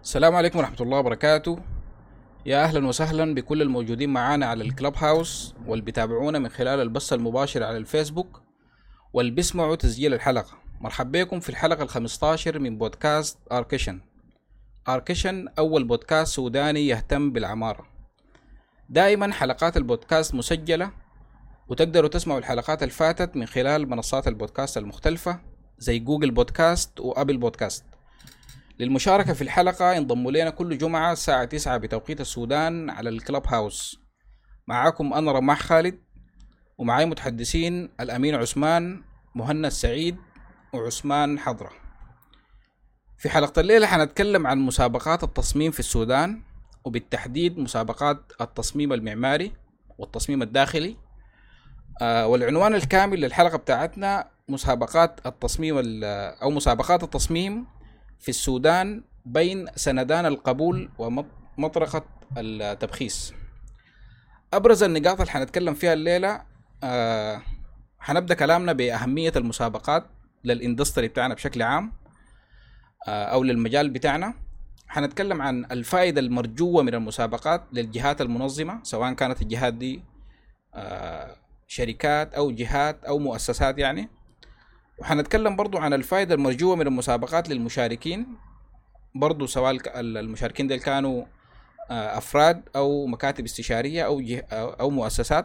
السلام عليكم ورحمة الله وبركاته يا أهلا وسهلا بكل الموجودين معانا على الكلاب هاوس واللي بيتابعونا من خلال البث المباشر على الفيسبوك واللي بيسمعوا تسجيل الحلقة مرحبا بكم في الحلقة الخمستاشر من بودكاست آركيشن آركيشن أول بودكاست سوداني يهتم بالعمارة دائما حلقات البودكاست مسجلة وتقدروا تسمعوا الحلقات الفاتت من خلال منصات البودكاست المختلفة زي جوجل بودكاست وأبل بودكاست للمشاركة في الحلقة انضموا لنا كل جمعة الساعة 9 بتوقيت السودان على الكلاب هاوس معاكم أنا رماح خالد ومعاي متحدثين الأمين عثمان مهنا السعيد وعثمان حضرة في حلقة الليلة حنتكلم عن مسابقات التصميم في السودان وبالتحديد مسابقات التصميم المعماري والتصميم الداخلي آه والعنوان الكامل للحلقة بتاعتنا مسابقات التصميم أو مسابقات التصميم في السودان بين سندان القبول ومطرقة التبخيس أبرز النقاط اللي حنتكلم فيها الليلة آه حنبدأ كلامنا بأهمية المسابقات للإندستري بتاعنا بشكل عام آه أو للمجال بتاعنا حنتكلم عن الفائدة المرجوة من المسابقات للجهات المنظمة سواء كانت الجهات دي آه شركات أو جهات أو مؤسسات يعني وحنتكلم برضو عن الفائدة المرجوة من المسابقات للمشاركين برضو سواء المشاركين دول كانوا أفراد أو مكاتب استشارية أو, أو مؤسسات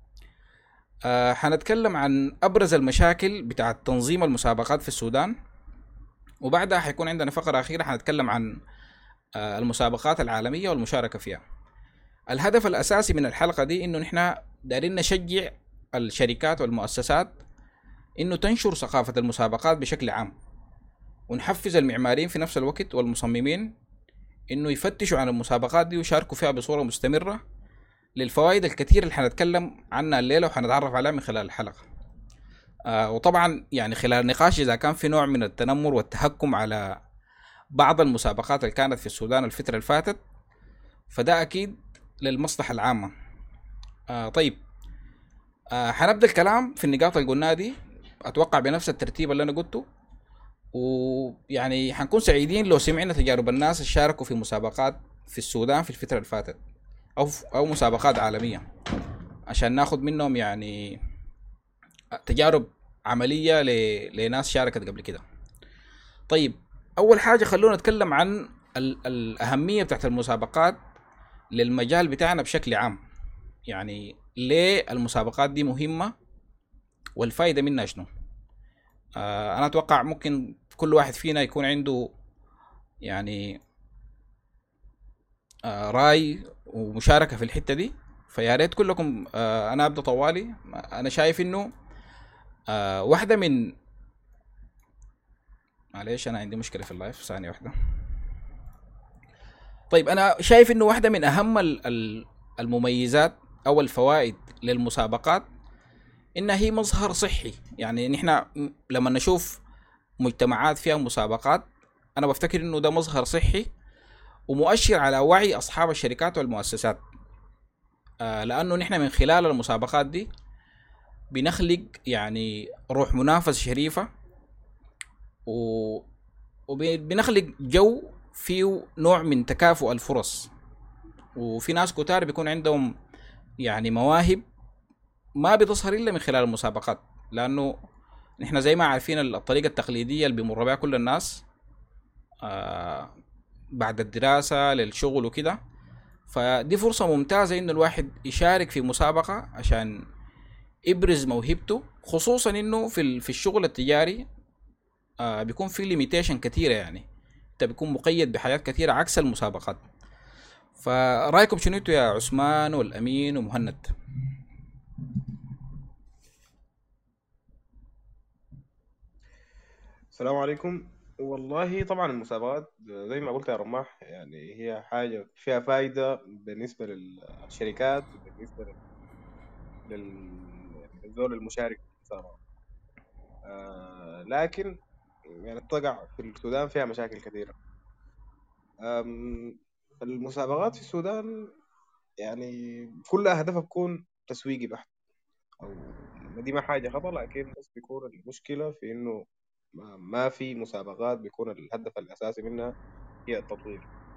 حنتكلم عن أبرز المشاكل بتاعة تنظيم المسابقات في السودان وبعدها حيكون عندنا فقرة أخيرة حنتكلم عن المسابقات العالمية والمشاركة فيها الهدف الأساسي من الحلقة دي إنه نحن دارين نشجع الشركات والمؤسسات انه تنشر ثقافة المسابقات بشكل عام ونحفز المعماريين في نفس الوقت والمصممين انه يفتشوا عن المسابقات دي ويشاركوا فيها بصورة مستمرة للفوائد الكثير اللي حنتكلم عنها الليلة وحنتعرف عليها من خلال الحلقة آه وطبعا يعني خلال النقاش اذا كان في نوع من التنمر والتهكم على بعض المسابقات اللي كانت في السودان الفترة اللي فاتت فده اكيد للمصلحة العامة آه طيب آه حنبدا الكلام في النقاط اللي قلناها دي اتوقع بنفس الترتيب اللي انا قلته ويعني حنكون سعيدين لو سمعنا تجارب الناس اللي شاركوا في مسابقات في السودان في الفترة اللي فاتت او او مسابقات عالمية عشان ناخد منهم يعني تجارب عملية ل... لناس شاركت قبل كده طيب اول حاجة خلونا نتكلم عن ال... الاهمية بتاعت المسابقات للمجال بتاعنا بشكل عام يعني ليه المسابقات دي مهمة والفائدة منها شنو آه أنا أتوقع ممكن كل واحد فينا يكون عنده يعني آه رأي ومشاركة في الحتة دي فيا ريت كلكم آه أنا أبدأ طوالي أنا شايف إنه آه واحدة من معلش أنا عندي مشكلة في اللايف ثانية واحدة طيب أنا شايف إنه واحدة من أهم المميزات او الفوائد للمسابقات انها هي مظهر صحي يعني نحن لما نشوف مجتمعات فيها مسابقات انا بفتكر انه ده مظهر صحي ومؤشر على وعي اصحاب الشركات والمؤسسات آه لانه نحن من خلال المسابقات دي بنخلق يعني روح منافسه شريفه و وبنخلق جو فيه نوع من تكافؤ الفرص وفي ناس كتار بيكون عندهم يعني مواهب ما بتظهر الا من خلال المسابقات لانه نحن زي ما عارفين الطريقه التقليديه اللي بيمر بها كل الناس آه بعد الدراسه للشغل وكده فدي فرصه ممتازه انه الواحد يشارك في مسابقه عشان يبرز موهبته خصوصا انه في في الشغل التجاري آه بيكون في ليميتيشن كثيره يعني انت بيكون مقيد بحاجات كثيره عكس المسابقات فرايكم شنو انتوا يا عثمان والامين ومهند السلام عليكم والله طبعا المسابقات زي ما قلت يا رماح يعني هي حاجة فيها فايدة بالنسبة للشركات وبالنسبة للزول المشارك في المسابقة آه لكن يعني تقع في السودان فيها مشاكل كثيرة المسابقات في السودان يعني كل هدفها بيكون تسويقي بحت أو دي ما حاجة خطأ لكن بس بيكون المشكلة في إنه ما في مسابقات بيكون الهدف الأساسي منها هي التطوير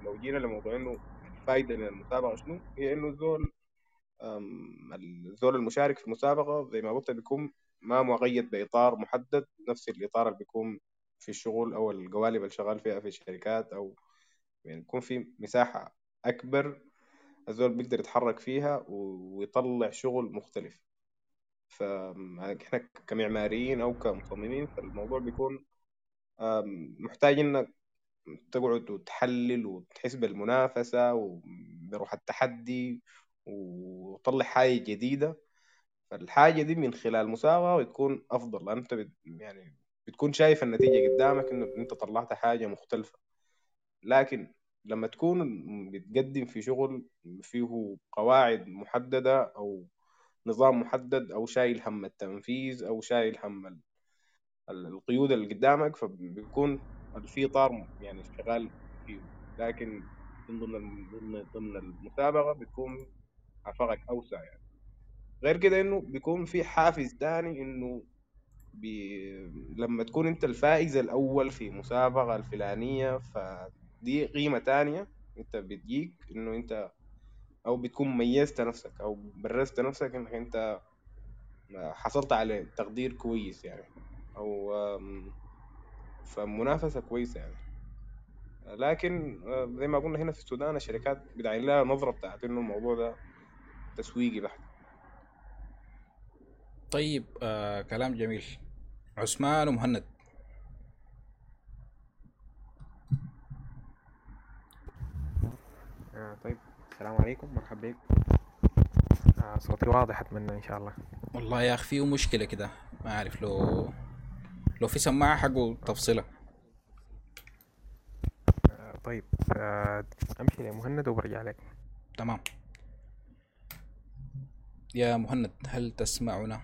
لو جينا لموضوع انه الفايده من المسابقه شنو هي انه الزول أم، الزول المشارك في المسابقه زي ما قلت بيكون ما مقيد باطار محدد نفس الاطار اللي بيكون في الشغل او القوالب اللي شغال فيها في الشركات او يعني يكون في مساحه اكبر الزول بيقدر يتحرك فيها ويطلع شغل مختلف فاحنا كمعماريين او كمصممين فالموضوع بيكون أم، محتاج انك تقعد وتحلل وتحس بالمنافسة وبروح التحدي وتطلع حاجة جديدة فالحاجة دي من خلال مسابقة بتكون أفضل لأن أنت بت يعني بتكون شايف النتيجة قدامك إنه أنت طلعت حاجة مختلفة لكن لما تكون بتقدم في شغل فيه قواعد محددة أو نظام محدد أو شايل هم التنفيذ أو شايل هم ال- ال- القيود اللي قدامك فبيكون في طار يعني شغال فيه لكن من ضمن الم- ضمن ضمن المسابقة بتكون آفاقك أوسع يعني غير كده إنه بيكون في حافز تاني إنه بي... لما تكون أنت الفائز الأول في مسابقة الفلانية فدي قيمة تانية أنت بتجيك إنه أنت أو بتكون ميزت نفسك أو برزت نفسك إنك أنت حصلت على تقدير كويس يعني أو آم، فمنافسة كويسة يعني لكن آه، زي ما قلنا هنا في السودان الشركات بدعين لها نظرة بتاعت إنه الموضوع ده تسويقي بحت طيب آه كلام جميل عثمان ومهند آه طيب السلام عليكم مرحبا بكم آه صوتي واضح اتمنى ان شاء الله والله يا اخي فيه مشكلة كده ما عارف لو لو في سماعة حقه تفصيلة آه طيب آه امشي لمهند وبرجع لك تمام يا مهند هل تسمعنا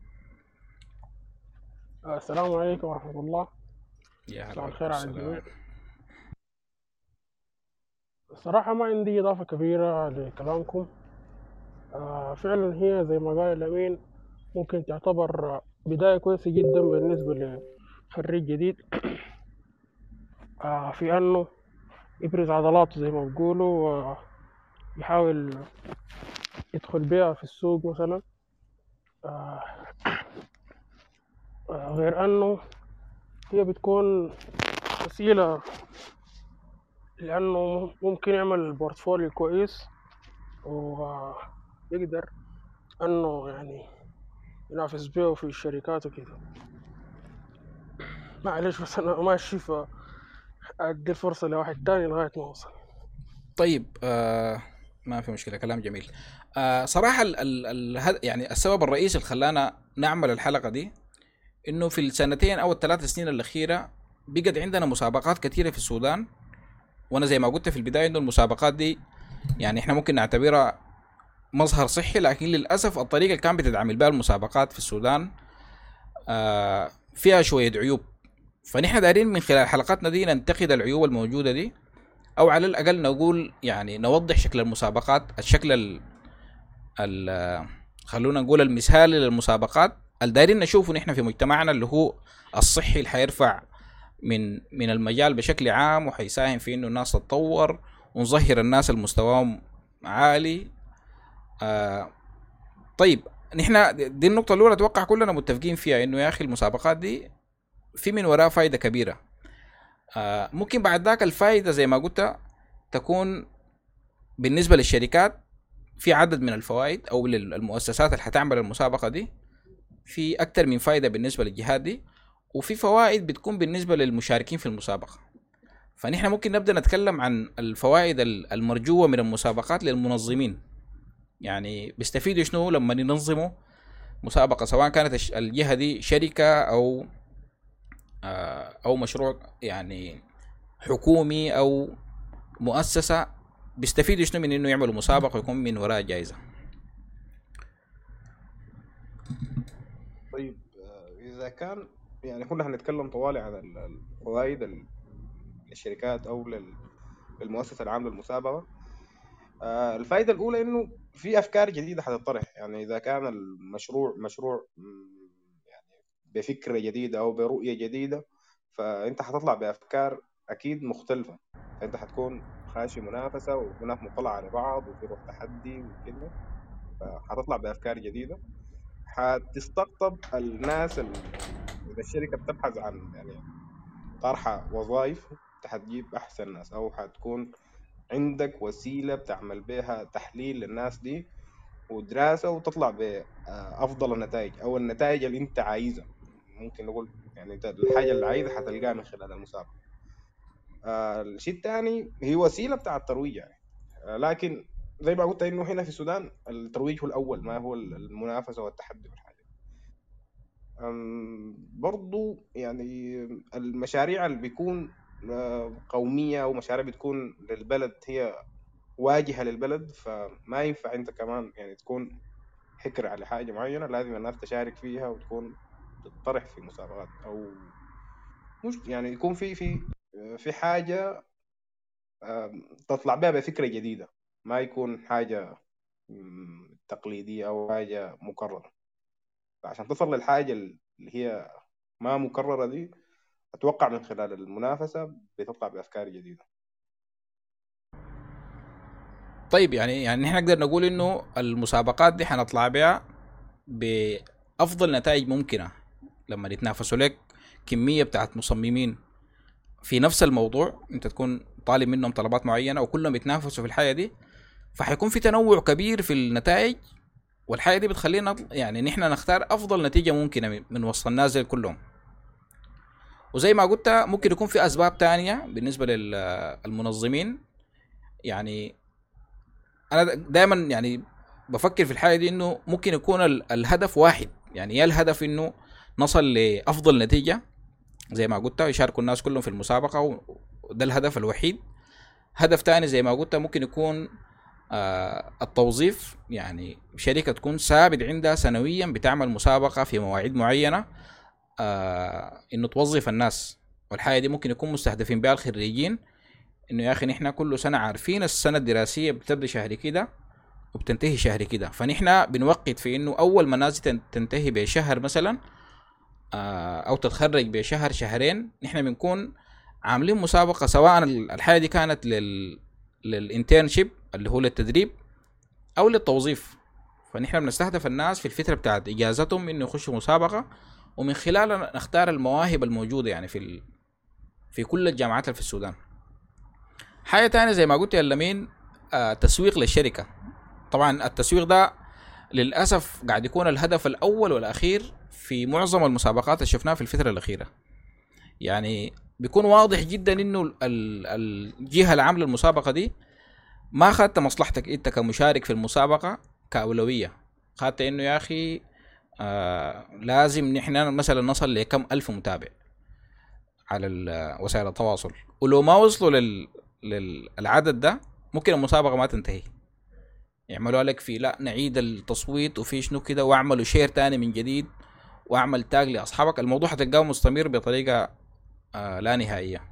آه، السلام عليكم ورحمة الله يا هلا مساء وعليكم الخير على السلام. الجميع الصراحة ما عندي إضافة كبيرة لكلامكم آه، فعلا هي زي ما قال الأمين ممكن تعتبر آه، بداية كويسة جدا بالنسبة لخريج جديد آه، في أنه يبرز عضلاته زي ما بيقولوا ويحاول يدخل بيها في السوق مثلا آه، آه، غير أنه هي بتكون وسيلة لأنه ممكن يعمل بورتفوليو كويس ويقدر أنه يعني ينافس بيه في الشركات وكده معلش بس أنا ماشي فأدي الفرصة لواحد تاني لغاية ما أوصل طيب آه ما في مشكلة كلام جميل آه صراحة ال ال ال هذا- يعني السبب الرئيسي اللي خلانا نعمل الحلقة دي انه في السنتين او الثلاث سنين الاخيرة بقت عندنا مسابقات كثيرة في السودان وانا زي ما قلت في البداية انه المسابقات دي يعني احنا ممكن نعتبرها مظهر صحي لكن للاسف الطريقة اللي كان بتتعامل بها المسابقات في السودان آه فيها شوية عيوب فنحن دايرين من خلال حلقاتنا دي ننتقد العيوب الموجودة دي او على الاقل نقول يعني نوضح شكل المسابقات الشكل ال ال خلونا نقول المثالي للمسابقات اللي دايرين نشوفه نحن في مجتمعنا اللي هو الصحي اللي حيرفع من من المجال بشكل عام وحيساهم في انه الناس تتطور ونظهر الناس المستواهم عالي آه طيب نحن دي النقطة الأولى أتوقع كلنا متفقين فيها إنه يا أخي المسابقات دي في من وراها فايدة كبيرة آه ممكن بعد ذاك الفائدة زي ما قلت تكون بالنسبة للشركات في عدد من الفوائد أو للمؤسسات اللي حتعمل المسابقة دي في أكثر من فائدة بالنسبة للجهات دي وفي فوائد بتكون بالنسبة للمشاركين في المسابقة فنحن ممكن نبدأ نتكلم عن الفوائد ال- المرجوة من المسابقات للمنظمين يعني بيستفيدوا شنو لما ينظموا مسابقة سواء كانت الش- الجهة دي شركة أو آه، أو مشروع يعني حكومي أو مؤسسة بيستفيدوا شنو من إنه يعملوا مسابقة ويكون من وراها جائزة طيب آه، إذا كان يعني كنا هنتكلم طوالي عن ال- الفوائد ال- للشركات أو لل- للمؤسسة العامة للمسابقة آه، الفائدة الأولى إنه في أفكار جديدة حتطرح يعني إذا كان المشروع مشروع مم، يعني بفكرة جديدة أو برؤية جديدة فأنت حتطلع بأفكار أكيد مختلفة فأنت حتكون خاشي منافسة وهناك مطلع على بعض وفي روح تحدي وكده فحتطلع بأفكار جديدة حتستقطب الناس ال- إذا الشركة بتبحث عن يعني طرح وظائف حتجيب أحسن ناس أو حتكون عندك وسيلة بتعمل بها تحليل للناس دي ودراسة وتطلع بأفضل النتائج أو النتائج اللي أنت عايزها ممكن نقول يعني أنت الحاجة اللي عايزها حتلقاها من خلال المسابقة آه، الشيء الثاني هي وسيلة بتاع الترويج يعني آه، لكن زي ما قلت انه هنا في السودان الترويج هو الاول ما هو المنافسه والتحدي والحاجه أم، برضو يعني المشاريع اللي بيكون آه، قوميه او مشاريع بتكون للبلد هي واجهه للبلد فما ينفع انت كمان يعني تكون حكر على حاجه معينه لازم الناس تشارك فيها وتكون تطرح في مسابقات او مش يعني يكون في في في حاجه آم، تطلع بها بفكره جديده ما يكون حاجه مم، تقليديه او حاجه مكرره فعشان تصل للحاجه اللي هي ما مكرره دي اتوقع من خلال المنافسه بتطلع بافكار جديده طيب يعني يعني نحن نقدر نقول انه المسابقات دي حنطلع بها بافضل نتائج ممكنه لما يتنافسوا لك كميه بتاعت مصممين في نفس الموضوع انت تكون طالب منهم طلبات معينه وكلهم يتنافسوا في الحاجه دي فحيكون في تنوع كبير في النتائج والحاجه دي بتخلينا نطل- يعني نحن نختار افضل نتيجه ممكنه من- من وسط الناس دي كلهم وزي ما قلت ممكن يكون في اسباب تانية بالنسبه للمنظمين يعني انا دائما يعني بفكر في الحاجه دي انه ممكن يكون ال- الهدف واحد يعني يا الهدف انه نصل لافضل نتيجه زي ما قلت يشاركوا الناس كلهم في المسابقه و- وده الهدف الوحيد هدف تاني زي ما قلت ممكن يكون آه التوظيف يعني شركه تكون ثابت عندها سنويا بتعمل مسابقه في مواعيد معينه آه انه توظف الناس والحاجه دي ممكن يكون مستهدفين بها الخريجين انه يا اخي نحن كل سنه عارفين السنه الدراسيه بتبدا شهر كده وبتنتهي شهر كده فنحن بنوقت في انه اول ما الناس تن- تنتهي بشهر مثلا آه، او تتخرج بشهر شهرين نحن بنكون عاملين مسابقه سواء ال- الحاجه دي كانت لل للانترنشيب اللي هو للتدريب او للتوظيف فنحن بنستهدف الناس في الفتره بتاعت اجازتهم انه يخشوا مسابقه ومن خلالها نختار المواهب الموجوده يعني في ال... في كل الجامعات اللي في السودان حاجه تانية زي ما قلت يا لمين آه تسويق للشركه طبعا التسويق ده للاسف قاعد يكون الهدف الاول والاخير في معظم المسابقات اللي شفناها في الفتره الاخيره يعني بيكون واضح جدا انه ال- ال- الجهه اللي عامله المسابقه دي ما اخذت مصلحتك انت كمشارك في المسابقه كاولويه اخذت انه يا اخي آه لازم نحن مثلا نصل لكم الف متابع على ال- وسائل التواصل ولو ما وصلوا لل... للعدد ده ممكن المسابقه ما تنتهي يعملوا لك في لا نعيد التصويت وفي شنو كده واعملوا شير تاني من جديد واعمل تاج لاصحابك الموضوع حتلقاه مستمر بطريقه آه لا نهائيه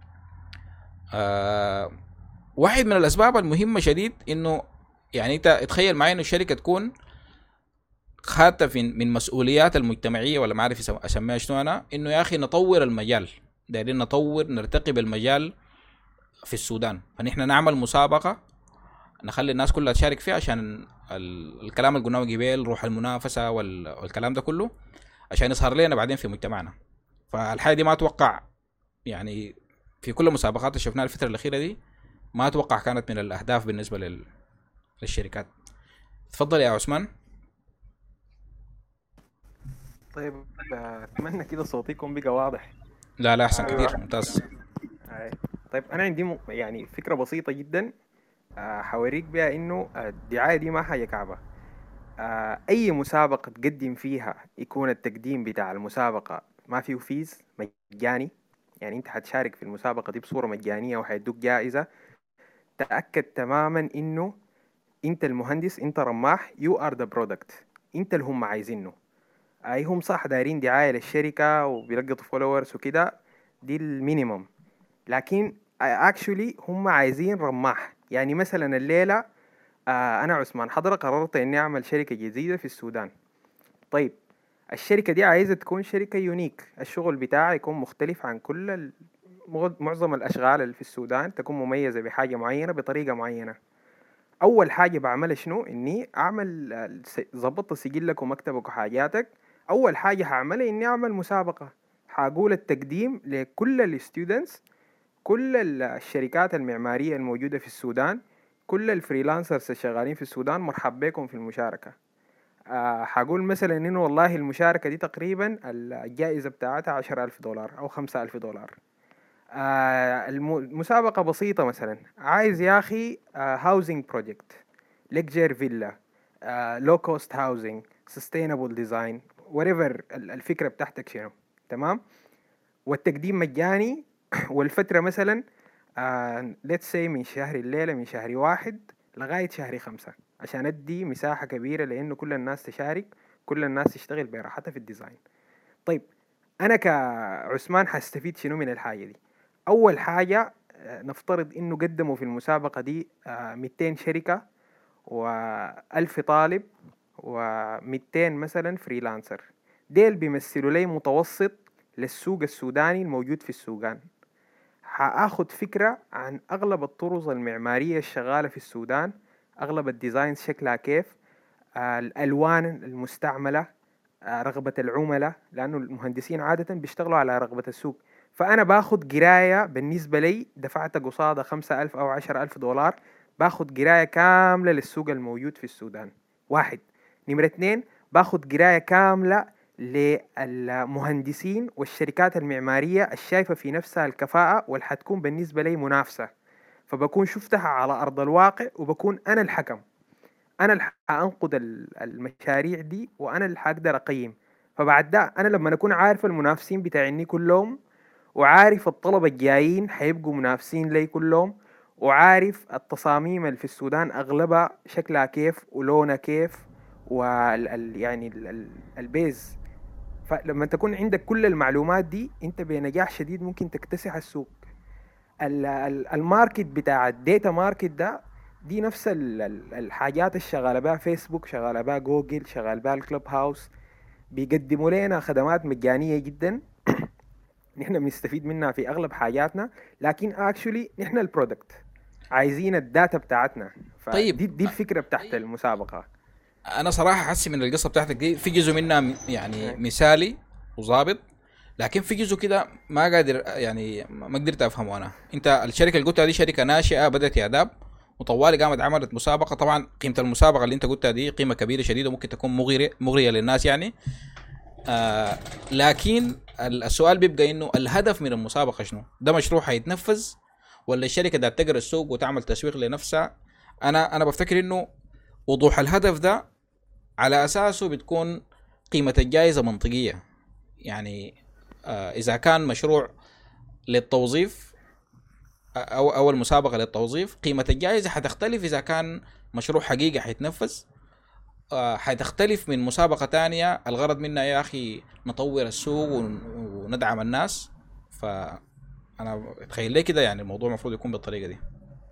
آه واحد من الاسباب المهمه شديد انه يعني انت تخيل معي انه الشركه تكون خاتة في من مسؤوليات المجتمعيه ولا ما اعرف يسم- اسميها شنو انا انه يا اخي نطور المجال دايرين نطور نرتقي بالمجال في السودان فنحن نعمل مسابقه نخلي الناس كلها تشارك فيها عشان ال- الكلام اللي قلناه قبل روح المنافسه وال- والكلام ده كله عشان يظهر لنا بعدين في مجتمعنا فالحاجه دي ما اتوقع يعني في كل المسابقات اللي شفناها الفتره الاخيره دي ما اتوقع كانت من الاهداف بالنسبه لل... للشركات تفضل يا عثمان طيب آه، اتمنى كده صوتي يكون بقى واضح لا لا احسن أيوة. كثير ممتاز آه، طيب انا عندي م... يعني فكره بسيطه جدا آه، حوريك بها انه آه، الدعايه دي ما حاجه كعبه آه، اي مسابقه تقدم فيها يكون التقديم بتاع المسابقه ما فيه فيز مجاني يعني انت حتشارك في المسابقه دي بصوره مجانيه وحيدوك جائزه تاكد تماما انه انت المهندس انت رماح يو ار ذا برودكت انت اللي هم عايزينه اي هم صح دايرين دعايه للشركه وبيلقطوا فولورز وكده دي المينيمم لكن اكشولي هم عايزين رماح يعني مثلا الليله آه انا عثمان حضرة قررت اني اعمل شركه جديده في السودان طيب الشركه دي عايزه تكون شركه يونيك الشغل بتاعها يكون مختلف عن كل مغ- معظم الاشغال اللي في السودان تكون مميزه بحاجه معينه بطريقه معينه اول حاجه بعملها شنو اني اعمل آه، س- ظبطت سجلك ومكتبك وحاجاتك اول حاجه هعملها اني اعمل مسابقه حقول التقديم لكل الستودنتس كل ال- الشركات المعماريه الموجوده في السودان كل الفريلانسرز الشغالين في السودان مرحب بكم في المشاركه آه حقول مثلا انه والله المشاركه دي تقريبا الجائزه بتاعتها عشر ألف دولار او خمسة ألف دولار آه الم- المسابقة بسيطة مثلا عايز يا أخي هاوزنج بروجكت لكجر فيلا لو كوست هاوزنج سستينبل ديزاين whatever ال- الفكرة بتاعتك شنو تمام والتقديم مجاني والفترة مثلا ليتس سي من شهر الليلة من شهر واحد لغاية شهر خمسة عشان أدي مساحة كبيرة لأنه كل الناس تشارك كل الناس تشتغل براحتها في الديزاين طيب أنا كعثمان حستفيد شنو من الحاجة دي أول حاجة آه، نفترض إنه قدموا في المسابقة دي آه، 200 شركة وألف طالب و200 مثلا فريلانسر ديل بيمثلوا لي متوسط للسوق السوداني الموجود في السودان حاخد فكرة عن أغلب الطرز المعمارية الشغالة في السودان أغلب الديزاينز شكلها كيف آه، الألوان المستعملة آه، رغبة العملاء لأنه المهندسين عادة بيشتغلوا على رغبة السوق فأنا باخد قراية بالنسبة لي دفعت قصادها خمسة ألف أو عشر ألف دولار باخد قراية كاملة للسوق الموجود في السودان واحد نمرة اتنين باخد قراية كاملة للمهندسين والشركات المعمارية الشايفة في نفسها الكفاءة واللي حتكون بالنسبة لي منافسة فبكون شفتها على أرض الواقع وبكون أنا الحكم أنا اللي حأنقد ال- المشاريع دي وأنا اللي حقدر أقيم فبعد ده أنا لما أكون عارف المنافسين بتاعيني كلهم وعارف الطلبة الجايين حيبقوا منافسين لي كلهم وعارف التصاميم اللي في السودان أغلبها شكلها كيف ولونها كيف وال ال- يعني ال- ال- البيز فلما تكون عندك كل المعلومات دي انت بنجاح شديد ممكن تكتسح السوق ال- ال- الماركت بتاع الديتا ماركت ده دي نفس ال- ال- الحاجات الشغاله بها فيسبوك شغاله بها جوجل شغال بها الكلوب هاوس بيقدموا لنا خدمات مجانيه جدا نحن بنستفيد منها في اغلب حاجاتنا لكن اكشولي نحن البرودكت عايزين الداتا بتاعتنا طيب. دي, دي الفكره بتاعت المسابقه انا صراحه حسي من القصه بتاعتك دي في جزء منها م- يعني مثالي وظابط لكن في جزء كده ما قادر يعني ما قدرت افهمه انا انت الشركه اللي قلتها دي شركه ناشئه بدات اعداد وطوالي قامت عملت مسابقه طبعا قيمه المسابقه اللي انت قلتها دي قيمه كبيره شديده ممكن تكون مغريه مغريه للناس يعني آه لكن ال- السؤال بيبقى انه الهدف من المسابقه شنو؟ ده مشروع حيتنفذ ولا الشركه ده تقرا السوق وتعمل تسويق لنفسها؟ انا انا بفتكر انه وضوح الهدف ده على اساسه بتكون قيمه الجائزه منطقيه يعني آه اذا كان مشروع للتوظيف آه، او او المسابقه للتوظيف قيمه الجائزه حتختلف اذا كان مشروع حقيقي حيتنفذ آه، حتختلف من مسابقة تانية الغرض منها يا أخي نطور السوق ون- وندعم الناس فأنا تخيل لي كده يعني الموضوع المفروض يكون بالطريقة دي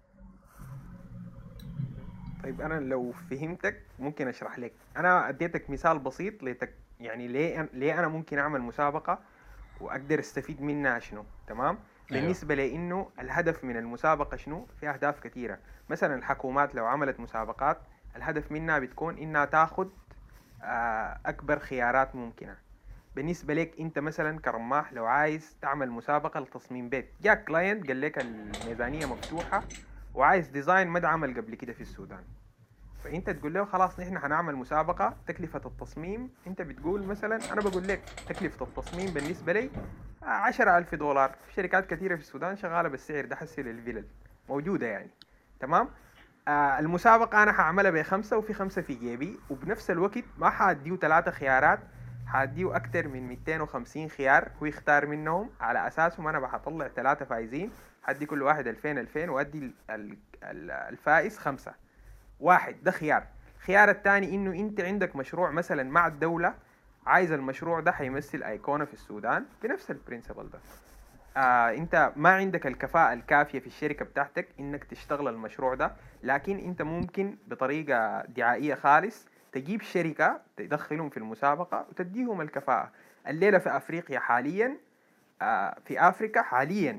طيب انا لو فهمتك ممكن اشرح لك انا اديتك مثال بسيط لتك يعني ليه أنا ليه انا ممكن اعمل مسابقه واقدر استفيد منها شنو تمام أيوة. بالنسبه لانه الهدف من المسابقه شنو في اهداف كثيره مثلا الحكومات لو عملت مسابقات الهدف منها بتكون انها تاخد آه، اكبر خيارات ممكنه بالنسبه لك انت مثلا كرماح لو عايز تعمل مسابقه لتصميم بيت جاك كلاينت قال لك الميزانيه مفتوحه وعايز ديزاين ما اتعمل قبل كده في السودان فانت تقول له خلاص نحن هنعمل مسابقه تكلفه التصميم انت بتقول مثلا انا بقول لك تكلفه التصميم بالنسبه لي عشرة ألف دولار في شركات كثيرة في السودان شغالة بالسعر ده حسي للفلل موجودة يعني تمام آه المسابقة أنا حعملها بخمسة وفي خمسة في جيبي وبنفس الوقت ما حاديه ثلاثة خيارات حاديه أكتر من 250 خيار هو يختار منهم على أساسهم أنا بحطلع ثلاثة فايزين حدي كل واحد 2000 2000 وأدي ال- ال- ال- الفائز خمسة واحد ده خيار الخيار الثاني انه انت عندك مشروع مثلا مع الدولة عايز المشروع ده حيمثل ايقونة في السودان بنفس البرنسبل ده آه انت ما عندك الكفاءة الكافية في الشركة بتاعتك انك تشتغل المشروع ده لكن انت ممكن بطريقة دعائية خالص تجيب شركة تدخلهم في المسابقة وتديهم الكفاءة الليلة في افريقيا حاليا آه في افريقيا حاليا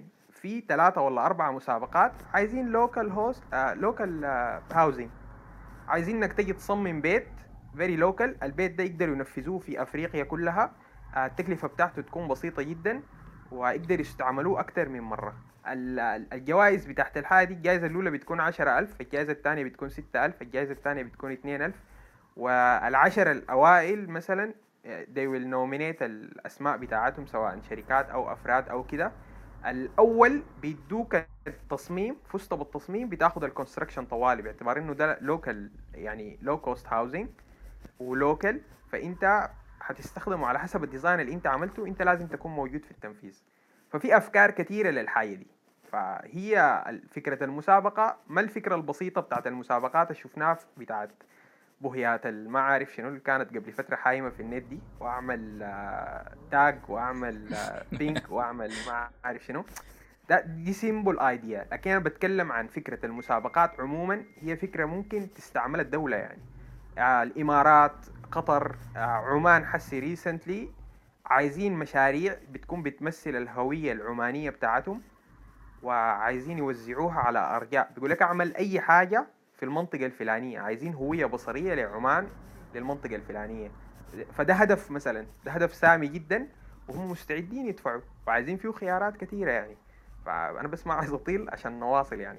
في ثلاثة ولا أربعة مسابقات عايزين لوكال هوست لوكال هاوزنج عايزين انك تجي تصمم بيت فيري لوكال البيت ده يقدروا ينفذوه في افريقيا كلها آه، التكلفة بتاعته تكون بسيطة جدا ويقدر يستعملوه أكتر من مرة ال- ال- الجوائز بتاعت الحاجة دي الجائزة الأولى بتكون عشرة ألف الجائزة الثانية بتكون ستة ألف الجائزة الثانية بتكون اثنين ألف والعشر الأوائل مثلا آه، they will nominate الأسماء بتاعتهم سواء شركات أو أفراد أو كده الأول بيدوك التصميم فزت بالتصميم بتاخد الكونستراكشن طوالي باعتبار انه ده لوكال يعني لو كوست هاوزنج ولوكال فانت هتستخدمه على حسب الديزاين اللي انت عملته انت لازم تكون موجود في التنفيذ ففي افكار كثيره للحاجه دي فهي ال- فكره المسابقه ما الفكره البسيطه بتاعت المسابقات اللي شفناها في- بتاعت بهيات ما عارف شنو اللي كانت قبل فتره حايمه في النت دي واعمل آه، تاج واعمل آه، بينك واعمل ما عارف شنو ده دي سيمبل ايديا لكن انا بتكلم عن فكره المسابقات عموما هي فكره ممكن تستعملها الدوله يعني آه الامارات قطر آه عمان حسي ريسنتلي عايزين مشاريع بتكون بتمثل الهويه العمانيه بتاعتهم وعايزين يوزعوها على ارجاء بيقول لك اعمل اي حاجه في المنطقه الفلانيه عايزين هويه بصريه لعمان للمنطقه الفلانيه فده هدف مثلا ده هدف سامي جدا وهم مستعدين يدفعوا وعايزين فيه خيارات كثيره يعني فانا بس ما عايز اطيل عشان نواصل يعني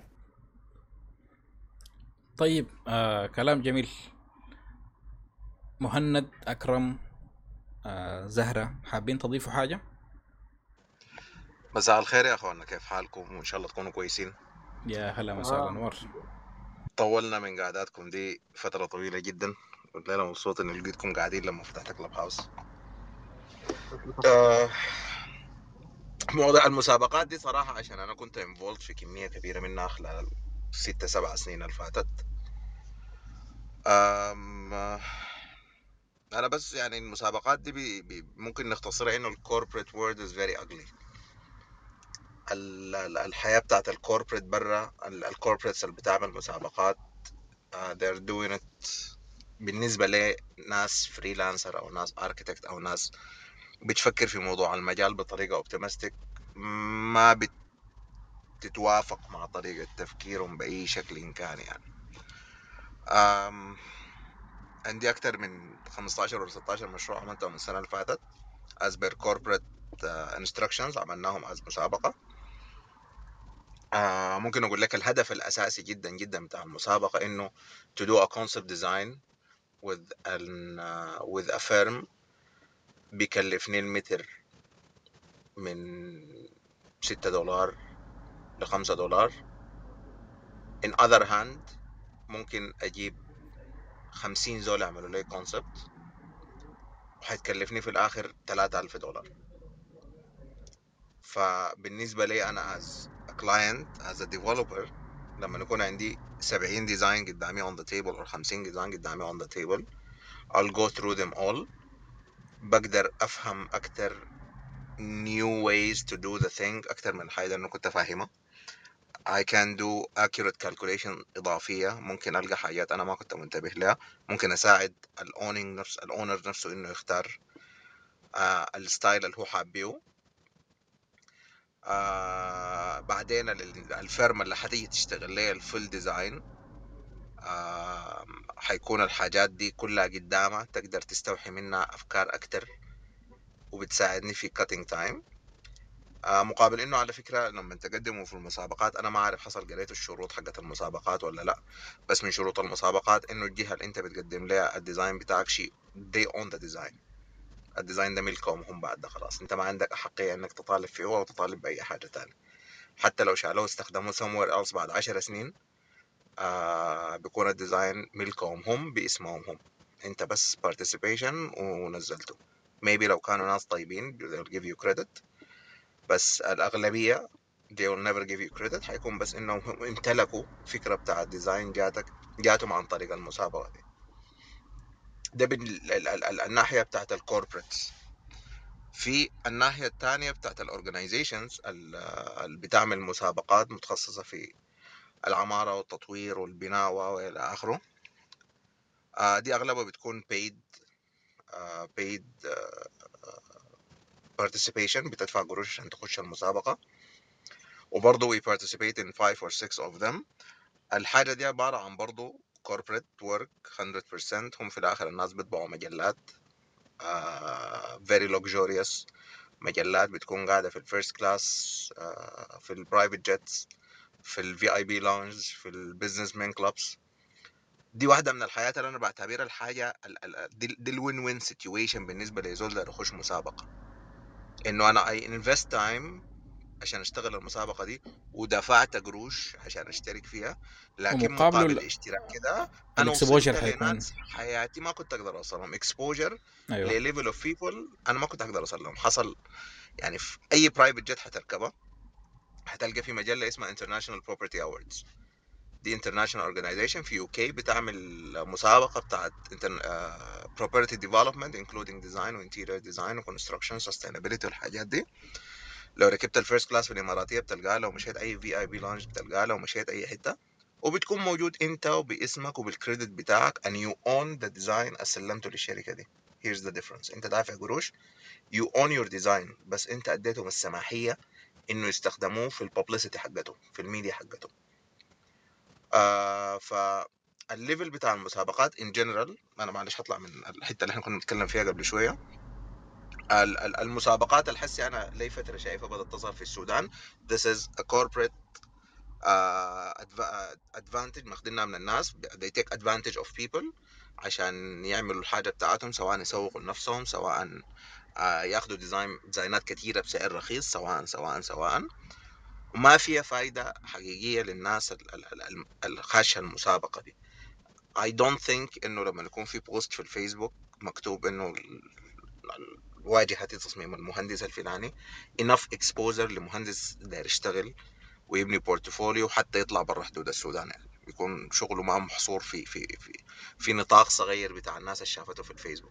طيب آه كلام جميل مهند اكرم آه زهره حابين تضيفوا حاجه مساء الخير يا اخوانا كيف حالكم وان شاء الله تكونوا كويسين يا هلا مساء آه. الانوار طولنا من قعداتكم دي فترة طويلة جدا والليلة مبسوط اني لقيتكم قاعدين لما فتحت كلب هاوس آه، موضوع المسابقات دي صراحة عشان انا كنت انفولد في كمية كبيرة منها خلال الستة سبع سنين اللي فاتت آم، آه، انا بس يعني المسابقات دي بي بي ممكن نختصرها انه الكوربريت وورد از فيري اجلي الحياة بتاعت الكوربريت برا الكوربريتس اللي بتعمل مسابقات uh, they're doing it بالنسبة لناس فريلانسر أو ناس اركتكت أو ناس بتفكر في موضوع المجال بطريقة اوبتيمستيك ما بتتوافق مع طريقة تفكيرهم بأي شكل كان يعني um, عندي أكتر من 15 ولا 16 مشروع عملتهم السنة اللي فاتت as per corporate uh, instructions عملناهم as مسابقة آه ممكن اقول لك الهدف الاساسي جدا جدا بتاع المسابقه انه to do a concept design with an uh, with a firm بيكلفني المتر من 6 دولار ل 5 دولار in other hand ممكن اجيب 50 زول يعملوا لي كونسبت وحيتكلفني في الاخر 3000 دولار فبالنسبه لي انا as a client as a developer لما يكون عندي 70 ديزاين قدامي on the table او 50 ديزاين قدامي on the table I'll go through them all بقدر افهم اكتر new ways to do the thing اكتر من حاجه انه كنت فاهمها I can do accurate calculation إضافية ممكن ألقى حاجات أنا ما كنت منتبه لها ممكن أساعد الأونينج نفس الأونر نفسه إنه يختار آه الستايل اللي هو حابيه آه بعدين ال- الفيرم اللي حتيجي تشتغل لي الفول ديزاين آه حيكون الحاجات دي كلها قدامها تقدر تستوحي منها أفكار أكتر وبتساعدني في cutting time آه مقابل انه على فكره لما تقدموا في المسابقات انا ما عارف حصل قريت الشروط حقت المسابقات ولا لا بس من شروط المسابقات انه الجهه اللي انت بتقدم لها الديزاين بتاعك شيء they own the design الديزاين ده ملكهم هم بعد ده خلاص انت ما عندك احقيه انك تطالب فيه او تطالب باي حاجه تانية حتى لو شالوه استخدموه somewhere else بعد عشر سنين آه بيكون الديزاين ملكهم هم باسمهم هم انت بس participation ونزلته maybe لو كانوا ناس طيبين they'll give you credit بس الأغلبية they will never give you credit حيكون بس إنهم هم امتلكوا فكرة بتاع الديزاين جاتك جاتهم عن طريق المسابقة دي ده بال- ال- ال- ال- الناحية بتاعت الكوربريتس في الناحية التانية بتاعت الأورجنايزيشنز اللي بتعمل مسابقات متخصصة في العمارة والتطوير والبناء وإلى آخره آه، دي أغلبها بتكون paid آه، paid آه، participation بتدفع قروش عشان تخش المسابقة وبرضه we participate in five or six of them الحاجة دي عبارة عن برضه corporate work 100% هم في الآخر الناس بيطبعوا مجلات uh, very luxurious مجلات بتكون قاعدة في الفيرست كلاس uh, في البرايفت جيتس في الفي اي بي لونج في البيزنس مان كلوبس دي واحدة من الحياة اللي أنا بعتبرها الحاجة ال- ال- دي, دي الوين وين سيتويشن بالنسبة لزول ده يخش مسابقة إنه أنا I invest time عشان أشتغل المسابقة دي ودفعت قروش عشان أشترك فيها لكن ومقابله مقابل ال- الاشتراك كده أنا الاكسبوجر وصلت حيكون لناس حياتي ما كنت أقدر أوصلهم اكسبوجر ايوه لليفل اوف بيبل أنا ما كنت أقدر أوصلهم حصل يعني في أي برايفت جيت حتركبها هتلقى في مجلة اسمها International Property Awards دي انترناشونال اورجانيزيشن في يو كي بتعمل مسابقه بتاعت بروبرتي ديفلوبمنت انكلودينج ديزاين وانتيريور ديزاين وكونستراكشن سستينابيلتي والحاجات دي لو ركبت الفيرست كلاس في الاماراتيه بتلقاها لو مشيت اي في اي بي لونج بتلقاها لو مشيت اي حته وبتكون موجود انت وباسمك وبالكريدت بتاعك and you own the design استلمته للشركه دي here's the difference انت دافع قروش you own your design بس انت اديتهم السماحيه انه يستخدموه في الببليستي حقته في الميديا حقته آه فالليفل بتاع المسابقات ان جنرال انا معلش هطلع من الحته اللي احنا كنا بنتكلم فيها قبل شويه ال- ال- المسابقات الحسي انا لي فتره شايفها بدات تظهر في السودان this is a corporate uh, adva- advantage ماخدينها من الناس they take advantage of people عشان يعملوا الحاجه بتاعتهم سواء يسوقوا لنفسهم سواء آه، ياخدوا ديزاين ديزاينات كتيره بسعر رخيص سواء سواء سواء وما فيها فايده حقيقيه للناس ال- ال- ال- ال- الخاشه المسابقه دي I don't think انه لما يكون في بوست في الفيسبوك مكتوب انه ال- ال- واجهة تصميم المهندس الفلاني enough exposure لمهندس داير يشتغل ويبني بورتفوليو حتى يطلع برا حدود السودان يعني يكون شغله ما محصور في في في في نطاق صغير بتاع الناس اللي شافته في الفيسبوك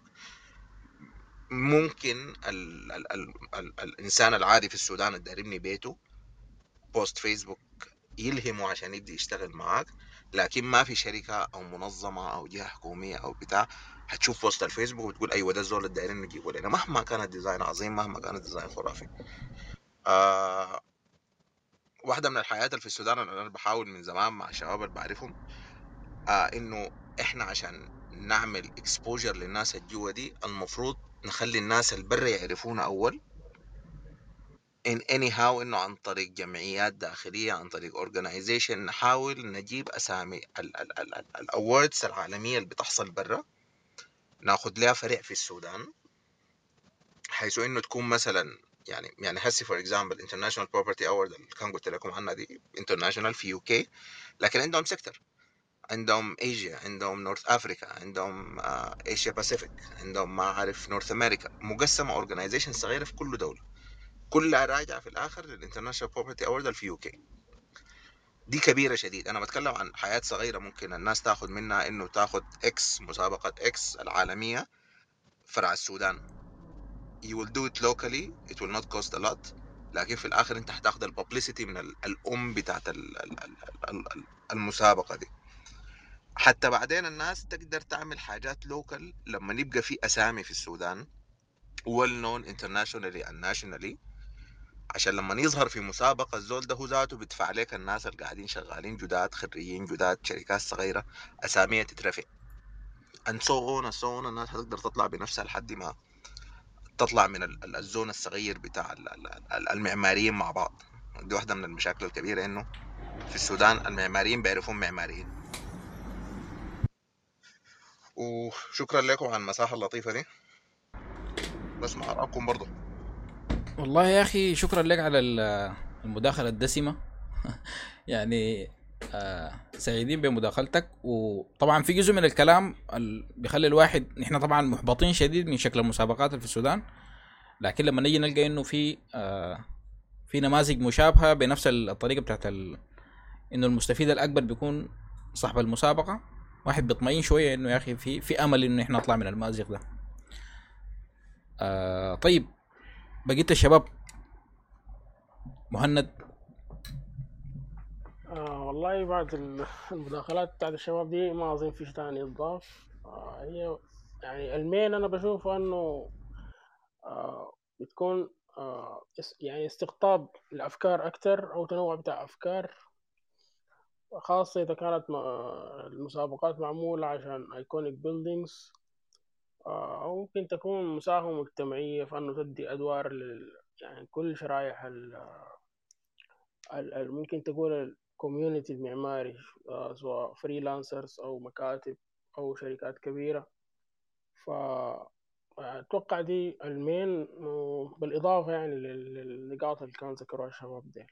ممكن ال ال ال ال الانسان العادي في السودان اللي داير يبني بيته بوست فيسبوك يلهمه عشان يبدا يشتغل معاك لكن ما في شركه او منظمه او جهه حكوميه او بتاع هتشوف بوست الفيسبوك وتقول ايوه ده الزول اللي دايرين نجيبه لنا مهما كان الديزاين عظيم مهما كان الديزاين خرافي آه واحده من الحياة اللي في السودان اللي انا بحاول من زمان مع الشباب اللي بعرفهم آه انه احنا عشان نعمل اكسبوجر للناس الجوا دي المفروض نخلي الناس البر يعرفونا اول in anyhow انه عن طريق جمعيات داخليه عن طريق organization نحاول نجيب اسامي الاوردز العالميه اللي بتحصل برا ناخد لها فريق في السودان حيث انه تكون مثلا يعني يعني هسي فور اكزامبل انترناشونال بروبرتي اوورد اللي كان قلت لكم عنها دي انترناشونال في يو كي لكن عندهم سيكتور عندهم ايجيا عندهم نورث افريكا عندهم ايشيا باسيفيك عندهم ما عارف نورث امريكا مقسمه اورجنايزيشن صغيره في كل دوله كلها راجعه في الاخر للانترناشونال بروبرتي اوورد في يو كي دي كبيره شديد انا بتكلم عن حياه صغيره ممكن الناس تاخد منها انه تاخد اكس مسابقه اكس العالميه فرع السودان you will do it locally it will not cost a lot لكن في الاخر انت هتاخد الببليستي من ال- الام بتاعت ال- ال- ال- ال- ال- المسابقه دي حتى بعدين الناس تقدر تعمل حاجات لوكال لما يبقى في اسامي في السودان well known internationally and nationally عشان لما يظهر في مسابقة الزول ده هو ذاته بيدفع عليك الناس اللي قاعدين شغالين جداد خريجين جداد شركات صغيرة أساميها تترفع and so on and so on الناس هتقدر تطلع بنفسها لحد ما تطلع من ال- ال- الزون الصغير بتاع ال- ال- ال- المعماريين مع بعض دي واحدة من المشاكل الكبيرة إنه في السودان المعماريين بيعرفون معماريين وشكرا لكم على المساحة اللطيفة دي بسمع آرائكم برضه والله يا اخي شكرا لك على ال- المداخله الدسمه يعني آه سعيدين بمداخلتك وطبعا في جزء من الكلام ال- بيخلي الواحد نحن طبعا محبطين شديد من شكل المسابقات اللي في السودان لكن لما نيجي نلقى انه في آه في نماذج مشابهه بنفس الطريقه بتاعت ال... انه المستفيد الاكبر بيكون صاحب المسابقه واحد بيطمئن شويه انه يا اخي في في امل انه احنا نطلع من المازق ده آه طيب بقيت الشباب مهند آه والله بعد ال- المداخلات بتاعت الشباب دي ما أظن فيش تاني يضاف آه هي يعني المين أنا بشوف إنه آه بتكون آه اس- يعني استقطاب الأفكار أكتر أو تنوع بتاع أفكار خاصة إذا كانت ما- المسابقات معمولة عشان ايكونيك بيلدينجز أو ممكن تكون مساهمة مجتمعية في أنه تدي أدوار لل يعني كل شرائح ال ال- ال- ممكن تقول الكوميونتي المعماري آه، سواء فريلانسرز أو مكاتب أو شركات كبيرة ف أتوقع دي المين بالإضافة يعني لل- للنقاط اللي كان ذكروها الشباب دي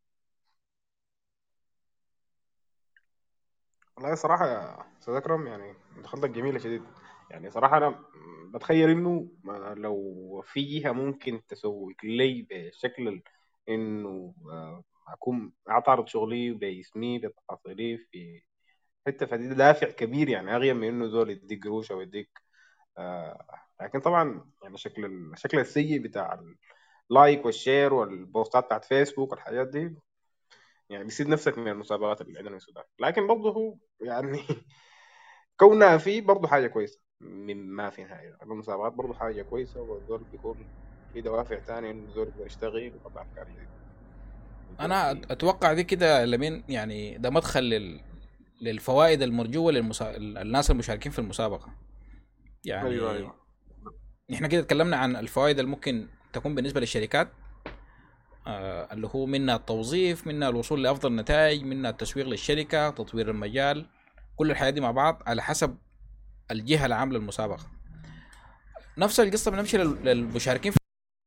والله صراحة يا أستاذ أكرم يعني دخلتك جميلة شديد يعني صراحة أنا بتخيل إنه ما- لو في جهة ممكن تسوق لي بشكل ال- إنه آه، أكون أعترض شغلي باسمي بتفاصيلي في حتة فدي دافع كبير يعني أغير من إنه زول يديك قروش أو يديك آه لكن طبعا يعني شكل الشكل السيء بتاع اللايك والشير والبوستات بتاعت فيسبوك والحاجات دي يعني بيسيب نفسك من المسابقات اللي عندنا في السودان لكن برضه هو يعني كونها فيه برضه حاجة كويسة من ما في نهاية المسابقات برضه حاجة كويسة والزول بيكون في دوافع تانية إنه الزول يقدر يشتغل ويطلع أفكار جديدة بيكون انا في- أت- اتوقع دي كده لمين يعني ده مدخل لل... للفوائد المرجوه للمسا... الناس المشاركين في المسابقه يعني أيوه أيوه احنا كده اتكلمنا عن الفوائد اللي ممكن تكون بالنسبه للشركات آه اللي هو منها التوظيف منها الوصول لافضل نتائج منها التسويق للشركه تطوير المجال كل الحاجات دي مع بعض على حسب الجهه اللي عامله المسابقه نفس القصه بنمشي لل- للمشاركين في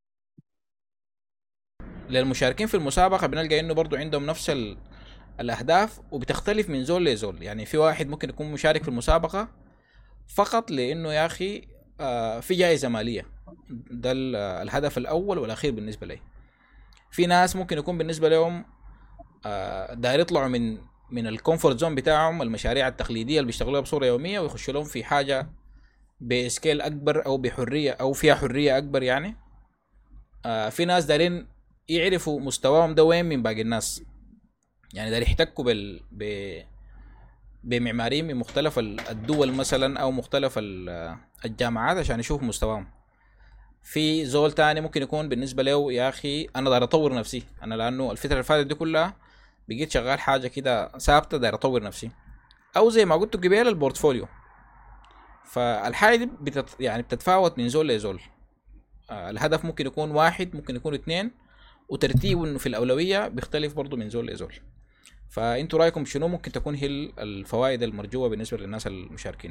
للمشاركين في المسابقه بنلقى انه برضو عندهم نفس ال... الاهداف وبتختلف من زول لزول يعني في واحد ممكن يكون مشارك في المسابقه فقط لانه يا اخي آه، في جائزه ماليه ده ال- الهدف الاول والاخير بالنسبه لي في ناس ممكن يكون بالنسبه لهم آه، داير يطلعوا من من الكومفورت زون بتاعهم المشاريع التقليديه اللي بيشتغلوها بصوره يوميه ويخشوا لهم في حاجه بسكيل اكبر او بحريه او فيها حريه اكبر يعني آه، في ناس دارين يعرفوا مستواهم ده وين من باقي الناس يعني دارين يحتكوا بال ب... بمعماريين من مختلف ال- الدول مثلا او مختلف ال- الجامعات عشان يشوفوا مستواهم في زول تاني ممكن يكون بالنسبه له يا اخي انا داير اطور نفسي انا لانه الفتره اللي فاتت دي كلها بقيت شغال حاجه كده ثابته داير اطور نفسي او زي ما قلت قبل البورتفوليو فالحاجه دي بتت... يعني بتتفاوت من زول لزول آه، الهدف ممكن يكون واحد ممكن يكون اثنين وترتيبه انه في الاولويه بيختلف برضه من زول لزول فانتوا رايكم شنو ممكن تكون هي الفوائد المرجوه بالنسبه للناس المشاركين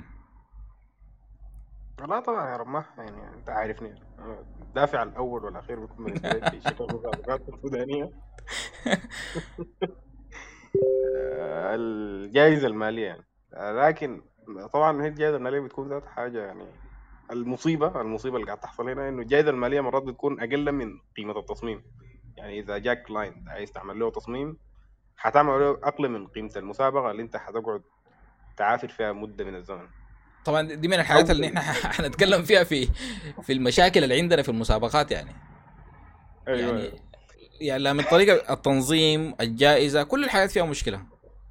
لا طبعا يا رماح يعني انت عارفني أنا الدافع الاول والاخير بيكون بالنسبه لي في شكل المسابقات السودانيه آه، الجائزه الماليه يعني آه، لكن طبعا هي الجائزه الماليه بتكون ذات حاجه يعني المصيبه المصيبه اللي قاعد تحصل هنا انه الجائزه الماليه مرات بتكون اقل من قيمه التصميم يعني اذا جاك كلاينت عايز تعمل له تصميم حتعمل له اقل من قيمه المسابقه اللي انت حتقعد تعافر فيها مده من الزمن طبعا دي من الحاجات اللي احنا حنتكلم فيها في في المشاكل اللي عندنا في المسابقات يعني ايوه يعني يعني لا من طريقه التنظيم الجائزه كل الحاجات فيها مشكله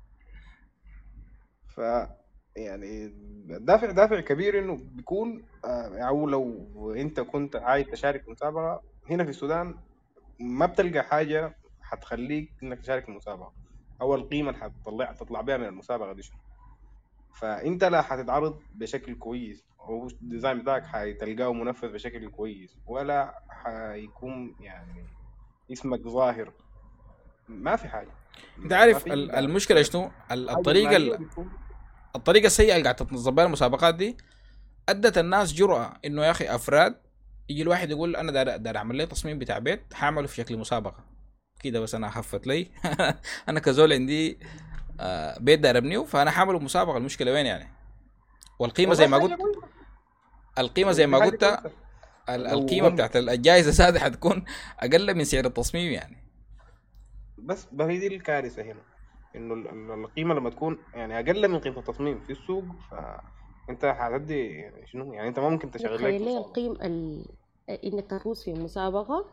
ف يعني دافع دافع كبير انه بيكون آه، او لو انت كنت عايز تشارك في مسابقه هنا في السودان ما بتلقى حاجه حتخليك انك تشارك في المسابقه او القيمه اللي حتطلع تطلع بها من المسابقه دي شنو فانت لا حتتعرض بشكل كويس او الديزاين بتاعك حتلقاه منفذ بشكل كويس ولا حيكون يعني اسمك ظاهر ما في حاجه انت ما عارف في ال- إلا المشكله شنو ال- حاجة الطريقه مالية ال- بتكون الطريقه السيئه اللي قاعده تنظم بها المسابقات دي ادت الناس جرأة انه يا اخي افراد يجي الواحد يقول انا داير داير اعمل لي تصميم بتاع بيت حاعمله في شكل مسابقه كده بس انا هفت لي انا كزول عندي آه، بيت داير ابنيه فانا حاعمله مسابقه المشكله وين يعني والقيمه زي ما والله قلت حاجة كويسة. القيمه زي ما حاجة قلت كويسة. ال- لو القيمه هم- بتاعت الجائزه سادة حتكون اقل من سعر التصميم يعني بس ما هي دي الكارثه هنا انه ال- ال- القيمه لما تكون يعني اقل من قيمه التصميم في السوق فانت هتدي يعني شنو يعني انت ما ممكن تشغل لك تخيل لي مسابقة. القيم ال... انك تفوز في مسابقة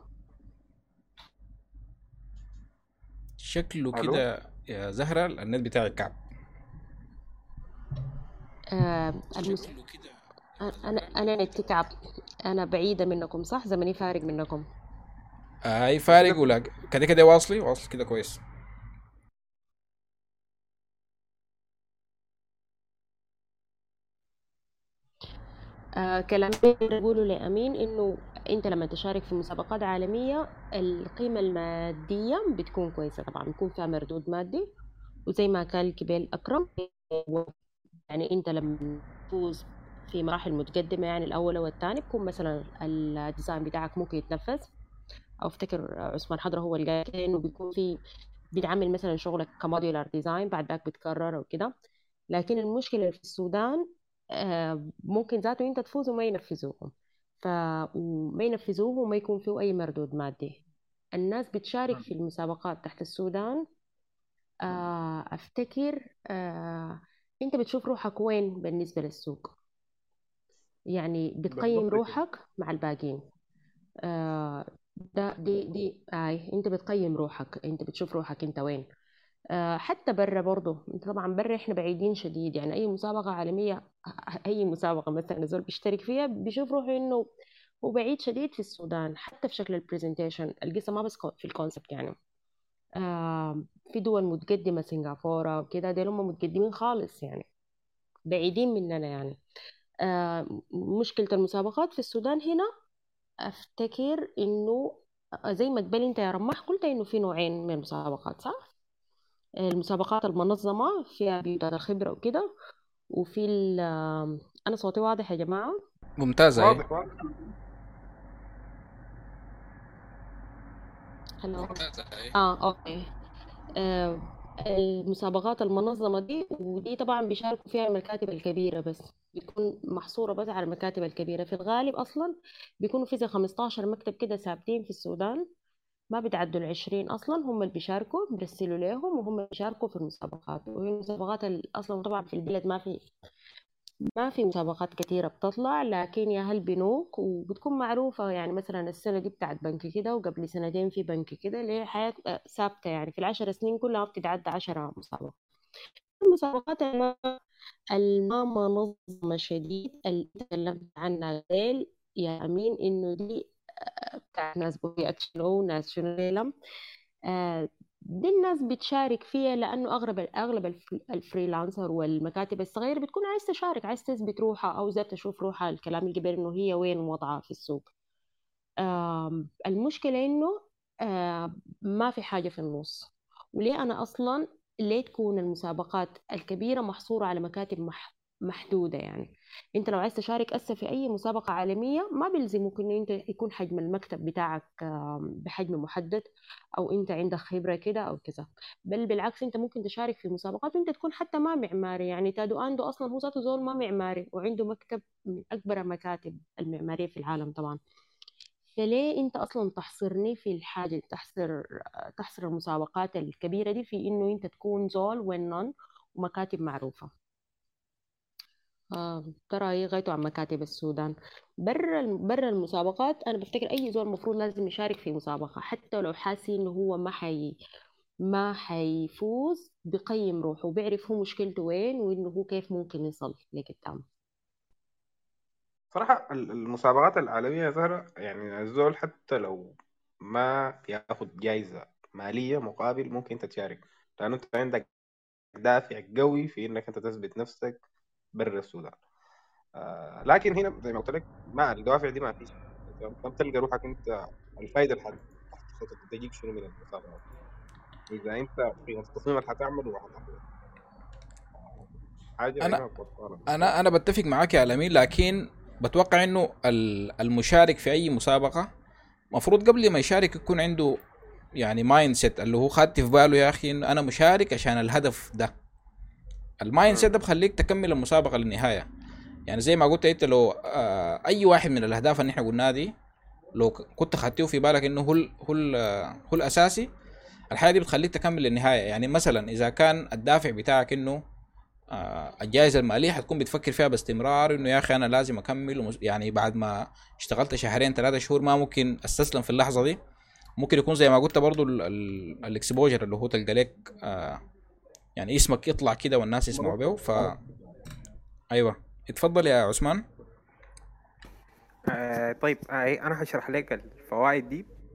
شكله ألو؟ كده يا زهره النت بتاعي كعب آه المس... انا انا نتي كعب انا بعيدة منكم صح زمني فارق منكم اي فارق ولا كده كده واصلي واصل كده كويس آه كلام بقوله لأمين إنه أنت لما تشارك في مسابقات عالمية القيمة المادية بتكون كويسة طبعا بيكون فيها مردود مادي وزي ما قال كبيل أكرم يعني أنت لما تفوز في مراحل متقدمة يعني الأولى والثانية بيكون مثلا الديزاين بتاعك ممكن يتنفذ أو افتكر عثمان حضرة هو اللي قال كده إنه بيكون في بتعمل مثلا شغلك كموديولار ديزاين بعد ذاك بتكرر وكده لكن المشكلة في السودان آه، ممكن ذاته انت تفوز وما ينفذوهم ف وما ينفذوه وما يكون فيه اي مردود مادي الناس بتشارك في المسابقات تحت السودان آه، افتكر آه، انت بتشوف روحك وين بالنسبة للسوق يعني بتقيم بالضبط كده. روحك مع الباقيين آه، ده دي دي اي انت بتقيم روحك انت بتشوف روحك انت وين آه، حتى برا برضه انت طبعا برا احنا بعيدين شديد يعني اي مسابقة عالمية اي مسابقة مثلا زول بيشترك فيها بيشوف روحه انه هو بعيد شديد في السودان حتى في شكل البرزنتيشن القصة ما بس كو- في الكونسبت يعني آه، في دول متقدمة سنغافورة وكده دول هم متقدمين خالص يعني بعيدين مننا يعني آه، مشكلة المسابقات في السودان هنا افتكر انه زي ما قبل انت يا رماح قلت انه في نوعين من المسابقات صح؟ المسابقات المنظمة فيها بيوتات الخبرة وكده وفي ال أنا صوتي واضح يا جماعة ممتازة اي واضح واضح هلو اه اوكي آه المسابقات المنظمة دي ودي طبعا بيشاركوا فيها المكاتب الكبيرة بس بتكون محصورة بس على المكاتب الكبيرة في الغالب أصلا بيكونوا في زي 15 مكتب كده ثابتين في السودان ما بيتعدوا العشرين أصلا هم اللي بيشاركوا بيرسلوا لهم وهم اللي بيشاركوا في المسابقات وهي المسابقات ال- أصلا طبعا في البلد ما في ما في مسابقات كتيرة بتطلع لكن يا هل بنوك وبتكون معروفة يعني مثلا السنة دي بتاعت بنك كده وقبل سنتين في بنك كده اللي هي حياة آه، ثابتة يعني في العشر سنين كلها بتتعدى عشرة مسابقة المسابقات الما الما منظمة شديد اللي تكلمت عنها قبل يا أمين إنه دي آه، بتاعت ناس بوي أكشنو وناس شنو ليلم آه، دي الناس بتشارك فيها لأنه أغلب أغلب الف- الفريلانسر والمكاتب الصغيرة بتكون عايز تشارك عايز تثبت روحها أو ذات تشوف روحها الكلام اللي قبل إنه هي وين وضعها في السوق آم، المشكلة إنه آه، ما في حاجة في النص وليه أنا أصلا ليه تكون المسابقات الكبيرة محصورة على مكاتب مح محدودة يعني انت لو عايز تشارك هسه في اي مسابقة عالمية ما بيلزمك انه انت يكون حجم المكتب بتاعك آم، بحجم محدد او انت عندك خبرة كده او كذا بل بالعكس انت ممكن تشارك في مسابقات وانت تكون حتى ما معماري يعني تادو اندو اصلا هو ذاته زول ما معماري وعنده مكتب من اكبر المكاتب المعمارية في العالم طبعا فليه انت اصلا تحصرني في الحاجه تحصر تحصر المسابقات الكبيره دي في انه انت تكون زول ونون ومكاتب معروفه آه ترى هي غايته عن مكاتب السودان برا برا المسابقات انا بفتكر اي زول المفروض لازم يشارك في مسابقه حتى لو حاسس انه هو ما حي ما حيفوز بقيم روحه وبيعرف هو مشكلته وين وانه هو كيف ممكن يصل لقدام صراحة ال- المسابقات العالمية يا زهرة يعني الزول حتى لو ما ياخد جايزة مالية مقابل ممكن انت تشارك لأنه انت عندك دافع قوي في انك انت تثبت نفسك برا السودان آه لكن هنا زي ما قلت لك ما الدوافع دي ما فيش انت ما بتلقى روحك انت الفايدة اللي حت- تجيك شنو من المسابقة إذا انت في التصميم اللي حتعمله وحتعمله حاجة أنا- هنا بطالة انا انا بتفق معاك يا الامين لكن بتوقع انه ال- المشارك في اي مسابقه مفروض قبل ما يشارك يكون عنده يعني مايند سيت اللي هو خدت في باله يا اخي انه انا مشارك عشان الهدف ده المايند سيت ده بخليك تكمل المسابقه للنهايه يعني زي ما قلت انت لو آه اي واحد من الاهداف اللي احنا قلناها دي لو ك- كنت خدته في بالك انه هو ال- هو ال- آه، هو الاساسي الحاجه دي بتخليك تكمل للنهايه يعني مثلا اذا كان الدافع بتاعك انه آه، الجائزه الماليه حتكون بتفكر فيها باستمرار انه يا اخي انا لازم اكمل ومس- يعني بعد ما اشتغلت شهرين ثلاثة شهور ما ممكن استسلم في اللحظه دي ممكن يكون زي ما قلت برضو الاكسبوجر اللي هو تلقى لك آه يعني اسمك يطلع كده والناس يسمعوا به ف ايوه اتفضل يا عثمان آه طيب آه أنا هشرح لك الفوائد دي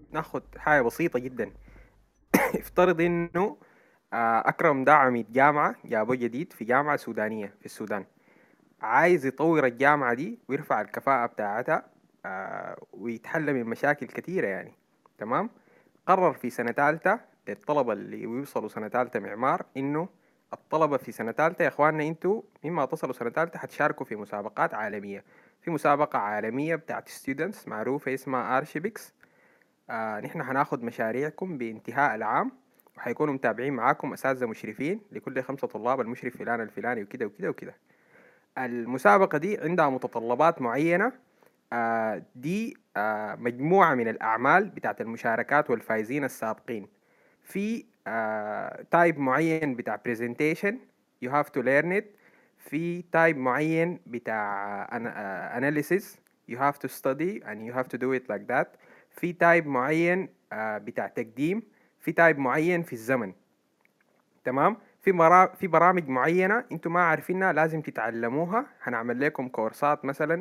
ناخد حاجة بسيطة جدا افترض انه آه، اكرم ده عميد جامعة جابوه جديد في جامعة سودانية في السودان عايز يطور الجامعة دي ويرفع الكفاءة بتاعتها آه، ويتحلى من مشاكل كثيرة يعني تمام قرر في سنة تالتة للطلبة اللي يوصلوا سنة تالتة معمار إنه الطلبة في سنة تالتة يا إخواننا أنتوا مما تصلوا سنة تالتة حتشاركوا في مسابقات عالمية في مسابقة عالمية بتاعت ستودنتس معروفة اسمها أرشيبكس آه نحن هناخد مشاريعكم بانتهاء العام وحيكونوا متابعين معاكم أساتذة مشرفين لكل خمسة طلاب المشرف فلان الفلاني وكده وكده وكده المسابقة دي عندها متطلبات معينة آه دي آه مجموعة من الأعمال بتاعت المشاركات والفائزين السابقين في تايب معين بتاع presentation you have to learn it في تايب معين بتاع an- آه، analysis you have to study and you have to do it like that في تايب معين آه، بتاع تقديم في تايب معين في الزمن تمام في مرا... في برامج معينة انتوا ما عارفينها لازم تتعلموها هنعمل لكم كورسات مثلا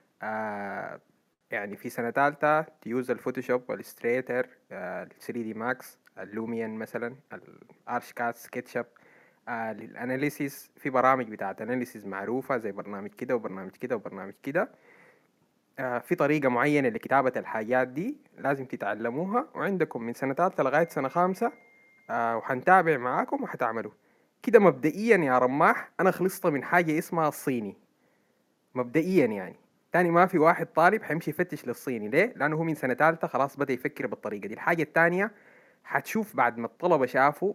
آه يعني في سنة تالتة تيوز الفوتوشوب والستريتر ال 3 دي ماكس اللوميان مثلا الارشكات سكتشب آه للاناليسيس في برامج بتاعت اناليسيس معروفة زي برنامج كده وبرنامج كده وبرنامج كده آه في طريقة معينة لكتابة الحاجات دي لازم تتعلموها وعندكم من سنة تالتة لغاية سنة خامسة آه وحنتابع معاكم وحتعملوا كده مبدئيا يا رماح انا خلصت من حاجة اسمها الصيني مبدئيا يعني تاني ما في واحد طالب حيمشي يفتش للصيني ليه؟ لأنه هو من سنة تالتة خلاص بدأ يفكر بالطريقة دي الحاجة التانية حتشوف بعد ما الطلبة شافوا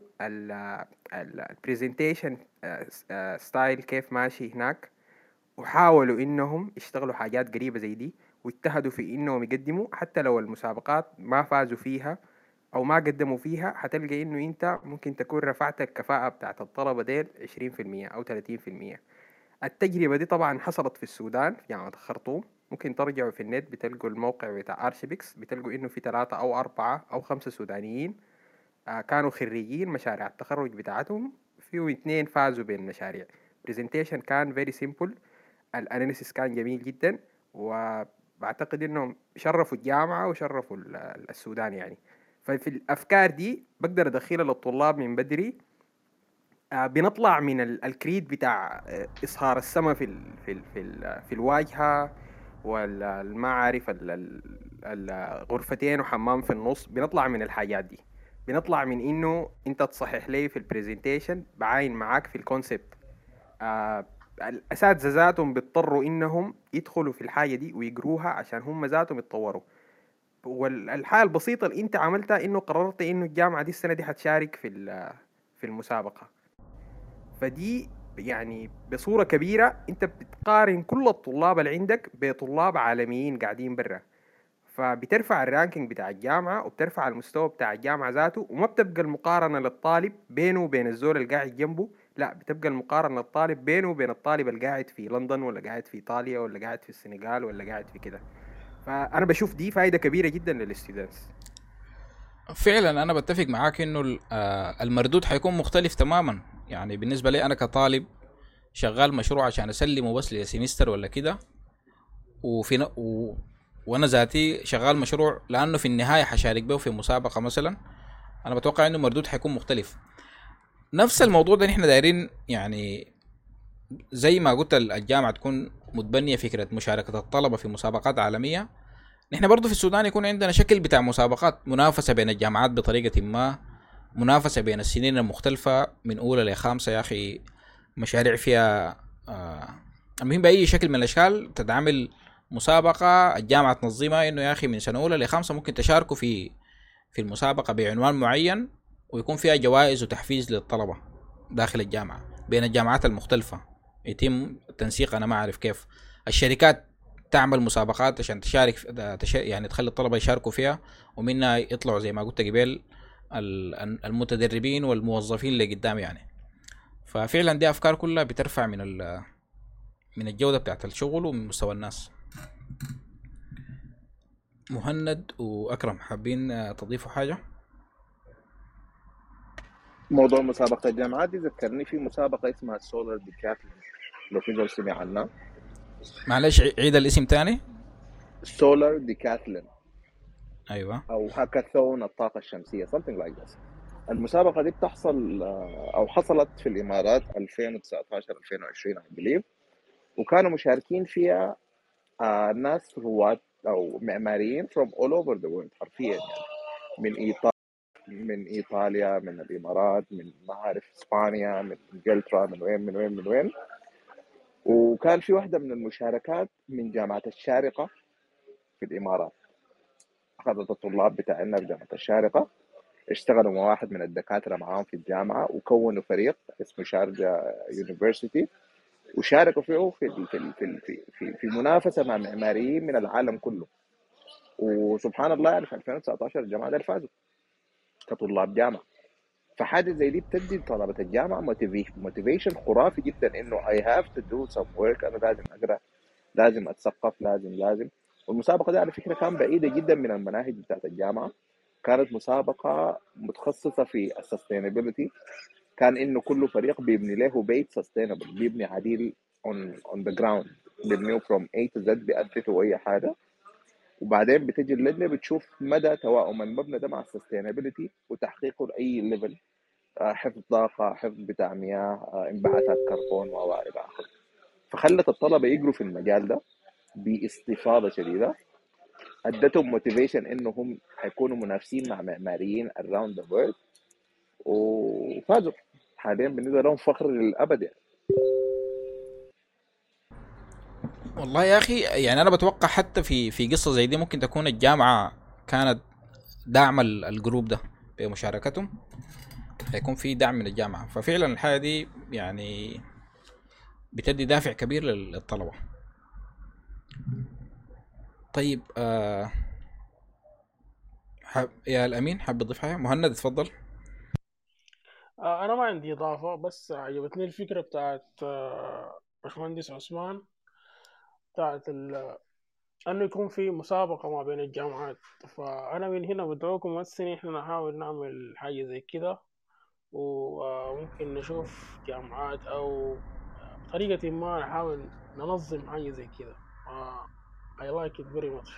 البرزنتيشن ستايل كيف ماشي هناك وحاولوا انهم يشتغلوا حاجات قريبة زي دي واجتهدوا في انهم يقدموا حتى لو المسابقات ما فازوا فيها او ما قدموا فيها حتلقى انه انت ممكن تكون رفعت الكفاءة بتاعت الطلبة ديل 20% او 30% التجربة دي طبعا حصلت في السودان في جامعة الخرطوم ممكن ترجعوا في النت بتلقوا الموقع بتاع ارشبكس بتلقوا انه في ثلاثة او اربعة او خمسة سودانيين آه، كانوا خريجين مشاريع التخرج بتاعتهم فيهم اتنين فازوا بالمشاريع برزنتيشن كان فيري سيمبل الاناليسيس كان جميل جدا وبعتقد انهم شرفوا الجامعة وشرفوا ال- ال- السودان يعني ففي الافكار دي بقدر ادخلها للطلاب من بدري آه، بنطلع من ال- الكريد بتاع آه، إصهار السماء في ال في ال في, ال في الواجهة والمعارف الغرفتين وحمام في النص بنطلع من الحاجات دي بنطلع من انه انت تصحح لي في البرزنتيشن بعاين معاك في الكونسبت آه الاساتذه ذاتهم بيضطروا انهم يدخلوا في الحاجه دي ويقروها عشان هم ذاتهم يتطوروا والحاجه البسيطه اللي انت عملتها انه قررت انه الجامعه دي السنه دي حتشارك في ال- في المسابقه فدي يعني بصورة كبيرة انت بتقارن كل الطلاب اللي عندك بطلاب عالميين قاعدين برا فبترفع الرانكينج بتاع الجامعة وبترفع المستوى بتاع الجامعة ذاته وما بتبقى المقارنة للطالب بينه وبين الزول اللي قاعد جنبه لا بتبقى المقارنة للطالب بينه وبين الطالب اللي قاعد في لندن ولا قاعد في ايطاليا ولا قاعد في السنغال ولا قاعد في كده فانا بشوف دي فائدة كبيرة جدا للستودنتس فعلا انا بتفق معاك انه ال- آه، المردود حيكون مختلف تماما يعني بالنسبه لي انا كطالب شغال مشروع عشان اسلمه بس لسيمستر ولا كده وفي ن... و... وانا ذاتي شغال مشروع لانه في النهايه حشارك به في مسابقه مثلا انا بتوقع انه مردود حيكون مختلف نفس الموضوع ده نحن دايرين يعني زي ما قلت ال- الجامعه تكون متبنيه فكره مشاركه الطلبه في مسابقات عالميه نحن برضو في السودان يكون عندنا شكل بتاع مسابقات منافسه بين الجامعات بطريقه ما منافسه بين السنين المختلفه من اولى لخامسه يا اخي مشاريع فيها آه المهم باي شكل من الاشكال تتعمل مسابقه الجامعه تنظمها انه يا اخي من سنه اولى لخامسه ممكن تشاركوا في في المسابقه بعنوان معين ويكون فيها جوائز وتحفيز للطلبه داخل الجامعه بين الجامعات المختلفه يتم تنسيق انا ما اعرف كيف الشركات تعمل مسابقات عشان تشارك في- تش... يعني تخلي الطلبه يشاركوا فيها ومنها يطلعوا زي ما قلت قبل ال- المتدربين والموظفين اللي قدام يعني ففعلا دي افكار كلها بترفع من ال... من الجوده بتاعت الشغل ومن مستوى الناس مهند واكرم حابين آه، تضيفوا حاجه موضوع مسابقة الجامعات دي ذكرني في مسابقة اسمها سولار ديكاتلون لو في زول سمع عنها معلش عي- عيد الاسم تاني سولار ديكاتلون ايوه او هاكاثون الطاقه الشمسيه something like this المسابقه دي بتحصل آه، او حصلت في الامارات 2019 2020 I believe وكانوا مشاركين فيها آه، ناس رواد او معماريين from all over the world حرفيا يعني من ايطاليا من ايطاليا من الامارات من ما اعرف اسبانيا من انجلترا من وين من وين من وين وكان في واحده من المشاركات من جامعه الشارقه في الامارات اخذت الطلاب بتاعنا في جامعه الشارقه اشتغلوا مع واحد من الدكاتره معاهم في الجامعه وكونوا فريق اسمه شارجه يونيفرسيتي وشاركوا فيه في في في في, في, في منافسه مع معماريين من العالم كله وسبحان الله يعني في 2019 الجماعه دول فازوا كطلاب جامعه فحاجه زي دي بتدي طلبه الجامعه موتيفيشن خرافي جدا انه اي هاف تو دو سم ورك انا لازم اقرا لازم اتثقف لازم لازم والمسابقه دي على فكره كان بعيده جدا من المناهج بتاعت الجامعه كانت مسابقه متخصصه في السستينابيلتي كان انه كل فريق بيبني له بيت سستينبل بيبني عديل اون اون ذا جراوند بيبنيه فروم اي تو زد بيأثثوا اي حاجه وبعدين بتجي اللجنه بتشوف مدى توائم المبنى ده مع السستينابيلتي وتحقيقه لاي ليفل آه، حفظ طاقه حفظ بتاع مياه آه، انبعاثات كربون والى اخره فخلت الطلبه يقروا في المجال ده باستفاضه شديده ادتهم موتيفيشن انهم حيكونوا منافسين مع معماريين around the world وفازوا حاليا بالنسبه لهم فخر للابد يعني والله يا اخي يعني انا بتوقع حتى في في قصه زي دي ممكن تكون الجامعه كانت داعمه ال- الجروب ده بمشاركتهم هيكون في دعم من الجامعه ففعلا الحاجه دي يعني بتدي دافع كبير لل- للطلبه طيب آه حب يا الامين حاب تضيف حاجه مهند اتفضل آه، أنا ما عندي إضافة بس عجبتني الفكرة بتاعت آه، باشمهندس عثمان بتاعت ال- أنه يكون في مسابقة ما بين الجامعات فأنا من هنا بدعوكم هسه إحنا نحاول نعمل حاجة زي كده وممكن نشوف جامعات أو بطريقة ما نحاول ننظم حاجة زي كده آه، I like it very much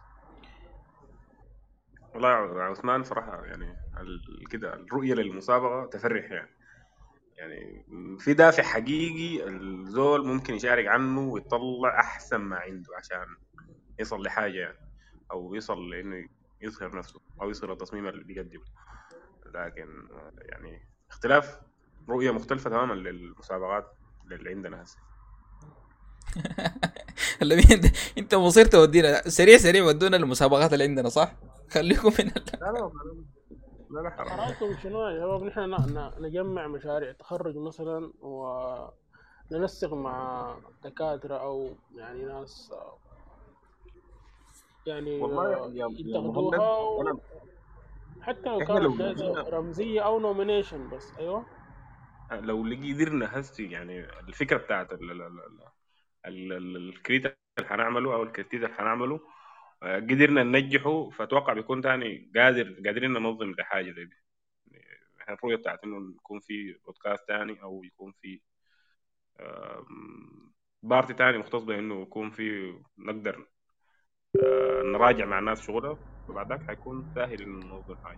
والله يا عثمان صراحة يعني ال- كده الرؤية للمسابقة تفرح يعني يعني في دافع حقيقي الزول ممكن يشارك عنه ويطلع أحسن ما عنده عشان يصل لحاجة يعني أو يصل لإنه يظهر نفسه أو يظهر التصميم اللي بيقدمه لكن آه، يعني اختلاف رؤية مختلفة تماما للمسابقات اللي عندنا هسه الامين ده- انت مصير تودينا سريع سريع ودونا المسابقات اللي عندنا صح؟ خليكم من ال... لا لا لا لا حرام قراركم شنو يا شباب نحن ن- ن- نجمع مشاريع تخرج مثلا وننسق مع دكاترة أو يعني ناس آه، يعني والله يا- آه، يا- يا يتخذوها مهند، و- حتى لو إحنا لو كانت جائزة لقينا- رمزية أو نومينيشن بس أيوه لو لقي قدرنا هسي يعني الفكره بتاعت ال- ال- ال- ال- ال- الكريت اللي هنعمله او الكريتيز اللي هنعمله آه، قدرنا ننجحه فاتوقع بيكون تاني قادر قادرين ننظم لحاجه زي دي يعني احنا الرؤيه بتاعت انه يكون في بودكاست تاني او يكون في آم، بارتي تاني مختص بانه يكون في نقدر آه، نراجع مع الناس شغلها وبعد ذاك حيكون سهل انه ننظم حاجه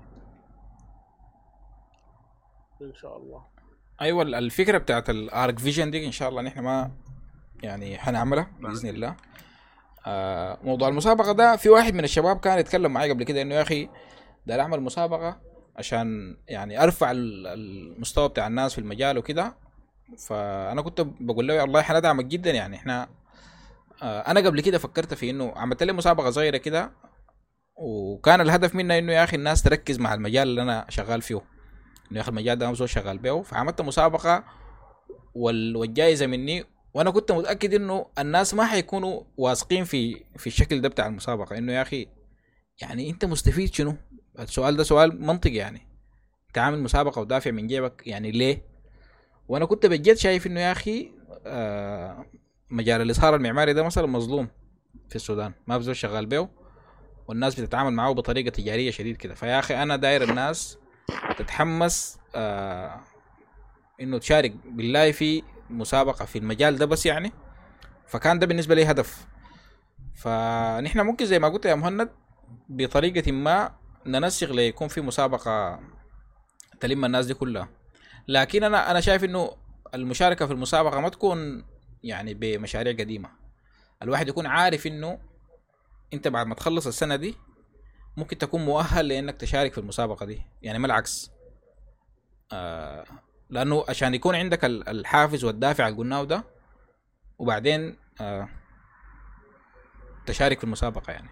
إن شاء الله ايوه ال- الفكره بتاعت الارك فيجن دي ان شاء الله نحن ما يعني حنعملها باذن الله آه موضوع المسابقه ده في واحد من الشباب كان يتكلم معي قبل كده انه يا اخي ده اعمل مسابقه عشان يعني ارفع ال- المستوى بتاع الناس في المجال وكده فانا كنت بقول له والله حندعمك جدا يعني احنا آه انا قبل كده فكرت في انه عملت لي مسابقه صغيره كده وكان الهدف منها انه يا اخي الناس تركز مع المجال اللي انا شغال فيه انه يا اخي المجال ده انا زول شغال بيه فعملت مسابقه وال- والجائزه مني وانا كنت متاكد انه الناس ما حيكونوا واثقين في في الشكل ده بتاع المسابقه انه يا اخي يعني انت مستفيد شنو؟ السؤال ده سؤال منطقي يعني انت عامل مسابقه ودافع من جيبك يعني ليه؟ وانا كنت بجد شايف انه يا اخي آه مجال الاظهار المعماري ده مثلا مظلوم في السودان ما في زول شغال بيه والناس بتتعامل معاه بطريقه تجاريه شديد كده فيا اخي انا داير الناس تتحمس آه انه تشارك بالله في مسابقه في المجال ده بس يعني فكان ده بالنسبه لي هدف فنحن ممكن زي ما قلت يا مهند بطريقة ما ننسق ليكون في مسابقة تلم الناس دي كلها لكن انا انا شايف انه المشاركة في المسابقة ما تكون يعني بمشاريع قديمة الواحد يكون عارف انه انت بعد ما تخلص السنة دي ممكن تكون مؤهل لانك تشارك في المسابقة دي يعني ما العكس آه لانه عشان يكون عندك ال- الحافز والدافع اللي قلناه ده وبعدين آه تشارك في المسابقة يعني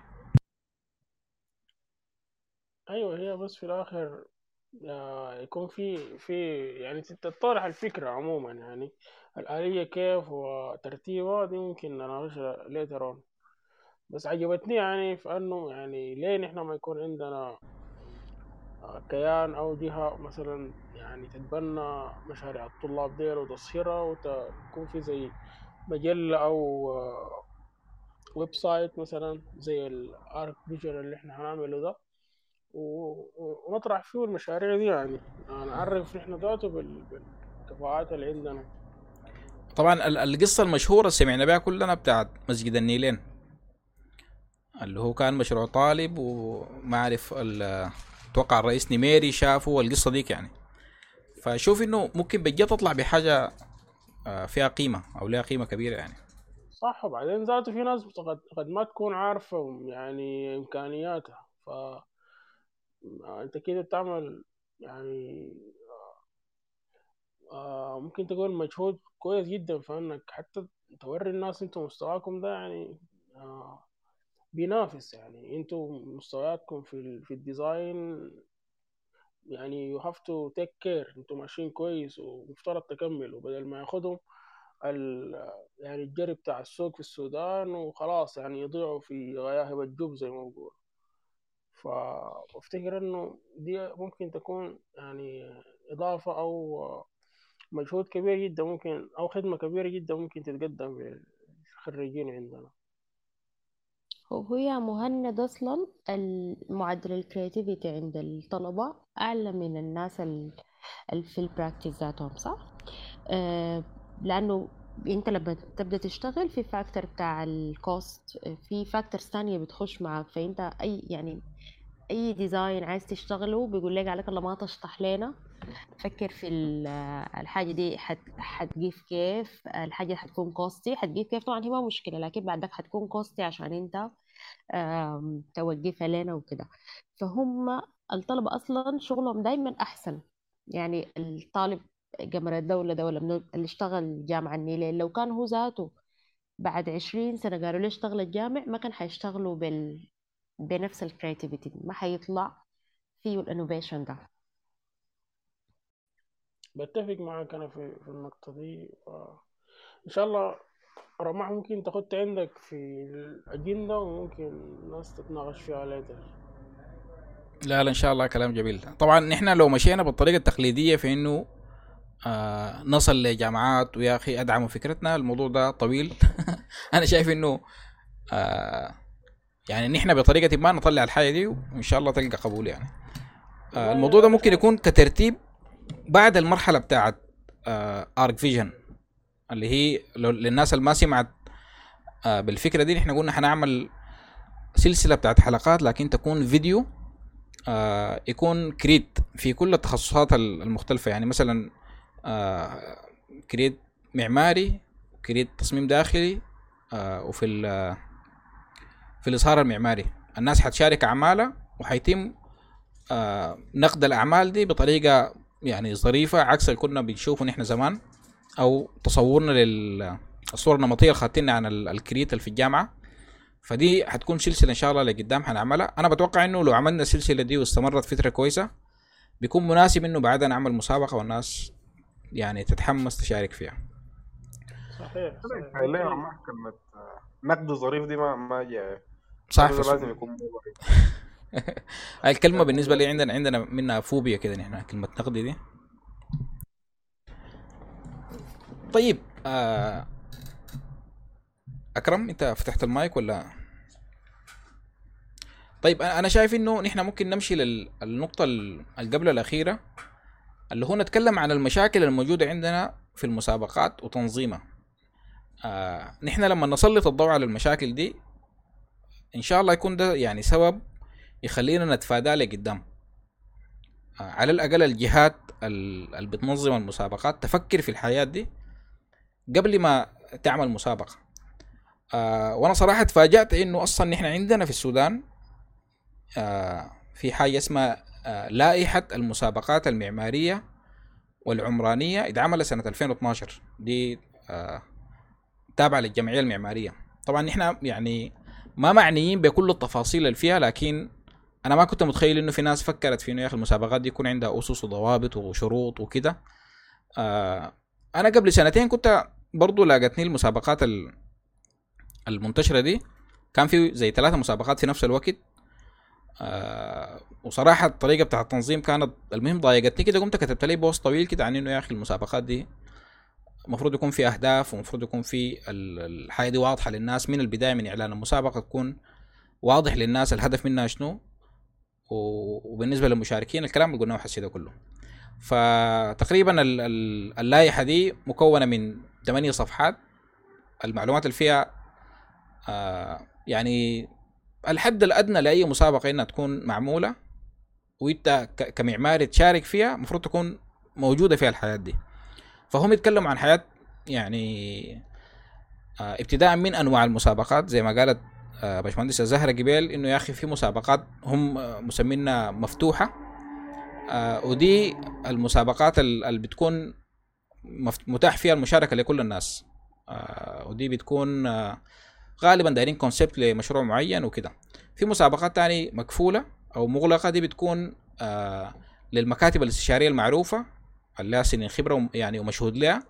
ايوه هي بس في الاخر آه، يكون في في يعني تطرح الفكرة عموما يعني الآلية كيف وترتيبها دي ممكن نناقشها later on بس عجبتني يعني في انه يعني ليه نحن ما يكون عندنا آه، كيان او جهة مثلا يعني تتبنى مشاريع الطلاب ديل وتصهيرها وتكون في زي مجلة او آه، ويب سايت مثلا زي الارك فيجن اللي احنا هنعمله ده و- و- ونطرح فيه المشاريع دي يعني آه، نعرف نحن ذاته بال- بالكفاءات اللي عندنا طبعا ال- القصة المشهورة اللي سمعنا بها كلنا بتاعت مسجد النيلين اللي هو كان مشروع طالب وما اعرف ال- اتوقع الرئيس نميري شافه والقصة ديك يعني فشوف انه ممكن بجد تطلع بحاجة آه، فيها قيمة او لها قيمة كبيرة يعني صح وبعدين ذاته في ناس قد, قد ما تكون عارفة يعني إمكانياتها ف أنت كده بتعمل يعني آه ممكن تقول مجهود كويس جدا في انك حتى توري الناس انتوا مستواكم ده يعني آه بينافس يعني انتوا مستوياتكم في ال في الديزاين يعني you have to take care انتوا ماشيين كويس ومفترض تكملوا بدل ما ياخدهم ال يعني الجري بتاع السوق في السودان وخلاص يعني يضيعوا في غياهب الجب زي ما بقول فافتكر انه دي ممكن تكون يعني اضافة او مجهود كبير جدا ممكن او خدمة كبيرة جدا ممكن تتقدم للخريجين عندنا هو يا مهند أصلا المعدل الكرياتيفيتي عند الطلبة أعلى من الناس ال- اللي في البراكتس ذاتهم صح؟ آه لأنه أنت لما تبدأ تشتغل في فاكتور بتاع الكوست في فاكتورز تانية بتخش معك فأنت أي يعني أي ديزاين عايز تشتغله بيقول لك عليك الله ما تشطح لنا فكر في ال- الحاجة دي حت حتجيب كيف الحاجة حتكون كوستي حتجيب كيف طبعا هي ما مشكلة لكن بعدك حتكون كوستي عشان انت آم، توقفها لنا وكده فهم الطلبة أصلا شغلهم دايما أحسن يعني الطالب قمر الدولة ده ولا من اللي اشتغل جامعة النيلين لو كان هو ذاته بعد عشرين سنة قالوا ليه اشتغل الجامع ما كان حيشتغلوا بال... بنفس الكرياتيفيتي ما حيطلع فيه الانوفيشن ده بتفق معك انا في في النقطة دي ف... ان شاء الله رمح ممكن تاخدت عندك في الأجندة وممكن الناس تتناقش فيها later لا لا ان شاء الله كلام جميل طبعا نحن لو مشينا بالطريقه التقليديه في انه آه نصل لجامعات ويا اخي ادعموا فكرتنا الموضوع ده طويل انا شايف انه آه يعني نحن بطريقه ما نطلع الحاجه دي وان شاء الله تلقى قبول يعني آه الموضوع ده ممكن يكون كترتيب بعد المرحله بتاعت آه ارك فيجن اللي هي لو- للناس اللي ما سمعت آه بالفكره دي نحن قلنا حنعمل سلسله بتاعت حلقات لكن تكون فيديو آه يكون كريت في كل التخصصات ال- المختلفة يعني مثلا آه كريت معماري كريت تصميم داخلي آه وفي ال- في الإظهار المعماري الناس حتشارك أعمالها وحيتم آه نقد الأعمال دي بطريقة يعني ظريفة عكس اللي كنا بنشوفه نحن زمان أو تصورنا للصورة النمطية اللي خدتنا عن ال- الكريت اللي في الجامعة فدي حتكون سلسله ان شاء الله لقدام حنعملها انا بتوقع انه لو عملنا السلسله دي واستمرت فتره كويسه بيكون مناسب انه بعدها نعمل مسابقه والناس يعني تتحمس تشارك فيها صحيح صحيح ليه رمح كلمة آه، نقد ظريف دي ما ما جاء صح هذا في لازم السوق. يكون مو ظريف هاي الكلمه بالنسبه لي عندنا عندنا منها فوبيا كده نحن كلمه نقد دي طيب آه اكرم انت فتحت المايك ولا طيب انا أنا شايف انه نحن ممكن نمشي للنقطه اللي قبل الاخيره اللي هو نتكلم عن المشاكل الموجوده عندنا في المسابقات وتنظيمها آه نحن لما نسلط الضوء على المشاكل دي ان شاء الله يكون ده يعني سبب يخلينا نتفاداه لقدام آه، على الاقل الجهات ال- اللي بتنظم المسابقات تفكر في الحياة دي قبل ما تعمل مسابقة آه وانا صراحة تفاجأت انه اصلا نحن عندنا في السودان آه في حاجة اسمها آه لائحة المسابقات المعمارية والعمرانية اتعملت سنة 2012 دي آه تابعة للجمعية المعمارية طبعا نحن يعني ما معنيين بكل التفاصيل اللي فيها لكن انا ما كنت متخيل انه في ناس فكرت في انه يا اخي المسابقات دي يكون عندها اسس وضوابط وشروط وكده آه انا قبل سنتين كنت برضو لاقتني المسابقات ال- المنتشرة دي كان في زي ثلاثة مسابقات في نفس الوقت آه وصراحة الطريقة بتاع التنظيم كانت المهم ضايقتني كده قمت كتبت لي بوست طويل كده عن انه يا اخي المسابقات دي المفروض يكون في اهداف ومفروض يكون في ال- الحاجة دي واضحة للناس من البداية من اعلان المسابقة تكون واضح للناس الهدف منها شنو و- وبالنسبة للمشاركين الكلام اللي قلناه حسي ده كله فتقريبا ال- ال- اللائحة دي مكونة من ثمانية صفحات المعلومات اللي فيها آه يعني الحد الادنى لاي مسابقه انها تكون معموله وانت ك- كمعماري تشارك فيها المفروض تكون موجوده فيها الحياه دي فهم يتكلموا عن حياه يعني آه ابتداء من انواع المسابقات زي ما قالت آه باشمهندسه زهره قبيل انه يا اخي في مسابقات هم آه، مسمينها مفتوحه آه ودي المسابقات ال- اللي بتكون مف- متاح فيها المشاركه لكل الناس آه ودي بتكون آه غالبا دايرين كونسبت لمشروع معين وكده في مسابقات تاني مقفولة أو مغلقة دي بتكون آه للمكاتب الاستشارية المعروفة اللي لها سنين خبرة وم- يعني ومشهود لها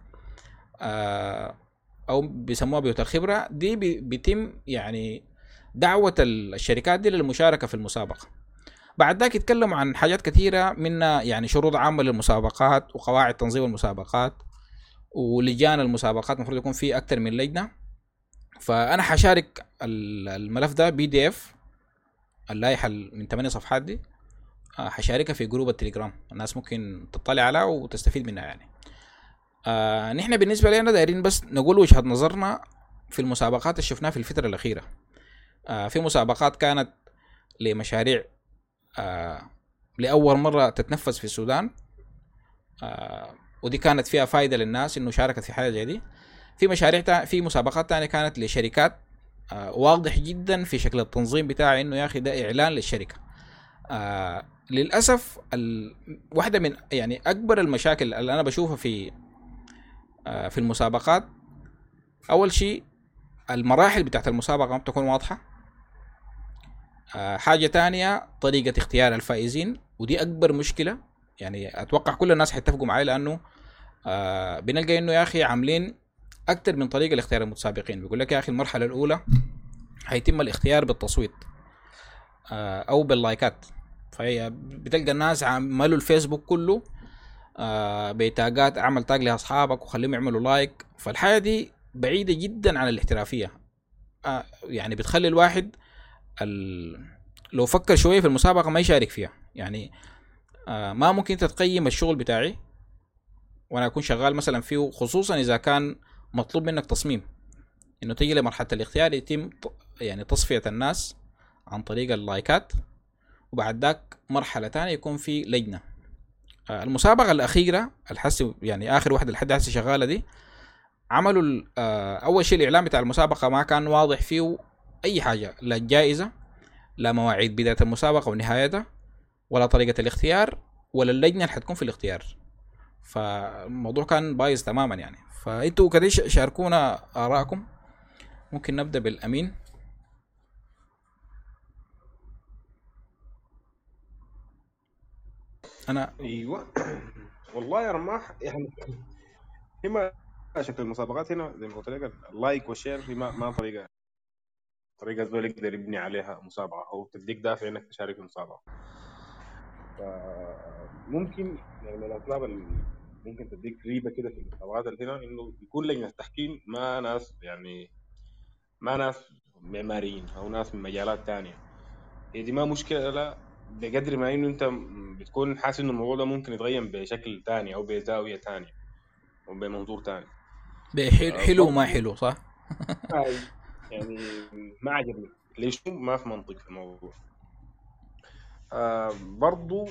آه أو بيسموها بيوت الخبرة دي بي- بيتم يعني دعوة ال- الشركات دي للمشاركة في المسابقة بعد ذاك يتكلموا عن حاجات كثيرة منها يعني شروط عامة للمسابقات وقواعد تنظيم المسابقات ولجان المسابقات المفروض يكون في أكثر من لجنة فانا حشارك ال- الملف ده بي دي اف اللائحه ال- من 8 صفحات دي آه، حشاركها في جروب التليجرام الناس ممكن تطلع عليها وتستفيد منها يعني آه نحن بالنسبه لنا دايرين بس نقول وجهه نظرنا في المسابقات اللي شفناها في الفتره الاخيره آه في مسابقات كانت لمشاريع آه لاول مره تتنفذ في السودان آه ودي كانت فيها فائده للناس انه شاركت في حاجه زي دي في مشاريع تا... في مسابقات تانية كانت لشركات آه واضح جدا في شكل التنظيم بتاعه انه يا اخي ده اعلان للشركه آه للاسف ال... واحده من يعني اكبر المشاكل اللي انا بشوفها في آه في المسابقات اول شيء المراحل بتاعت المسابقه ما بتكون واضحه آه حاجه تانية طريقه اختيار الفائزين ودي اكبر مشكله يعني اتوقع كل الناس حيتفقوا معي لانه آه بنلقى انه يا اخي عاملين اكثر من طريقه لاختيار المتسابقين بيقول لك يا اخي المرحله الاولى هيتم الاختيار بالتصويت آه، او باللايكات فهي بتلقى الناس عملوا الفيسبوك كله آه، بتاجات اعمل تاج لاصحابك وخليهم يعملوا لايك فالحاجه دي بعيده جدا عن الاحترافيه آه، يعني بتخلي الواحد ال... لو فكر شويه في المسابقه ما يشارك فيها يعني آه، ما ممكن انت تقيم الشغل بتاعي وانا اكون شغال مثلا فيه خصوصا اذا كان مطلوب منك تصميم انه تيجي لمرحله الاختيار يتم ط- يعني تصفيه الناس عن طريق اللايكات وبعد ذاك مرحله تانية يكون في لجنه آه، المسابقه الاخيره الحسي يعني اخر واحده لحد هسه شغاله دي عملوا ال- آه، اول شيء الاعلان بتاع المسابقه ما كان واضح فيه اي حاجه لا الجائزه لا مواعيد بدايه المسابقه ونهايتها ولا طريقه الاختيار ولا اللجنه اللي حتكون في الاختيار فالموضوع كان بايظ تماما يعني فانتوا كده ش- شاركونا ارائكم ممكن نبدا بالامين انا ايوه والله يا رماح يعني هي شكل المسابقات هنا زي ما قلت لك اللايك والشير هي ما ما طريقه طريقه زول يقدر يبني عليها مسابقه او تديك دافع انك تشارك في مسابقه فممكن يعني من الاسباب اللي ممكن تديك ريبه كده في المسابقات اللي هنا انه يكون لجنه تحكيم ما ناس يعني ما ناس معماريين او ناس من مجالات تانية هي دي ما مشكله لا بقدر ما انه انت بتكون حاسس انه الموضوع ده ممكن يتغير بشكل تاني او بزاويه تانية او بمنظور تاني بحل- آه، حلو وما برضو- حلو صح هاي يعني ما عجبني ليش ما في منطق في الموضوع آه برضو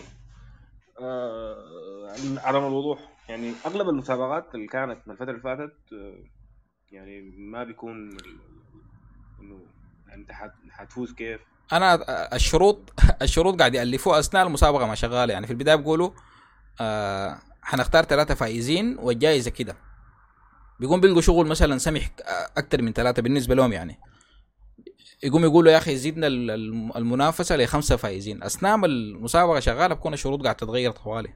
آه عدم الوضوح يعني اغلب المسابقات اللي كانت من الفتره اللي فاتت آه يعني ما بيكون ال- انه يعني انت حت- حتفوز كيف انا الشروط الشروط قاعد يالفوها اثناء المسابقه ما شغاله يعني في البدايه بيقولوا آه حنختار ثلاثه فائزين والجائزه كده بيقوم بيلقوا شغل مثلا سمح اكثر من ثلاثه بالنسبه لهم يعني يقوم يقولوا يا اخي زيدنا ال- الم- المنافسه لخمسه فائزين اثناء ما المسابقه شغاله بكون الشروط قاعد تتغير طوالي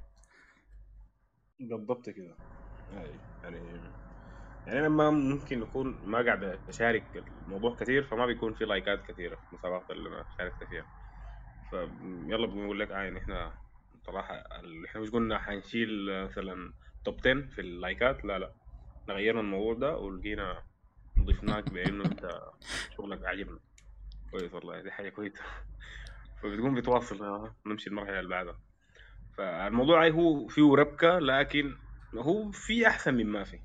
بالضبط كده أي. يعني يعني انا ما ممكن يكون ما قاعد اشارك الموضوع كثير فما بيكون في لايكات كثيره في المسابقات اللي انا شاركت فيها فيلا بنقول لك آه يعني احنا صراحه ال- احنا مش قلنا حنشيل مثلا توب 10 في اللايكات لا لا غيرنا الموضوع ده ولقينا ضفناك بانه انت شغلك عاجبنا كويس والله دي حاجه كويسه فبتقوم بتواصل آه، نمشي المرحله اللي بعدها فالموضوع هو فيه ربكه لكن هو في احسن من ما في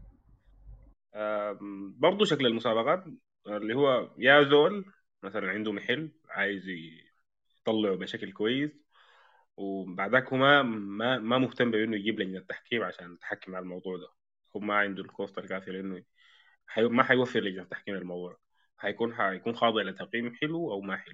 آم، برضو شكل المسابقات اللي هو يا زول مثلا عنده محل عايز يطلعه بشكل كويس وبعدك هو ما ما ما مهتم بانه يجيب لجنه تحكيم عشان تحكم على الموضوع ده هو ما عنده الكوست الكافي لانه حي... ما حيوفر لجنه تحكيم الموضوع حيكون حيكون خاضع لتقييم حلو او ما حلو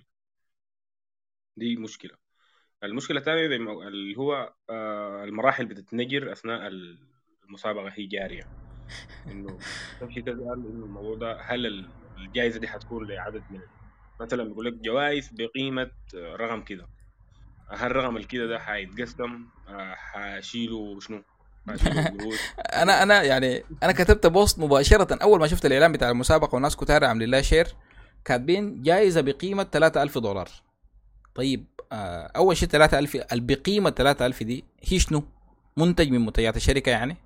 دي مشكله المشكله الثانيه زي ما- اللي هو آه، المراحل بتتنجر اثناء المسابقه هي جاريه انه تمشي تسال انه الموضوع ده هل ال- الجائزه دي حتكون لعدد من مثلا بيقول لك جوائز بقيمه آه، رقم كده هل الرقم الكده ده حيتقسم آه، حشيله شنو؟ حشيله قروش انا انا يعني انا كتبت بوست مباشره اول ما شفت الاعلان بتاع المسابقه والناس كتار عاملين لها شير كاتبين جائزه بقيمه 3000 دولار طيب آه اول شيء 3000 ال- بقيمه 3000 دي هي شنو؟ منتج من منتجات الشركه يعني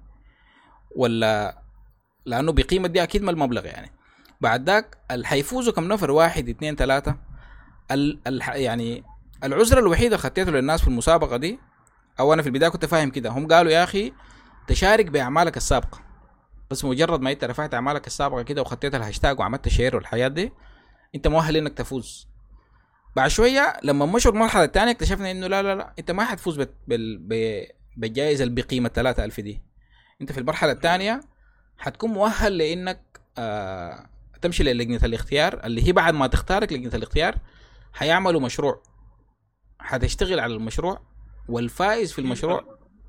ولا لانه بقيمه دي اكيد ما المبلغ يعني بعد ذاك اللي حيفوزوا كم نفر واحد اثنين ثلاثه ال ال يعني العذر الوحيد اللي خطيته للناس في المسابقه دي او انا في البدايه كنت فاهم كده هم قالوا يا اخي تشارك باعمالك السابقه بس مجرد ما انت رفعت اعمالك السابقه كده وخطيت الهاشتاج وعملت شير والحياه دي انت مؤهل انك تفوز بعد شويه لما مشوا المرحله الثانيه اكتشفنا انه لا لا لا انت ما حتفوز بال- بال- ب- بالجائزه اللي بقيمه 3000 دي انت في المرحله الثانيه حتكون مؤهل لانك آه تمشي للجنه الاختيار اللي هي بعد ما تختارك لجنه الاختيار حيعملوا مشروع حتشتغل على المشروع والفائز في المشروع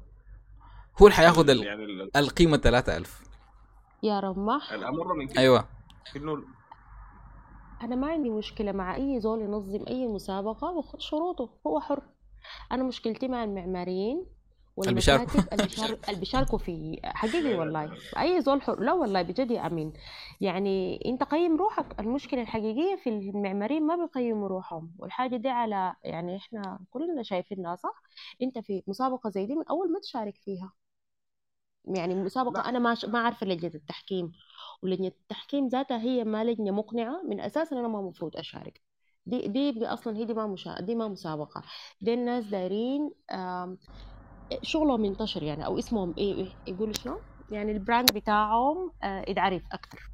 هو اللي حياخد ال- يعني ال- القيمه 3000 يا رماح الامر من كده ايوه انه أنا ما عندي مشكلة مع أي زول ينظم أي مسابقة وخد شروطه هو حر أنا مشكلتي مع المعماريين اللي بيشاركوا. والمكاتب اللي بيشار- اللي بيشاركوا في حقيقي والله أي زول حر لا والله بجد يا أمين يعني أنت قيم روحك المشكلة الحقيقية في المعماريين ما بيقيموا روحهم والحاجة دي على يعني إحنا كلنا شايفينها صح أنت في مسابقة زي دي من أول ما تشارك فيها يعني مسابقة أنا ما ما عارفة لجنة التحكيم ولجنة التحكيم ذاتها هي ما لجنة مقنعة من أساس إن أنا ما المفروض أشارك دي دي أصلا هي دي ما مشا... دي ما مسابقة دي الناس دايرين آم، شغلهم ينتشر يعني أو اسمهم إيه إيه يقولوا شنو يعني البراند بتاعهم آه، يتعرف أكتر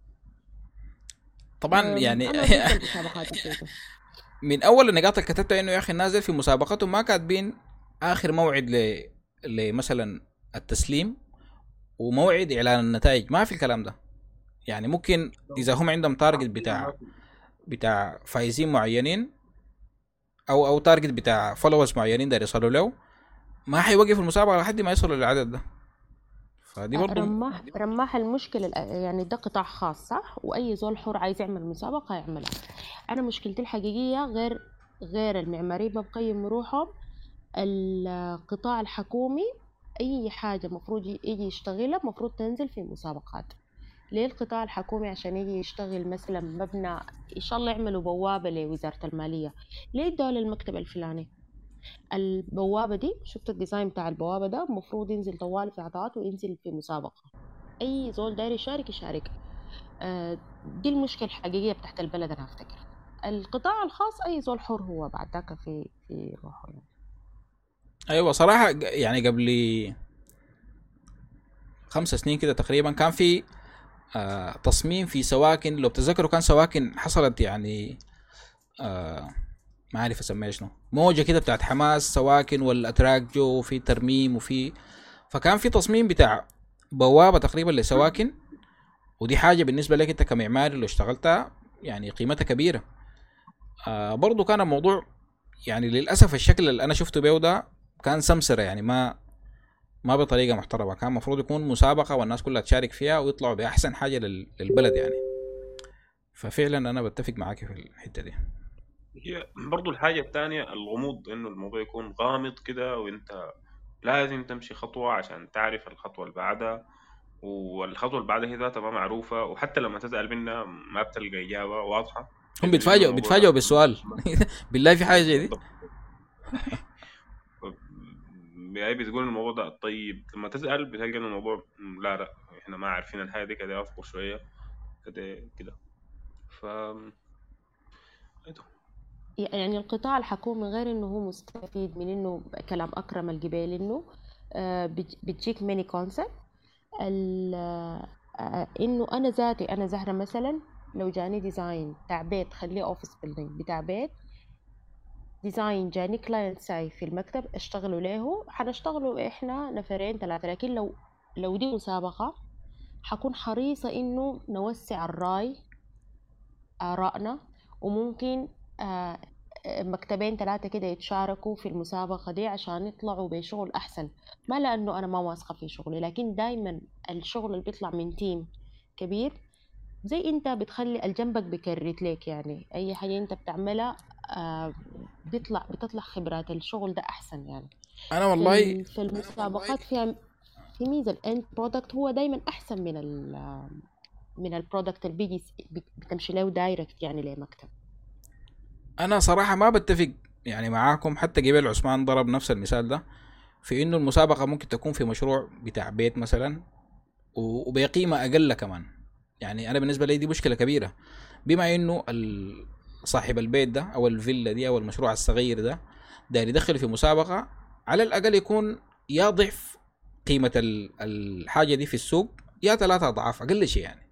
طبعا آم، يعني أنا ضد المسابقات زي دي. من اول النقاط اللي كتبتها انه يا اخي الناس دي في مسابقتهم ما كاتبين اخر موعد ل لمثلا التسليم وموعد اعلان النتائج ما في الكلام ده يعني ممكن اذا هم عندهم تارجت بتاع بتاع فايزين معينين او او تارجت بتاع فولورز معينين داير يوصلوا له ما حيوقف المسابقه لحد ما يصلوا للعدد ده فدي برضو رماح رماح المشكلة الأ- يعني ده قطاع خاص صح وأي زول حر عايز يعمل مسابقة يعملها أنا مشكلتي الحقيقية غير غير المعماريين ما بقيموا روحهم القطاع الحكومي أي حاجة مفروض ي- يجي يشتغلها مفروض تنزل في مسابقات ليه القطاع الحكومي عشان يجي يشتغل مثلا مبنى إن شاء الله يعملوا بوابة لوزارة المالية ليه ادوا للمكتب الفلاني البوابة دي شفت الديزاين بتاع البوابة ده المفروض ينزل طوال في عطاءات وينزل في مسابقة أي زول داير يشارك يشارك آه، دي المشكلة الحقيقية بتاعت البلد أنا أفتكر القطاع الخاص أي زول حر هو بعد ذاك في في روحه يعني. ايوه صراحه ج- يعني قبل خمس سنين كده تقريبا كان في آه تصميم في سواكن لو بتتذكروا كان سواكن حصلت يعني آه ما عارف اسميها شنو موجه كده بتاعت حماس سواكن والاتراك جو وفي ترميم وفي فكان في تصميم بتاع بوابه تقريبا لسواكن ودي حاجه بالنسبه لك انت كمعماري لو اشتغلتها يعني قيمتها كبيره آه برضو كان الموضوع يعني للاسف الشكل اللي انا شفته بيه ده كان سمسره يعني ما ما بطريقه محترمه كان المفروض يكون مسابقه والناس كلها تشارك فيها ويطلعوا باحسن حاجه لل- للبلد يعني ففعلا انا بتفق معاك في الحته دي هي برضو الحاجة الثانية الغموض إنه الموضوع يكون غامض كده وأنت لازم تمشي خطوة عشان تعرف الخطوة اللي بعدها والخطوة اللي بعدها هي ذاتها ما معروفة وحتى لما تسأل منها ما بتلقى إجابة واضحة هم إنه بيتفاجئوا الموضوع بيتفاجئوا بالسؤال بالله في حاجه زي دي بالضبط يعني بتقول الموضوع ده طيب لما تسأل بتلقى إنه الموضوع م، لا لا احنا ما عارفين الحاجة دي كده اصبر شوية كده كده ف أيوه. يعني القطاع الحكومي غير انه هو مستفيد من انه كلام اكرم الجبال انه آه، بت- بتجيك ميني كونسبت انه انا ذاتي انا زهرة مثلا لو جاني ديزاين بتاع بيت خليه اوفيس بيلدينج بتاع بيت ديزاين جاني كلاينت ساي في المكتب اشتغلوا له حنشتغلوا احنا نفرين ثلاثة لكن لو لو دي مسابقة حكون حريصة انه نوسع الراي آرائنا وممكن آه، مكتبين ثلاثة كده يتشاركوا في المسابقة دي عشان يطلعوا بشغل أحسن ما لأنه أنا ما واثقة في شغلي لكن دايما الشغل اللي بيطلع من تيم كبير زي انت بتخلي الجنبك بيكرت لك يعني اي حاجة انت بتعملها آه بيطلع بتطلع خبرات الشغل ده احسن يعني انا في والله ال- في المسابقات فيها في ميزة الاند برودكت هو دايما احسن من ال من البرودكت اللي بيجي بتمشي له دايركت يعني لمكتب انا صراحه ما بتفق يعني معاكم حتى قبل عثمان ضرب نفس المثال ده في انه المسابقه ممكن تكون في مشروع بتاع بيت مثلا و- وبقيمه اقل كمان يعني انا بالنسبه لي دي مشكله كبيره بما انه ال- صاحب البيت ده او الفيلا دي او المشروع الصغير ده داير يدخل في مسابقه على الاقل يكون يا ضعف قيمه ال- الحاجه دي في السوق يا ثلاثة اضعاف اقل شيء يعني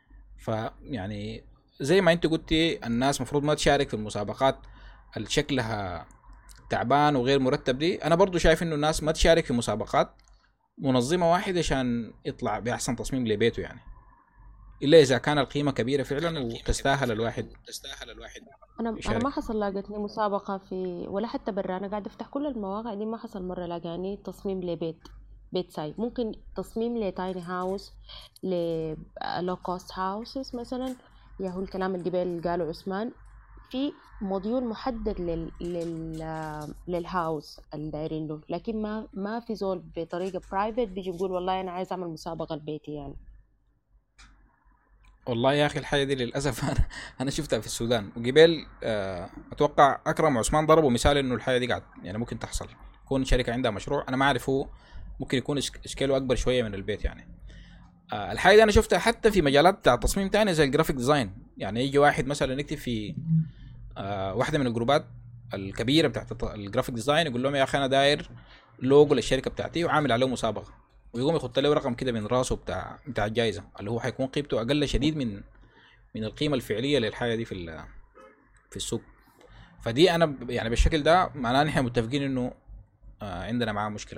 فيعني زي ما انت قلتي الناس مفروض ما تشارك في المسابقات اللي شكلها تعبان وغير مرتب دي انا برضو شايف انه الناس ما تشارك في مسابقات منظمه واحده عشان يطلع باحسن تصميم لبيته يعني الا اذا كان القيمه كبيره فعلا وتستاهل الواحد تستاهل الواحد انا انا يشارك ما حصل لاقتني مسابقة في ولا حتى برا انا قاعدة افتح كل المواقع دي ما حصل مرة لاقاني تصميم لبيت بيت ساي ممكن تصميم لتايني هاوس لو كوست هاوسز مثلا يا هو الكلام اللي قبل قاله عثمان في موديول محدد لل لل للهاوس اللي دايرين له لكن ما ما في زول بطريقة برايفت بيجي يقول والله انا عايز اعمل مسابقة لبيتي يعني والله يا اخي الحاجه دي للاسف انا انا شفتها في السودان وقبل آه، اتوقع اكرم وعثمان ضربوا مثال انه الحاجه دي قاعد يعني ممكن تحصل يكون شركه عندها مشروع انا ما اعرف هو ممكن يكون إش- اشكاله اكبر شويه من البيت يعني آه، الحاجه دي انا شفتها حتى في مجالات بتاع تصميم تاني زي الجرافيك ديزاين يعني يجي واحد مثلا يكتب في آه، واحده من الجروبات الكبيره بتاعت الت- الجرافيك ديزاين يقول لهم يا اخي انا داير لوجو للشركه بتاعتي وعامل عليه مسابقه ويقوم يحط له رقم كده من راسه بتاع بتاع الجائزه اللي هو حيكون قيمته اقل شديد من من القيمه الفعليه للحاجه دي في ال- في السوق فدي انا ب- يعني بالشكل ده معناه ان احنا متفقين انه آه، عندنا معاه مشكله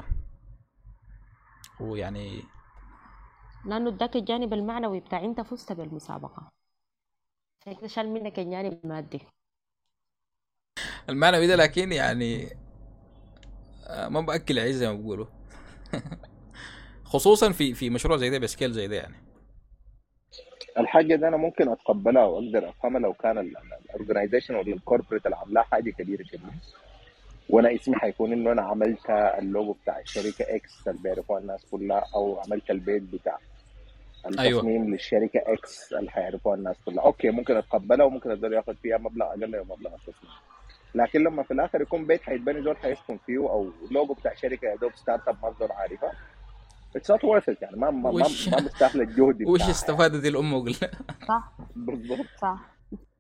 ويعني لانه اداك الجانب المعنوي بتاع انت فزت بالمسابقة عشان كده شال منك الجانب المادي المعنوي ده لكن يعني آه، ما باكل عيش زي ما بيقولوا خصوصا في في مشروع زي ده بسكيل زي ده يعني الحاجه دي انا ممكن اتقبلها واقدر افهمها لو كان الاورجنايزيشن ولا الكوربريت اللي عاملاها حاجه كبيره جدا وانا اسمي حيكون انه انا عملت اللوجو بتاع الشركه اكس اللي بيعرفوها الناس كلها او عملت البيت بتاع ايوه التصميم للشركه اكس اللي حيعرفوها الناس كلها اوكي ممكن اتقبلها وممكن اقدر ياخد فيها مبلغ اقل من مبلغ التصميم لكن لما في الاخر يكون بيت حيتبني دول حيسكن فيه او لوجو بتاع شركه يا دوب ستارت اب مصدر عارفها اتس نوت ورث يعني ما ما ما, وش ما مستاهل الجهد وش بتاعها يعني استفادت الام وقل صح بالضبط صح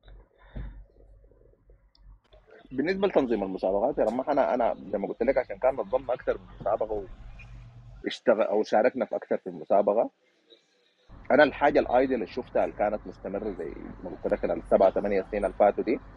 بالنسبه لتنظيم المسابقات يا رمح انا انا زي ما قلت لك عشان كان نظمنا اكثر من مسابقه واشتغل او شاركنا في اكثر في المسابقه انا الحاجه الايدل اللي شفتها اللي كانت مستمره زي ما قلت لك السبعه ثمانيه سنين اللي فاتوا دي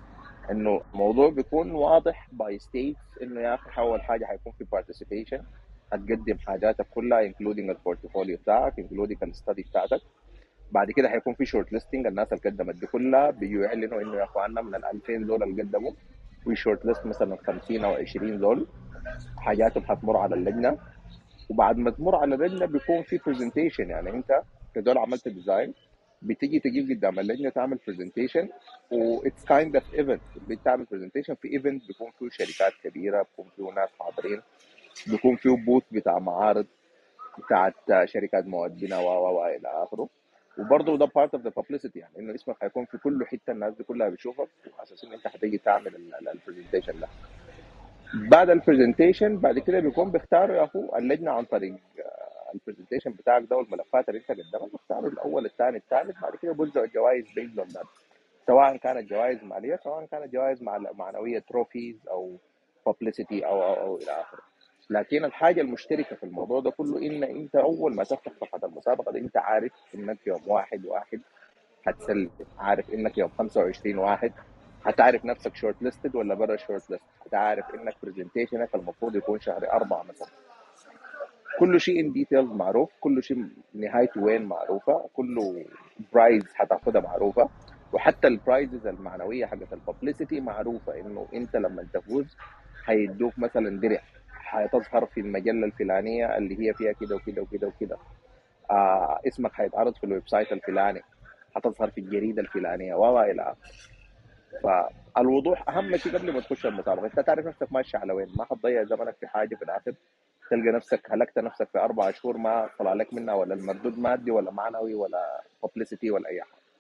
انه الموضوع بيكون واضح باي ستيتس انه يا اخي اول حاجه حيكون في بارتيسيبيشن هتقدم حاجاتك كلها انكلودينج البورتفوليو بتاعك انكلودينج الستدي بتاعتك بعد كده حيكون في شورت ليستنج الناس اللي قدمت دي كلها بيجوا يعلنوا انه يا اخواننا من ال 2000 دول اللي قدموا في شورت ليست مثلا 50 او 20 دول حاجاتهم حتمر على اللجنه وبعد ما تمر على اللجنه بيكون في برزنتيشن يعني انت كدول عملت ديزاين بتيجي تجيب قدام اللجنه تعمل برزنتيشن و اتس كايند اوف ايفنت بتعمل برزنتيشن في ايفنت بيكون فيه شركات كبيره بيكون فيه ناس حاضرين بيكون فيه بوث بتاع معارض بتاعت شركات مواد و و الى اخره وبرضه ده بارت اوف ذا بابليستي يعني انه اسمك هيكون في كل حته الناس دي كلها بتشوفك على اساس ان انت هتيجي تعمل البرزنتيشن ده بعد البرزنتيشن بعد كده بيكون بيختاروا يا اخو اللجنه عن طريق البرزنتيشن بتاعك ده والملفات اللي انت قدمها بيختاروا الاول الثاني الثالث بعد كده بيوزعوا الجوائز بيزد اون سواء كانت جوائز ماليه سواء كانت جوائز معنويه تروفيز او بابليستي او او, أو الى اخره لكن الحاجه المشتركه في الموضوع ده كله ان انت اول ما تفتح صفحه المسابقه دي انت عارف انك يوم واحد واحد هتسلم عارف انك يوم 25 واحد هتعرف نفسك شورت ليستد ولا برا شورت ليست هتعرف انك برزنتيشنك المفروض يكون شهر أربعة مثلا كل شيء ان ديتيلز معروف كل شيء نهايته وين معروفه كله برايز هتاخدها معروفه وحتى البرايزز المعنويه حقت الببليستي معروفه انه انت لما تفوز هيدوك مثلا درع هتظهر في المجله الفلانيه اللي هي فيها كده وكده وكده وكده آه اسمك هيتعرض في الويب سايت الفلاني هتظهر في الجريده الفلانيه و الى اخره فالوضوح اهم شيء قبل ما تخش المسابقه انت تعرف نفسك ماشي على وين ما حتضيع زمنك في حاجه في الاخر تلقى نفسك هلكت نفسك في اربع شهور ما طلع لك منها ولا المردود مادي ولا معنوي ولا ببليستي ولا اي حاجه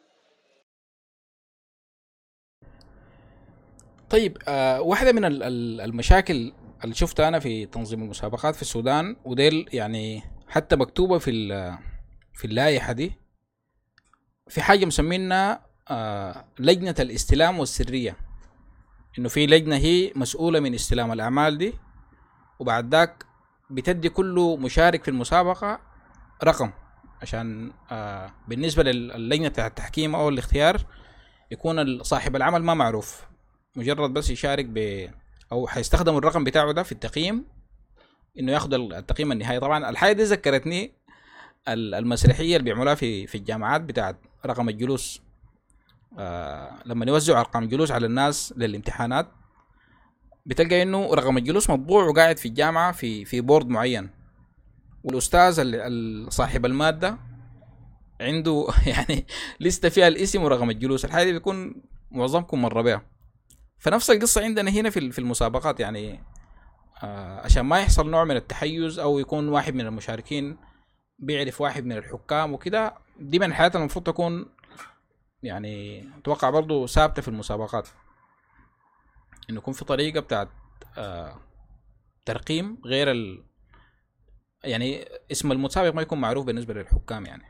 طيب آه واحده من المشاكل اللي شفتها انا في تنظيم المسابقات في السودان وديل يعني حتى مكتوبه في في اللائحه دي في حاجه مسمينها آه لجنه الاستلام والسريه انه في لجنه هي مسؤوله من استلام الاعمال دي وبعد ذاك بتدي كل مشارك في المسابقه رقم عشان آه بالنسبه للجنه بتاع التحكيم او الاختيار يكون صاحب العمل ما معروف مجرد بس يشارك ب او حيستخدموا الرقم بتاعه ده في التقييم انه ياخذ التقييم النهائي طبعا الحاجه دي ذكرتني المسرحيه اللي بيعملوها في في الجامعات بتاعت رقم الجلوس آه لما يوزعوا ارقام الجلوس على الناس للامتحانات بتلقى انه رقم الجلوس مطبوع وقاعد في الجامعه في في بورد معين والاستاذ صاحب الماده عنده يعني لسته فيها الاسم ورقم الجلوس الحاجه دي بيكون معظمكم مر بها فنفس القصه عندنا هنا في في المسابقات يعني آه عشان ما يحصل نوع من التحيز او يكون واحد من المشاركين بيعرف واحد من الحكام وكده دي من الحاجات المفروض تكون يعني اتوقع برضو ثابته في المسابقات انه يكون في طريقه بتاعت آه ترقيم غير ال يعني اسم المتسابق ما يكون معروف بالنسبه للحكام يعني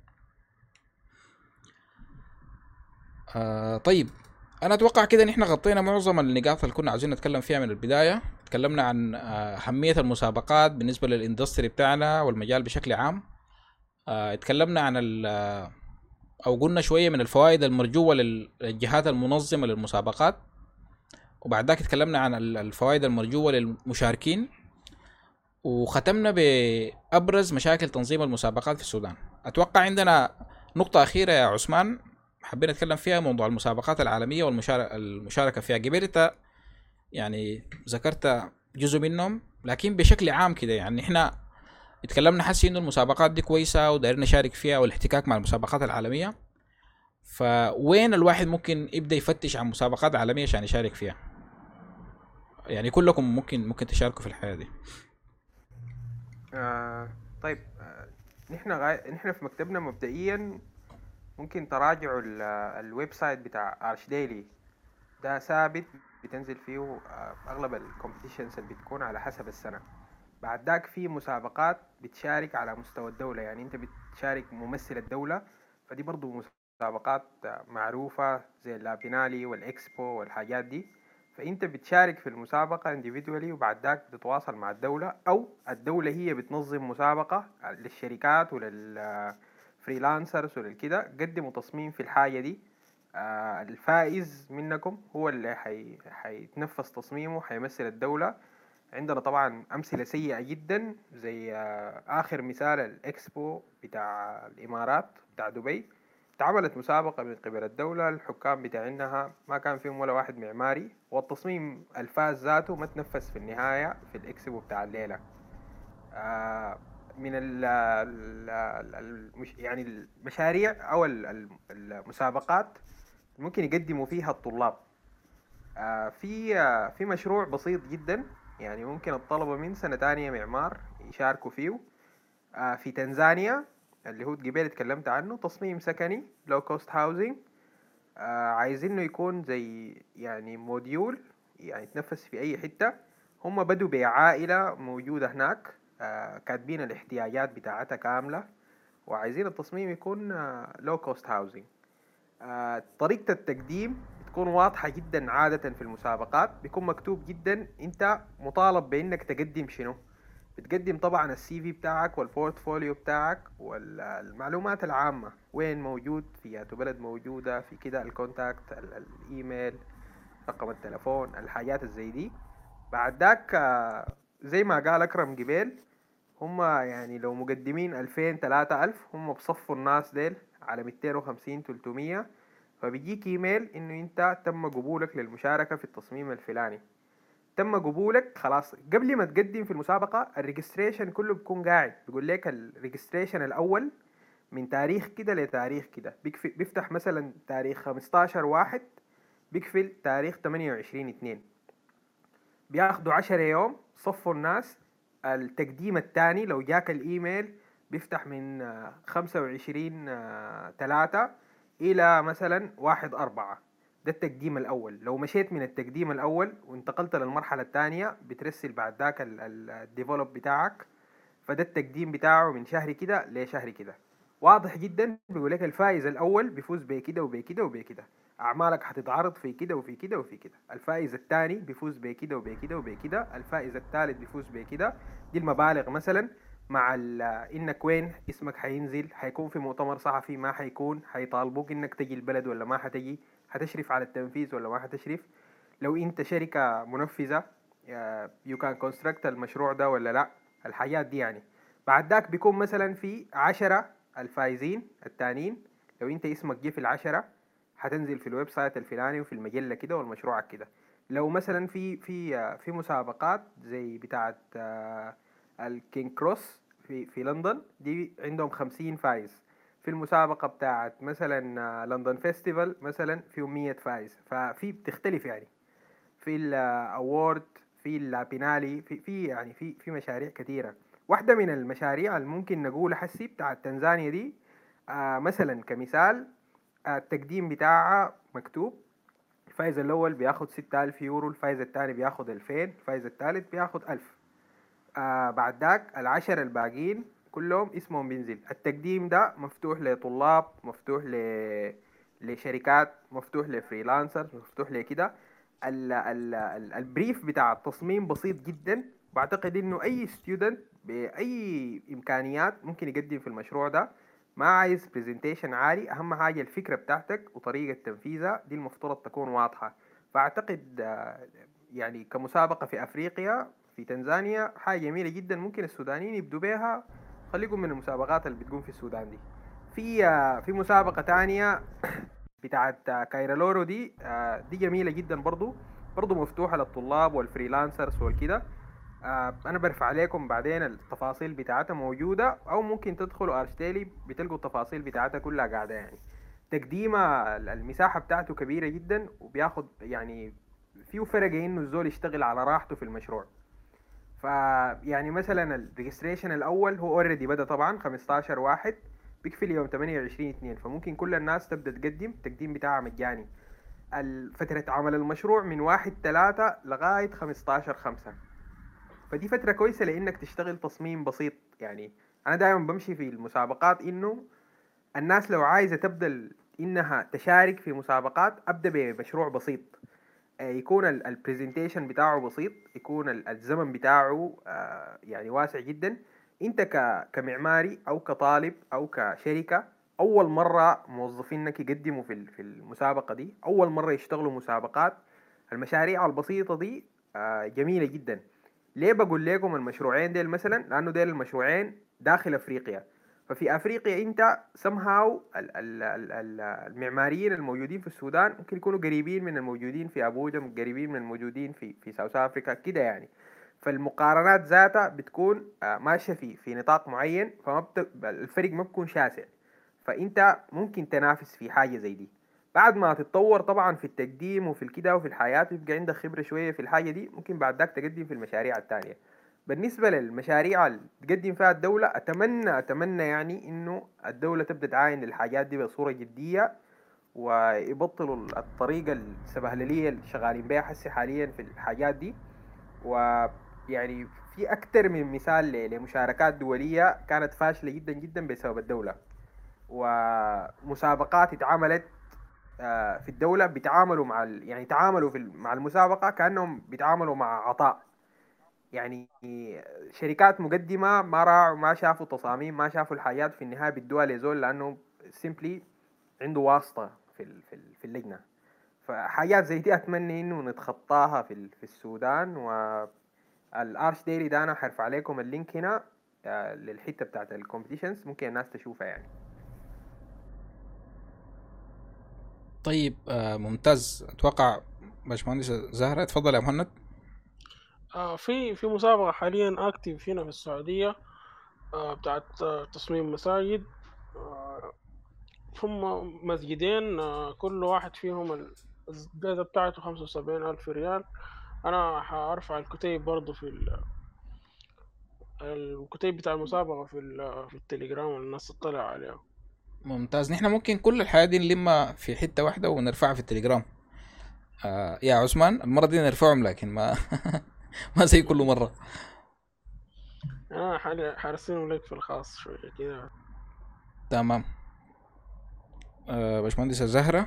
آه طيب انا اتوقع كده ان احنا غطينا معظم النقاط اللي كنا عايزين نتكلم فيها من البدايه تكلمنا عن اهميه المسابقات بالنسبه للاندستري بتاعنا والمجال بشكل عام اه اتكلمنا عن او قلنا شويه من الفوائد المرجوه للجهات المنظمه للمسابقات وبعد ذاك اتكلمنا عن الفوائد المرجوه للمشاركين وختمنا بابرز مشاكل تنظيم المسابقات في السودان اتوقع عندنا نقطه اخيره يا عثمان حابين نتكلم فيها موضوع المسابقات العالميه والمشاركه فيها قبل انت يعني ذكرت جزء منهم لكن بشكل عام كده يعني احنا اتكلمنا حسي انه المسابقات دي كويسه ودايرين نشارك فيها والاحتكاك مع المسابقات العالميه فوين الواحد ممكن يبدا يفتش عن مسابقات عالميه عشان يشارك فيها يعني كلكم ممكن ممكن تشاركوا في الحياه دي آه طيب آه نحن غاي... نحن في مكتبنا مبدئيا ممكن تراجعوا الويب سايت بتاع ارش ديلي ده ثابت بتنزل فيه اغلب الكومبيتيشنز اللي بتكون على حسب السنه بعد ذاك في مسابقات بتشارك على مستوى الدولة يعني انت بتشارك ممثل الدولة فدي برضو مسابقات معروفة زي اللابينالي والاكسبو والحاجات دي فانت بتشارك في المسابقة individually وبعد ذاك بتتواصل مع الدولة او الدولة هي بتنظم مسابقة للشركات ولل فريلانسرز وللكده قدموا تصميم في الحاجة دي آه، الفائز منكم هو اللي حي... حيتنفذ تصميمه حيمثل الدولة عندنا طبعا أمثلة سيئة جدا زي آه، آخر مثال الإكسبو بتاع الإمارات بتاع دبي اتعملت مسابقة من قبل الدولة الحكام بتاعينها ما كان فيهم ولا واحد معماري والتصميم الفاز ذاته ما تنفذ في النهاية في الإكسبو بتاع الليلة آه، من ال ال المش يعني المشاريع أو ال- ال- المسابقات ممكن يقدموا فيها الطلاب آه، في آه، في مشروع بسيط جدا يعني ممكن الطلبة من سنة تانية معمار يشاركوا فيه آه، في تنزانيا اللي هو قبل اتكلمت عنه تصميم سكني لو كوست هاوزنج عايزينه يكون زي يعني موديول يعني يتنفس في أي حتة هم بدوا بعائلة موجودة هناك آه، كاتبين الاحتياجات بتاعتها كاملة وعايزين التصميم يكون لو كوست هاوزنج طريقة التقديم تكون واضحة جدا عادة في المسابقات بيكون مكتوب جدا انت مطالب بانك تقدم شنو بتقدم طبعا السي في بتاعك والبورتفوليو بتاعك والمعلومات العامة وين موجود في ياتو بلد موجودة في كده الكونتاكت ال- الايميل رقم التلفون الحاجات الزي دي بعد ذاك آه، زي ما قال اكرم قبيل هم يعني لو مقدمين ألفين تلاتة ألف هم بصفوا الناس ديل على ميتين وخمسين تلتمية فبيجيك ايميل انه انت تم قبولك للمشاركة في التصميم الفلاني تم قبولك خلاص قبل ما تقدم في المسابقة الريجستريشن كله بيكون قاعد بيقول لك الريجستريشن الأول من تاريخ كده لتاريخ كده بيكفي- بيفتح مثلا تاريخ 15 واحد بيقفل تاريخ 28 اتنين بياخدوا عشرة يوم صفوا الناس التقديم التاني لو جاك الإيميل بيفتح من آه، خمسة وعشرين آه، تلاتة إلى مثلا واحد أربعة ده التقديم الأول لو مشيت من التقديم الأول وانتقلت للمرحلة الثانية بترسل بعد ذاك الديفلوب بتاعك فده التقديم بتاعه من شهر كده لشهر كده واضح جدا بيقول لك الفائز الأول بيفوز بكده وبكده وبكده أعمالك هتتعرض في كده وفي كده وفي كده الفائز الثاني بيفوز بكده وبكده وبكده الفائز الثالث بيفوز بكده دي المبالغ مثلا مع ال- انك وين اسمك حينزل حيكون في مؤتمر صحفي ما حيكون حيطالبوك انك تجي البلد ولا ما حتجي هتشرف على التنفيذ ولا ما حتشرف لو انت شركة منفذة يو كان كونستراكت المشروع ده ولا لا الحاجات دي يعني بعد ذاك بيكون مثلا في عشرة الفايزين التانيين لو انت اسمك جه في العشرة هتنزل في الويب سايت الفلاني وفي المجلة كده والمشروع كده لو مثلا في في آه، في مسابقات زي بتاعة آه، الكينج كروس في في لندن دي عندهم خمسين فايز في المسابقة بتاعت مثلا آه، لندن فيستيفال مثلا فيهم مية فايز ففي بتختلف يعني في الاورد في البينالي في في يعني في في مشاريع كثيرة واحدة من المشاريع اللي ممكن نقول حسي بتاعت تنزانيا دي آه مثلا كمثال آه، التقديم بتاعها مكتوب الفايز الأول بياخد ستة ألف يورو الفايز الثاني بياخد ألفين الفايز الثالث بياخد ألف آه بعد ذاك العشرة الباقيين كلهم اسمهم بينزل التقديم ده مفتوح لطلاب مفتوح ل... لشركات مفتوح لفريلانسرز مفتوح لكده ال... ال... ال... البريف بتاع التصميم بسيط جدا بعتقد انه اي ستودنت باي امكانيات ممكن يقدم في المشروع ده ما عايز برزنتيشن عالي اهم حاجه الفكره بتاعتك وطريقه تنفيذها دي المفترض تكون واضحه فاعتقد آه، يعني كمسابقه في افريقيا في تنزانيا حاجه جميله جدا ممكن السودانيين يبدوا بيها خليكم من المسابقات اللي بتقوم في السودان دي في آه، في مسابقه تانية بتاعت آه، كايرالورو دي آه، دي جميله جدا برضو برضو مفتوحه للطلاب والفريلانسرز والكده آه، انا برفع عليكم بعدين التفاصيل بتاعتها موجوده او ممكن تدخلوا ارشتيلي بتلقوا التفاصيل بتاعتها كلها قاعده يعني تقديمها المساحه بتاعته كبيره جدا وبياخد يعني فيه فرق انه الزول يشتغل على راحته في المشروع فيعني مثلا الريجستريشن الاول هو اوريدي بدا طبعا 15 واحد بيكفي يوم 28 2 فممكن كل الناس تبدا تقدم التقديم بتاعها مجاني ال- فترة عمل المشروع من واحد تلاتة لغاية 15 خمسة فدي فترة كويسة لإنك تشتغل تصميم بسيط يعني أنا دائما بمشي في المسابقات إنه الناس لو عايزة تبدأ ال- إنها تشارك في مسابقات أبدأ بمشروع بسيط آه، يكون البرزنتيشن بتاعه بسيط يكون ال- الزمن بتاعه آه، يعني واسع جدا انت ك- كمعماري او كطالب او كشركة اول مره موظفينك يقدموا في ال- في المسابقه دي اول مره يشتغلوا مسابقات المشاريع البسيطه دي آه، جميله جدا ليه بقول لكم المشروعين ديل مثلا لانه ديل المشروعين داخل افريقيا ففي افريقيا انت somehow ال- ال- ال- ال- المعماريين الموجودين في السودان ممكن يكونوا قريبين من الموجودين في ابوجا قريبين من الموجودين في في ساوث افريكا كده يعني فالمقارنات ذاتها بتكون آه، ماشيه في في نطاق معين فما بت... الفرق ما بيكون شاسع فانت ممكن تنافس في حاجه زي دي بعد ما تتطور طبعا في التقديم وفي الكده وفي الحياه يبقى عندك خبره شويه في الحاجه دي ممكن بعد ذاك تقدم في المشاريع التانية بالنسبه للمشاريع اللي تقدم فيها الدوله اتمنى اتمنى يعني انه الدوله تبدا تعاين الحاجات دي بصوره جديه ويبطلوا الطريقه السبهلليه اللي شغالين بيها حسي حاليا في الحاجات دي ويعني في أكتر من مثال ل- لمشاركات دولية كانت فاشلة جدا جدا بسبب الدولة ومسابقات اتعملت آه، في الدولة بيتعاملوا مع ال... يعني تعاملوا في ال- مع المسابقة كأنهم بيتعاملوا مع عطاء يعني شركات مقدمة ما راعوا ما شافوا تصاميم ما شافوا الحاجات في النهاية بيدوها لزول لأنه سيمبلي عنده واسطة في ال... في, ال... في اللجنة فحاجات زي دي أتمنى إنه نتخطاها في ال... في السودان والارش ديلي ده أنا حرفع عليكم اللينك هنا آه، للحتة بتاعت الكومبيتيشنز ممكن الناس تشوفها يعني طيب آه ممتاز اتوقع باشمهندس زهرة اتفضل يا مهند آه في في مسابقة حاليا اكتف هنا في السعودية آه بتاعت آه تصميم مساجد آه هم مسجدين آه كل واحد فيهم ال- الجائزة بتاعته خمسة وسبعين ألف ريال أنا حارفع الكتيب برضو في ال- الكتيب بتاع المسابقة في ال- في التليجرام الناس تطلع عليه ممتاز نحن ممكن كل الحياة دي نلمها في حتة واحدة ونرفعها في التليجرام آه يا عثمان المرة دي نرفعهم لكن ما ما زي كل مرة أنا حالي- حارسينهم لك في الخاص شوية كده تمام آه باشمهندسة زهرة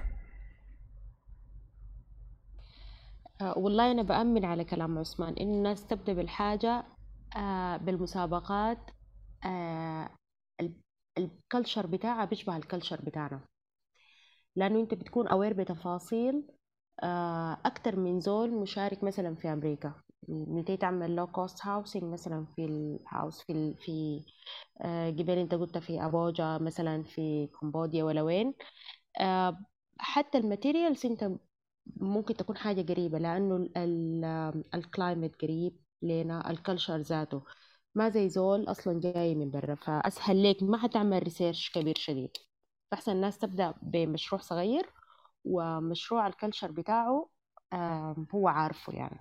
آه، والله أنا بأمن على كلام عثمان إن الناس تبدأ بالحاجة آه، بالمسابقات آه، ال- الكلتشر بتاعها بيشبه الكلتشر بتاعنا لأنه أنت بتكون أوير بتفاصيل آه، أكتر من زول مشارك مثلا في أمريكا انت تعمل لو كوست هاوسنج مثلا في الهاوس في ال- في آه، قبل انت قلت في ابوجا مثلا في كمبوديا ولا وين آه، حتى الماتيريالز انت ممكن تكون حاجة قريبة لأنه الكلايمت قريب لنا الكلتشر ذاته ما زي زول أصلا جاي من برا فأسهل ليك ما حتعمل ريسيرش كبير شديد فأحسن الناس تبدأ بمشروع صغير ومشروع الكلتشر بتاعه آم، هو عارفه يعني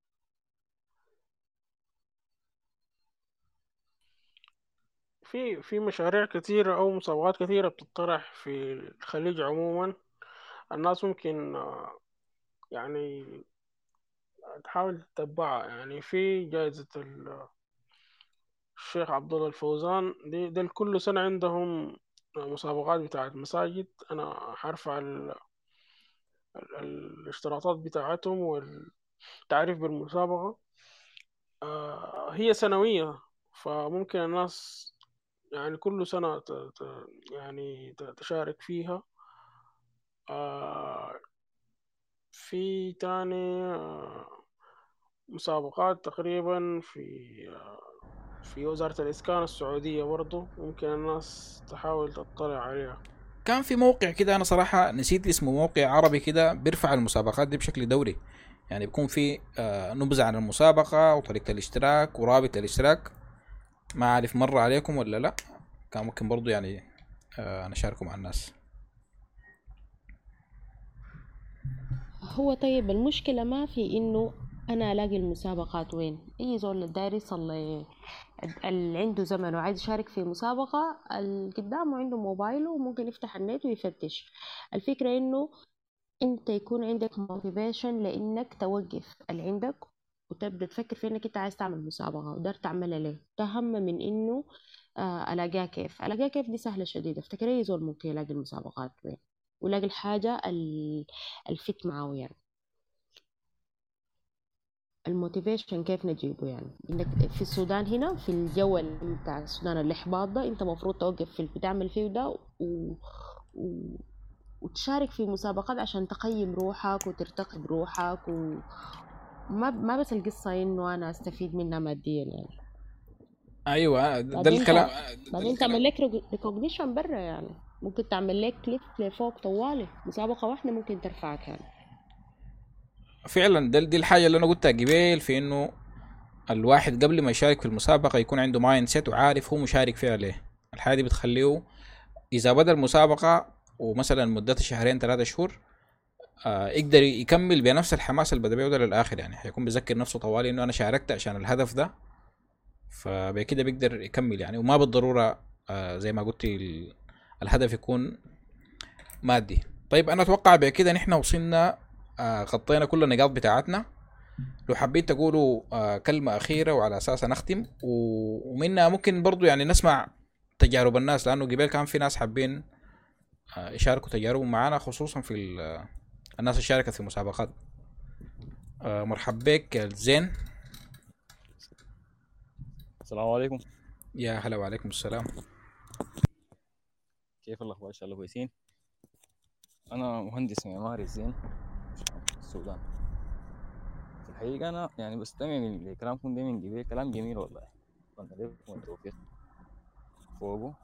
في في مشاريع كثيرة أو مسابقات كثيرة بتطرح في الخليج عموما الناس ممكن آه، يعني تحاول تتبعها يعني في جائزة ال- الشيخ عبد الله الفوزان دي, دي كل سنة عندهم مسابقات بتاعت مساجد أنا حرفع ال... ال... الاشتراطات بتاعتهم والتعريف بالمسابقة آه، هي سنوية فممكن الناس يعني كل سنة ت... ت... يعني ت- تشارك فيها آه، في تاني آه، مسابقات تقريبا في آه، في وزارة الإسكان السعودية برضو ممكن الناس تحاول تطلع عليها كان في موقع كده انا صراحة نسيت اسمه موقع عربي كده بيرفع المسابقات دي بشكل دوري يعني بيكون في آه نبذة عن المسابقة وطريقة الاشتراك ورابط الاشتراك ما عارف مر عليكم ولا لا كان ممكن برضو يعني آه نشاركه مع الناس هو طيب المشكلة ما في إنه أنا ألاقي المسابقات وين أي زول داير يصل ل- اللي عنده زمن وعايز يشارك في مسابقة اللي قدامه عنده موبايله وممكن يفتح النت ويفتش الفكرة إنه أنت يكون عندك موتيفيشن لإنك توقف اللي عندك وتبدأ تفكر في إنك أنت عايز تعمل مسابقة ودار تعملها ليه ده أهم من إنه آه، ألاقيها كيف ألاقيها كيف دي سهلة شديدة افتكر أي زول ممكن يلاقي المسابقات وين ويلاقي الحاجة ال- الفت معاه يعني الموتيفيشن كيف نجيبه يعني انك في السودان هنا في الجو اللي بتاع السودان الاحباط ده انت المفروض توقف في اللي بتعمل فيه ده و... و... وتشارك في مسابقات عشان تقيم روحك وترتقي بروحك و... ما ما بس القصة انه انا استفيد منها ماديا يعني ايوه ده بعدين الكلام تع- بعدين تعمل لك ريكوجنيشن برا يعني ممكن تعمل لك كليب لفوق طوالي مسابقة واحدة ممكن ترفعك يعني فعلا ده دي الحاجه اللي انا قلتها قبل في انه الواحد قبل ما يشارك في المسابقه يكون عنده مايند سيت وعارف هو مشارك فيها ليه الحاجه دي بتخليه اذا بدا المسابقه ومثلا مدتها شهرين ثلاثة شهور آه يقدر يكمل بنفس الحماس اللي بدا بيه ده للاخر يعني حيكون بيذكر نفسه طوالي انه انا شاركت عشان الهدف ده فبكده بيقدر يكمل يعني وما بالضروره آه زي ما قلت ال- الهدف يكون مادي طيب انا اتوقع بكده نحن وصلنا آه غطينا كل النقاط بتاعتنا لو حابين تقولوا آه كلمة أخيرة وعلى أساسها نختم و- ومنها ممكن برضو يعني نسمع تجارب الناس لأنه قبل كان في ناس حابين آه يشاركوا تجاربهم معنا خصوصا في ال- آه، الناس اللي شاركت في مسابقات آه مرحب بك يا زين السلام عليكم يا هلا وعليكم السلام كيف الاخبار ان شاء الله كويسين انا مهندس معماري زين في السودان في الحقيقة أنا يعني بستمع من لكلامكم ده من قبل كلام جميل والله أتمنى لكم التوفيق فوقه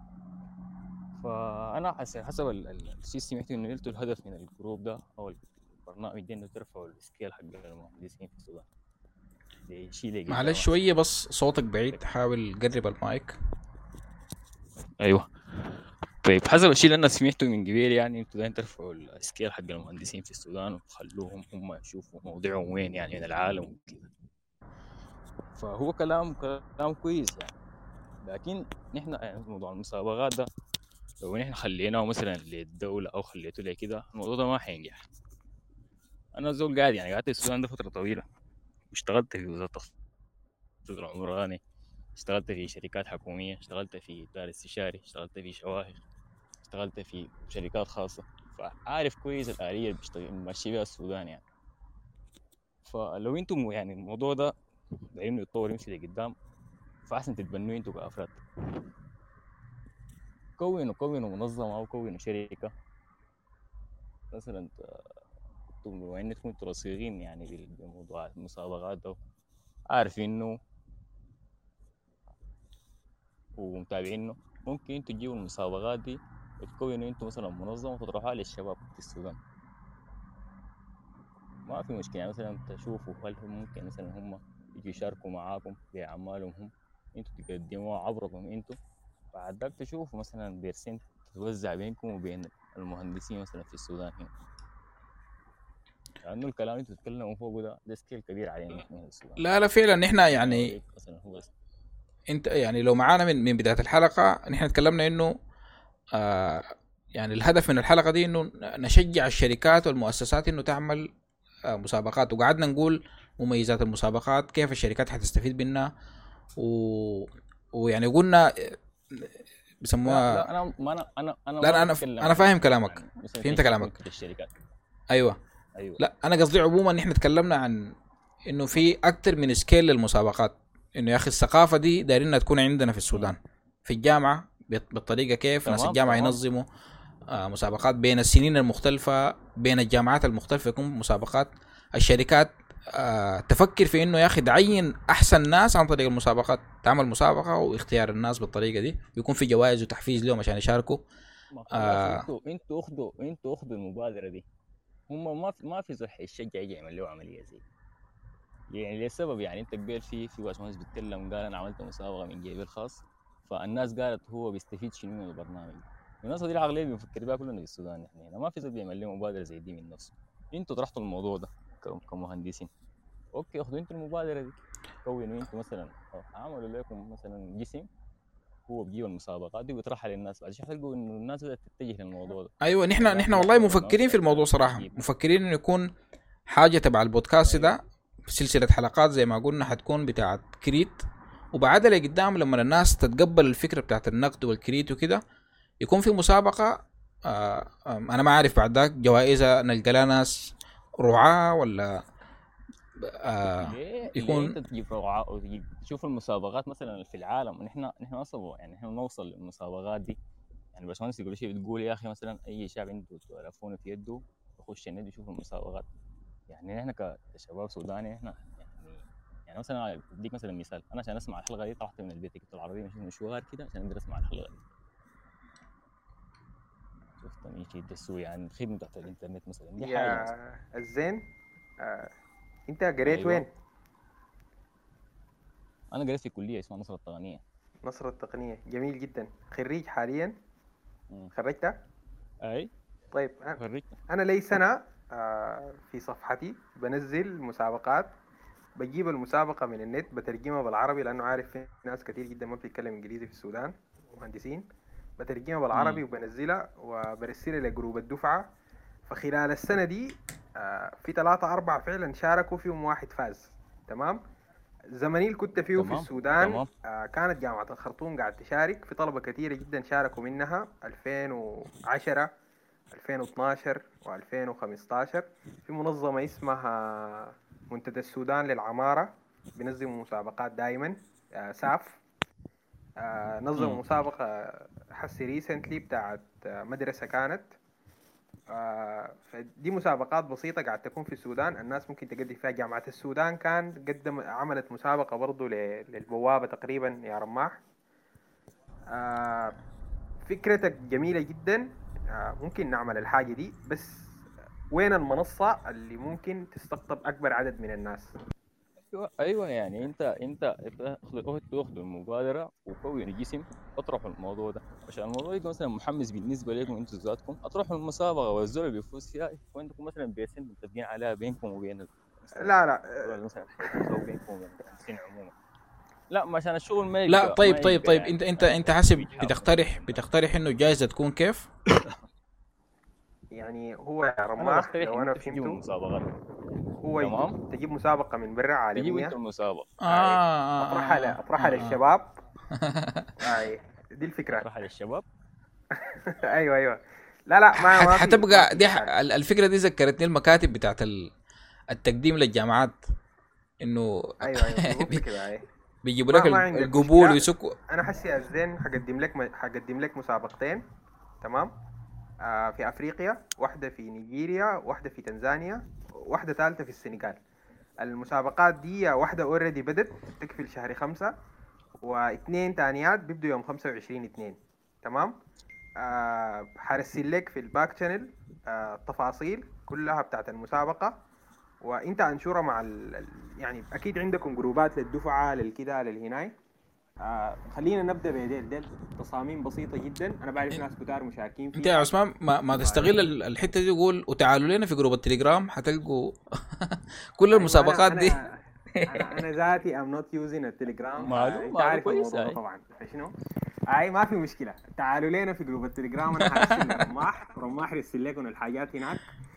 فأنا حس- حسب ال- ال- الشيء سمعته إنه نلتوا الهدف من الجروب ده أو البرنامج ده إنه ترفعوا السكيل حق المهندسين في السودان دي شيء لقيت معلش شوية بس صوتك بعيد حاول قرب المايك ايوه طيب حسب الشيء اللي انا سمعته من قبل يعني انتوا دايما ترفعوا السكيل حق المهندسين في السودان وتخلوهم هم يشوفوا موضعهم وين يعني من العالم وكذا فهو كلام كلام كويس يعني لكن نحن يعني موضوع المسابقات ده لو نحن خليناه مثلا للدولة أو خليته لكده الموضوع ده ما حينجح أنا زول قاعد يعني قعدت في السودان ده فترة طويلة واشتغلت في وزارة التخطيط العمراني اشتغلت في شركات حكومية اشتغلت في دار استشاري اشتغلت في شواهر اشتغلت في شركات خاصة فعارف كويس الآلية اللي بيشتغل ماشي بيها السودان يعني فلو انتم يعني الموضوع ده دايرين يتطور يمشي لقدام فأحسن تتبنوه انتوا كأفراد كونوا كونوا منظمة أو كونوا شركة مثلا ت- انتم بما انكم انتوا رصيغين يعني بال- بموضوع المسابقات ده عارفين انه ومتابعينه ممكن انتوا تجيبوا المسابقات دي وتكونوا انتوا مثلا منظمة وتطرحوها للشباب في السودان ما في مشكلة يعني مثلا تشوفوا هل هم ممكن مثلا هم يجوا يشاركوا معاكم بأعمالهم هم انتوا تقدموها عبركم انتوا بعد ذاك تشوفوا مثلا بيرسنت تتوزع بينكم وبين المهندسين مثلا في السودان هنا لأنه الكلام اللي انتوا تتكلموا فوقه ده ده سكيل كبير علينا نحن في السودان لا لا فعلا نحن يعني مثلا هو انت يعني لو معانا من من بدايه الحلقه نحن تكلمنا انه آه يعني الهدف من الحلقه دي انه نشجع الشركات والمؤسسات انه تعمل آه مسابقات وقعدنا نقول مميزات المسابقات كيف الشركات حتستفيد منها و... ويعني قلنا آه، لا, بيسموها لا انا ما انا انا انا لا ما لا انا بتكلم انا عن فاهم كلامك يعني مثلا فهمت في كلامك في الشركات ايوه ايوه لا انا قصدي عموما احنا تكلمنا عن انه في اكتر من سكيل للمسابقات انه يا اخي الثقافه دي دايرينها تكون عندنا في السودان في الجامعه بت- بالطريقه كيف ناس تمام الجامعه تمام ينظموا آه مسابقات بين السنين المختلفه بين الجامعات المختلفه يكون مسابقات الشركات آه تفكر في انه يا اخي تعين احسن ناس عن طريق المسابقات تعمل مسابقه واختيار الناس بالطريقه دي ويكون في جوائز وتحفيز لهم عشان يشاركوا ما خلاص آه انتوا انتوا اخدوا انتوا اخدوا المبادره دي هم ما في ما في زول حيشجع يجي يعمل له عمليه زي دي. يعني لسبب يعني انت قبل في في باشمهندس بيتكلم قال انا عملت مسابقه من جيبي الخاص فالناس قالت هو بيستفيد شنو من البرنامج والناس دي العقليه اللي بنفكر بها كلنا في السودان احنا هنا ما في زول بيعمل له مبادره زي دي من نفسه انتوا طرحتوا الموضوع ده ك- كمهندسين اوكي اخدوا انتوا المبادره دي كونوا انتوا مثلا أو عملوا لكم مثلا جسم هو بيجيب المسابقات دي ويطرحها للناس بعد شوي تلقوا انه الناس بدات تتجه للموضوع ده ايوه نحن لا نحن لا والله والله ما مفكرين في الموضوع صراحه عجيب مفكرين انه يكون حاجه تبع البودكاست ايوه ده سلسله حلقات زي ما قلنا حتكون بتاعت كريت وبعدها لقدام لما الناس تتقبل الفكره بتاعت النقد والكريت وكده يكون في مسابقه آه آه انا ما عارف بعد ذاك جوائزها نلقى لها ناس رعاة ولا آه ليه؟ ليه يكون انت تجيب رعاة وتجيب تشوف المسابقات مثلا في العالم نحن نحن اصلا يعني نحن نوصل للمسابقات دي يعني باشمهندس يقول شيء بتقول يا اخي مثلا اي شاب عنده تليفون في يده يخش النت يشوف المسابقات يعني نحن كشباب سوداني احنا يعني يعني مثلا اديك مثلا مثال انا عشان اسمع الحلقه دي طلعت من البيت كنت العربيه مشيت مشوار كده عشان اقدر اسمع الحلقه دي شفت يجي يدسوا يعني الخدمه بتاعت الانترنت مثلا دي حاجه مثلا يا الزين آه. انت قريت ايوه وين انا قريت في كليه اسمها نصر التقنيه نصر التقنية جميل جدا خريج حاليا مم. خرجت اي طيب أنا- خريج انا لي سنة آه، في صفحتي بنزل مسابقات بجيب المسابقة من النت بترجمها بالعربي لأنه عارف في ناس كتير جدا ما بتتكلم إنجليزي في السودان مهندسين بترجمها بالعربي مم. وبنزلها وبرسلها لجروب الدفعة فخلال السنة دي آه، في ثلاثة أربعة فعلا شاركوا فيهم واحد فاز تمام زمانيل كنت فيه في تمام السودان تمام آه، كانت جامعة الخرطوم قاعد تشارك في طلبة كثيرة جدا شاركوا منها 2010 2012 و2015 في منظمة اسمها منتدى السودان للعمارة بينظموا مسابقات دائما آه، ساف آه، نظموا مم. مسابقة حسي ريسنتلي بتاعت آه، مدرسة كانت آه، فدي مسابقات بسيطة قاعد تكون في السودان الناس ممكن تقدم فيها جامعة السودان كان قدم عملت مسابقة برضو ل- للبوابة تقريبا يا رماح آه، فكرتك جميلة جدا آه، ممكن نعمل الحاجة دي بس وين المنصة اللي ممكن تستقطب أكبر عدد من الناس ايوه ايوه يعني انت انت تاخذ تاخذ المبادره وكونوا جسم اطرحوا الموضوع ده عشان الموضوع يكون مثلا محمس بالنسبه لكم انتم ذاتكم اطرحوا المسابقه والزول اللي بيفوز فيها وعندكم مثلا بيسن متفقين عليها بينكم وبين مثلا لا لا الدول اللي مثلا حيفوزوا بينكم وبين المهندسين عموما لا ما عشان الشغل ما لا يبقى طيب ما طيب يبقى طيب يعني انت انت انت حسب بيتحاول بتقترح بتقترح انه الجائزه تكون كيف؟ يعني هو يا انا رماح بقترح لو ان أنا انت تجيبوا فهمته المسابقات هو يجي- تمام تجيب مسابقة من برا تجيبوا انت عالمية المسابقه اه أي اه أطرحها ل- اه أطرحها اه, للشباب أي دي الفكرة اطرحها للشباب أيوه أيوه لا لا ما آه. ما في ما حتبقى في دي إشكال ح- ال- الفكره دي ذكرتني المكاتب بتاعت ال- التقديم للجامعات انه أيوه أيوه بالضبط بي- كده أي بيجيبوا لك ما ما ال- عندك القبول مشكلة ويسكوا أنا حسي الزين حقدم لك م- حقدم لك مسابقتين تمام آه في أفريقيا واحدة في نيجيريا واحدة في تنزانيا واحدة ثالثة في السنغال المسابقات دي واحدة اوريدي بدت تكفي شهر خمسة واثنين تانيات بيبدوا يوم خمسة وعشرين اتنين تمام آه حرسل لك في الباك شانل آه التفاصيل كلها بتاعت المسابقة وانت انشرها مع ال... ال- يعني اكيد عندكم جروبات للدفعة للكده للهناي آه خلينا نبدا بديل ديل تصاميم بسيطة جدا انا بعرف ناس كتار مشاركين انت يا فيها عثمان ما, ما تستغل ال- الحته دي تقول وتعالوا لنا في جروب التليجرام حتلقوا كل ايوه انا المسابقات دي انا انا انا ذاتي ام نوت يوزين التليجرام معلوم انت معلوم عارف كويس الموضوع ده هاي طبعا فشنو اي ما في مشكله تعالوا لنا في جروب التليجرام انا حارسل لرماح رماح يرسل لكم الحاجات هناك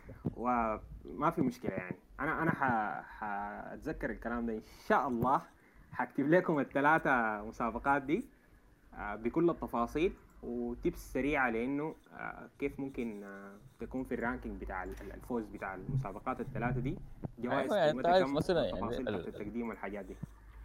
وما في مشكله يعني انا انا ح... حاتذكر الكلام ده ان شاء الله حاكتب لكم الثلاثه مسابقات دي آه، بكل التفاصيل وتبس سريعه لانه آه، كيف ممكن آه، تكون في الرانكينج بتاع ال- الفوز بتاع المسابقات الثلاثه دي جوائز ايوه يعني انت قيمتها عارف كم مثلا يعني والتفاصيل ال- بتاعت التقديم والحاجات دي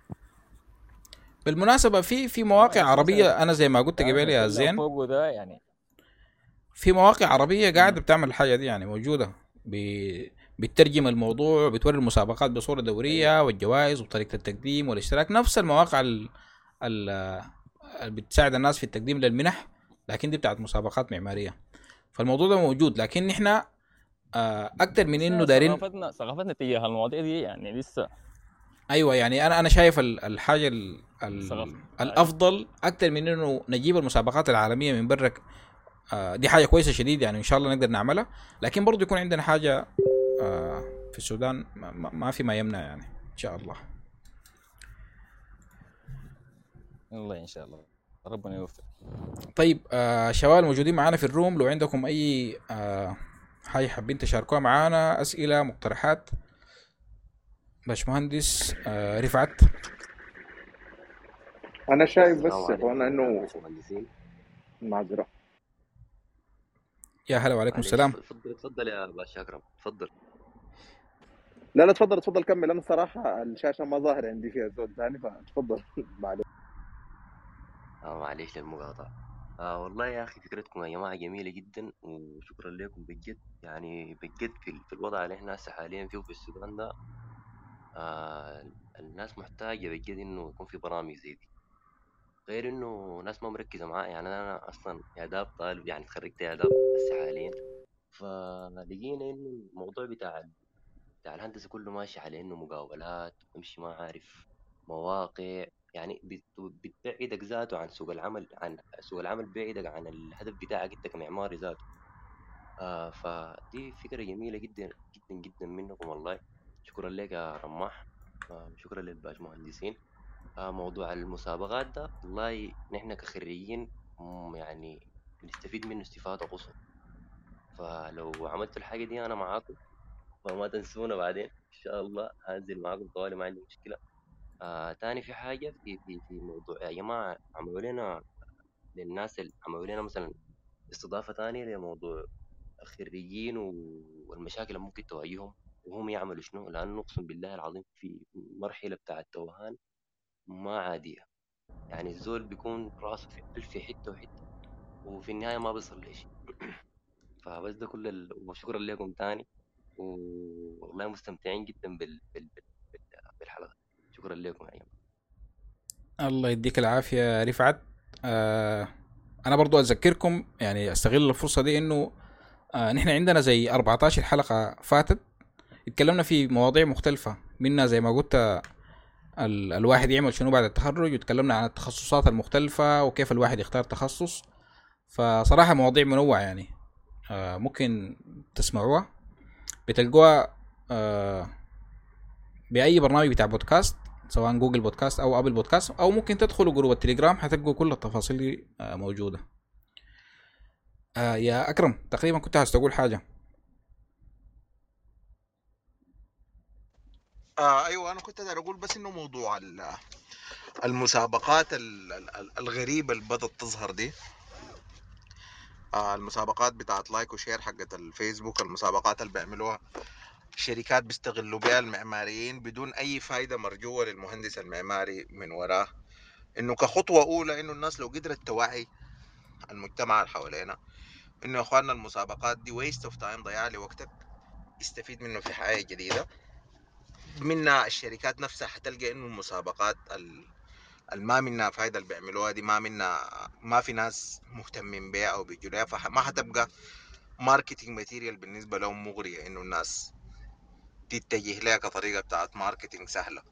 بالمناسبه في في اه مواقع يعني مثلا عربيه انا زي ما قلت الكلام قبل اللي يا قلناه زين فوق ده يعني في مواقع عربيه مم. قاعده بتعمل الحاجه دي يعني موجوده ب... بتترجم الموضوع بتوري المسابقات بصوره ايوه دوريه والجوائز وطريقه التقديم والاشتراك نفس المواقع ال... ال... اللي بتساعد الناس في التقديم للمنح لكن دي بتاعت مسابقات معماريه فالموضوع ده موجود لكن احنا آه، اكتر من انه لسه دايرين ثقافتنا ثقافتنا تجاه المواضيع دي يعني لسه ايوه يعني انا انا شايف ال- الحاجه ال... ال... ثقافة ايوه الافضل اكتر من انه نجيب المسابقات العالميه من برا آه، دي حاجه كويسه شديد يعني ان شاء الله نقدر نعملها لكن برضه يكون عندنا حاجه آه، في السودان ما, ما ما في ما يمنع يعني ان شاء الله الله ان شاء الله ربنا يوفق طيب آه شباب الموجودين معانا في الروم لو عندكم اي آه حاجه حابين تشاركوها معانا اسئله مقترحات باشمهندس آه رفعت انا شايف السلام بس يا عليكم اخوانا انه باشمهندسين معذره يا هلا وعليكم معلش السلام تفضل تفضل يا باشا اكرم تفضل لا لا تفضل تفضل كمل انا صراحه الشاشه ما ظاهر عندي فيها زول ثاني فتفضل معلش اه معلش للمقاطعة آه والله يا أخي فكرتكم يا جماعة جميلة جدا وشكرا لكم بجد يعني بجد في, في الوضع اللي احنا هسه حاليا فيه في السودان ده آه الناس محتاجة بجد إنه يكون في برامج زي دي غير إنه ناس ما مركزة معاه يعني أنا أصلا آداب طالب يعني تخرجت آداب هسه حاليا فلقينا إنه الموضوع بتاع بتاع الهندسة كله ماشي على إنه مقاولات وتمشي ما عارف مواقع يعني بت- بتبعدك ذاته عن سوق العمل عن سوق العمل بيبعدك عن الهدف بتاعك انت كمعماري ذاته آه فدي فكرة جميلة جدا جدا جدا منكم والله شكرا لك يا رماح آه شكرا للباش مهندسين آه موضوع المسابقات ده والله نحن كخريجين مم، يعني بنستفيد منه استفادة قصوى فلو عملتوا الحاجة دي أنا معاكم فما تنسونا بعدين إن شاء الله هنزل معاكم طوالي ما عندي مشكلة آه تاني في حاجة في في في موضوع يا جماعة عملوا لنا للناس اللي عملوا لنا مثلا استضافة تانية لموضوع الخريجين و- والمشاكل اللي ممكن تواجههم وهم يعملوا شنو لأنه أقسم بالله العظيم في مرحلة بتاع التوهان ما عادية يعني الزول بيكون راسه في ألف في حتة وحتة وفي النهاية ما بيصل لشيء فبس ده كل ال... وشكرا لكم تاني والله مستمتعين جدا بال... بال... بال... بال- بالحلقة شكرا لكم يا جماعة الله يديك العافية يا رفعت آه أنا برضو أذكركم يعني أستغل الفرصة دي إنه آه نحن عندنا زي 14 حلقة فاتت اتكلمنا في مواضيع مختلفة منها زي ما قلت آه، ال الواحد يعمل شنو بعد التخرج وتكلمنا عن التخصصات المختلفة وكيف الواحد يختار تخصص فصراحة مواضيع منوعة يعني آه ممكن تسمعوها بتلقوها آه بأي برنامج بتاع بودكاست سواء جوجل بودكاست أو أبل بودكاست أو ممكن تدخلوا جروب التليجرام هتلقوا كل التفاصيل دي آه موجودة آه يا أكرم تقريبا كنت عايز تقول حاجة آه ايوه انا كنت اقدر اقول بس انه موضوع ال- المسابقات ال- ال- الغريبه اللي بدات تظهر دي آه المسابقات بتاعت لايك وشير حقت الفيسبوك المسابقات اللي بيعملوها شركات بيستغلوا بها المعماريين بدون اي فايده مرجوه للمهندس المعماري من وراه انه كخطوه اولى انه الناس لو قدرت توعي المجتمع اللي حوالينا انه يا اخواننا المسابقات دي ويست اوف تايم ضياع لوقتك يستفيد منه في حاجه جديده منها الشركات نفسها حتلقى انه المسابقات ال- الما منها فايده اللي بيعملوها دي ما منها ما في ناس مهتمين بيها او بيجوا لها فما حتبقى ماركتينج ماتيريال بالنسبه لهم مغريه انه الناس تتجه لها كطريقه بتاعت ماركتينج سهله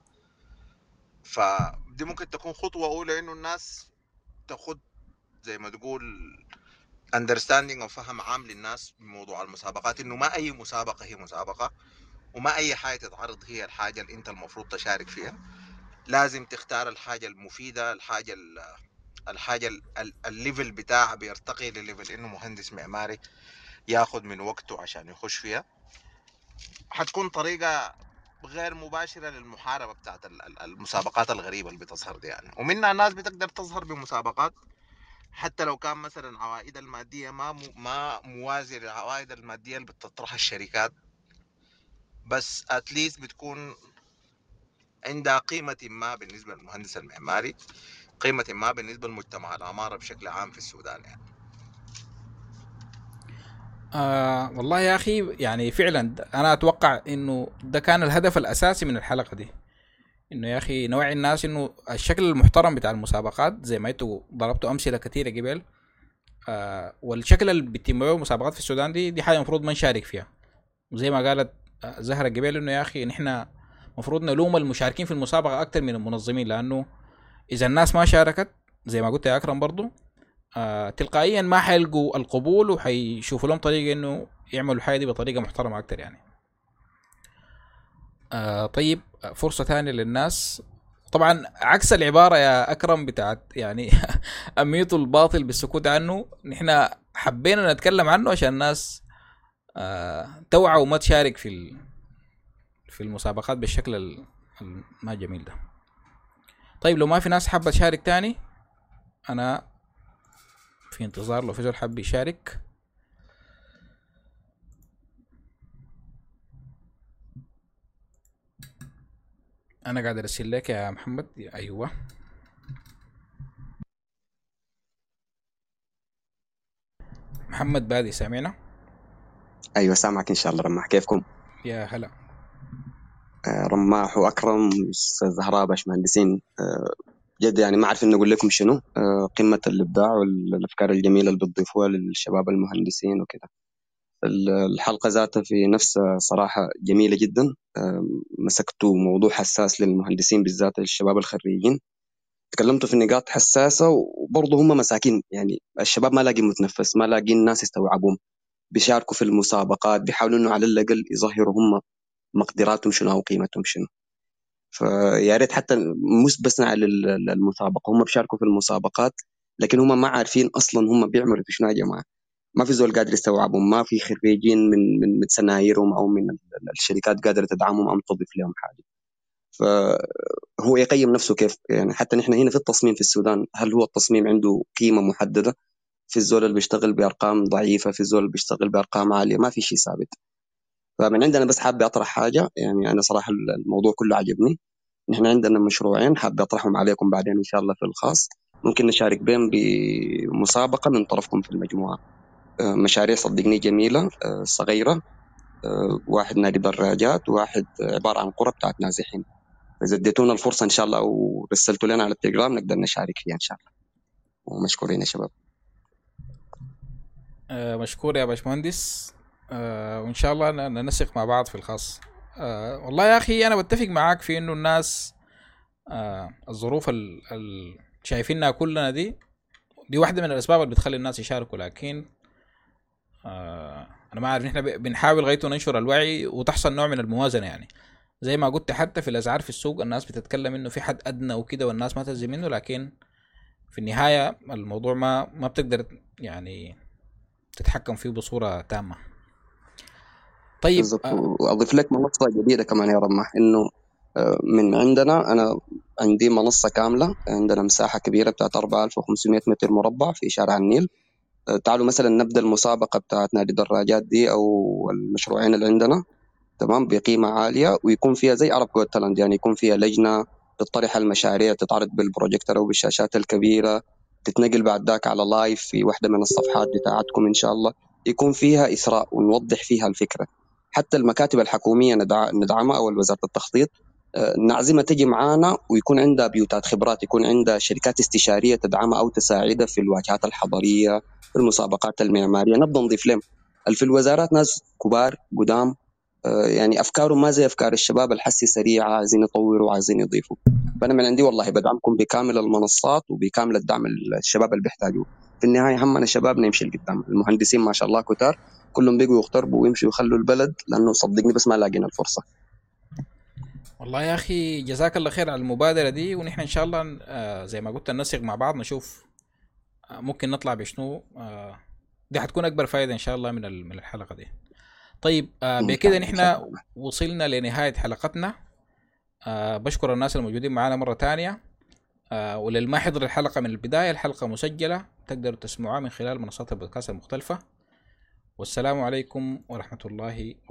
فدي ممكن تكون خطوه اولى انه الناس تاخد زي ما تقول understanding او فهم عام للناس بموضوع المسابقات انه ما اي مسابقه هي مسابقه وما اي حاجه تتعرض هي الحاجه اللي انت المفروض تشارك فيها لازم تختار الحاجه المفيده الحاجه ال- الحاجه ال- ال- الليفل بتاعها بيرتقي لليفل انه مهندس معماري ياخد من وقته عشان يخش فيها حتكون طريقه غير مباشره للمحاربه بتاعت ال- ال- المسابقات الغريبه اللي بتظهر دي يعني ومنها ناس بتقدر تظهر بمسابقات حتى لو كان مثلا عوائد الماديه ما مو- ما موازيه للعوائد الماديه اللي بتطرحها الشركات بس اتليست بتكون عندها قيمة ما بالنسبة للمهندس المعماري قيمة ما بالنسبة لمجتمع العمارة بشكل عام في السودان يعني آه والله يا اخي يعني فعلا د- انا اتوقع انه ده كان الهدف الاساسي من الحلقه دي انه يا اخي نوعي الناس انه الشكل المحترم بتاع المسابقات زي ما انتوا ضربتوا امثله كثيره قبل آه والشكل اللي بيتم به مسابقات في السودان دي دي حاجه المفروض ما نشارك فيها وزي ما قالت آه، زهره قبل انه يا اخي نحن المفروض نلوم المشاركين في المسابقه اكثر من المنظمين لانه اذا الناس ما شاركت زي ما قلت يا اكرم برضو آه تلقائيا ما حيلقوا القبول وحيشوفوا لهم طريقه انه يعملوا الحاجه دي بطريقه محترمه اكتر يعني آه طيب آه، فرصه ثانيه للناس طبعا عكس العباره يا اكرم بتاعت يعني اميتوا الباطل بالسكوت عنه نحن حبينا نتكلم عنه عشان الناس آه توعى وما تشارك في ال- في المسابقات بالشكل ال- الما جميل ده طيب لو ما في ناس حابه تشارك تاني انا في انتظار لو في زول حاب يشارك انا قاعد ارسل لك يا محمد ايوه محمد بادي سامعنا ايوه سامعك ان شاء الله رماح كيفكم؟ يا هلا آه، رماح واكرم استاذ زهراء باشمهندسين آه، جد يعني ما اعرف اني اقول لكم شنو آه، قمه الابداع والافكار الجميله اللي بتضيفوها للشباب المهندسين وكذا ال- الحلقه ذاتها في نفسها صراحه جميله جدا آه، مسكتوا موضوع حساس للمهندسين بالذات الشباب الخريجين تكلمتوا في نقاط حساسه وبرضه هم مساكين يعني الشباب ما لاقين متنفس ما لاقين ناس يستوعبوهم بيشاركوا في المسابقات بيحاولوا انه على الاقل يظهروا هم مقدراتهم شنو او قيمتهم شنو فيا ريت حتى مش بس على ال- ال- المسابقه هم بيشاركوا في المسابقات لكن هم ما عارفين اصلا هم بيعملوا في شنو يا جماعه ما في زول قادر يستوعبهم ما في خريجين من من من سنايرهم او من ال- ال- الشركات قادره تدعمهم او تضيف لهم حاجه فهو يقيم نفسه كيف يعني حتى نحن هنا في التصميم في السودان هل هو التصميم عنده قيمه محدده في الزول اللي بيشتغل بارقام ضعيفه في الزول اللي بيشتغل بارقام عاليه ما في شيء ثابت فمن عندنا بس حابب اطرح حاجه يعني انا صراحه الموضوع كله عجبني نحن عندنا مشروعين حابب اطرحهم عليكم بعدين ان شاء الله في الخاص ممكن نشارك بهم بمسابقه من طرفكم في المجموعه آه، مشاريع صدقني جميله آه، صغيره آه، واحد نادي دراجات وواحد عباره عن قرى بتاعت نازحين اذا اديتونا الفرصه ان شاء الله ورسلتوا لنا على التليجرام نقدر نشارك فيها ان شاء الله ومشكورين يا شباب آه مشكور يا باشمهندس آه وان شاء الله ن- ننسق مع بعض في الخاص آه والله يا اخي انا بتفق معاك في انه الناس آه الظروف ال- ال- شايفينها كلنا دي دي واحده من الاسباب اللي بتخلي الناس يشاركوا لكن آه انا ما عارف نحن ب- بنحاول غايته ننشر الوعي وتحصل نوع من الموازنه يعني زي ما قلت حتى في الاسعار في السوق الناس بتتكلم انه في حد ادنى وكده والناس ما تزي منه لكن في النهايه الموضوع ما ما بتقدر يعني تتحكم فيه بصوره تامه طيب بالضبط آه واضيف لك منصه جديده كمان يا رمح انه آه، من عندنا انا عندي منصه كامله عندنا مساحه كبيره بتاعت 4500 متر مربع في شارع النيل آه، تعالوا مثلا نبدا المسابقه بتاعت نادي دراجات دي او المشروعين اللي عندنا تمام بقيمه عاليه ويكون فيها زي عرب جوت تالنت يعني يكون فيها لجنه تطرح المشاريع تتعرض بالبروجيكتور او بالشاشات الكبيره تتنقل بعد ذاك على لايف في واحده من الصفحات بتاعتكم ان شاء الله يكون فيها اثراء ونوضح فيها الفكره حتى المكاتب الحكوميه ندع- ندعمها او وزاره التخطيط آه، نعزمها تجي معانا ويكون عندها بيوتات خبرات يكون عندها شركات استشاريه تدعمها او تساعدها في الواجهات الحضريه في المسابقات المعماريه نبدا نضيف لهم ال- في الوزارات ناس كبار قدام آه، يعني افكارهم ما زي افكار الشباب الحسي سريعه عايزين يطوروا عايزين يضيفوا فانا من عندي والله بدعمكم بكامل المنصات وبكامل الدعم اللي الشباب اللي بيحتاجوه في النهايه همنا شبابنا يمشي لقدام المهندسين ما شاء الله كتار كلهم بيجوا يغتربوا ويمشوا يخلوا البلد لانه صدقني بس ما لاقينا الفرصه والله يا اخي جزاك الله خير على المبادره دي ونحن ان شاء الله آه زي ما قلت ننسق مع بعض نشوف آه ممكن نطلع بشنو آه دي حتكون اكبر فائده ان شاء الله من ال- من الحلقه دي طيب آه ان بكده شاء الله ان شاء نحن الله وصلنا لنهايه حلقتنا آه بشكر الناس الموجودين معنا مره تانية آه وللي ما حضر الحلقه من البدايه الحلقه مسجله تقدروا تسمعوها من خلال منصات البودكاست المختلفه والسلام عليكم ورحمه الله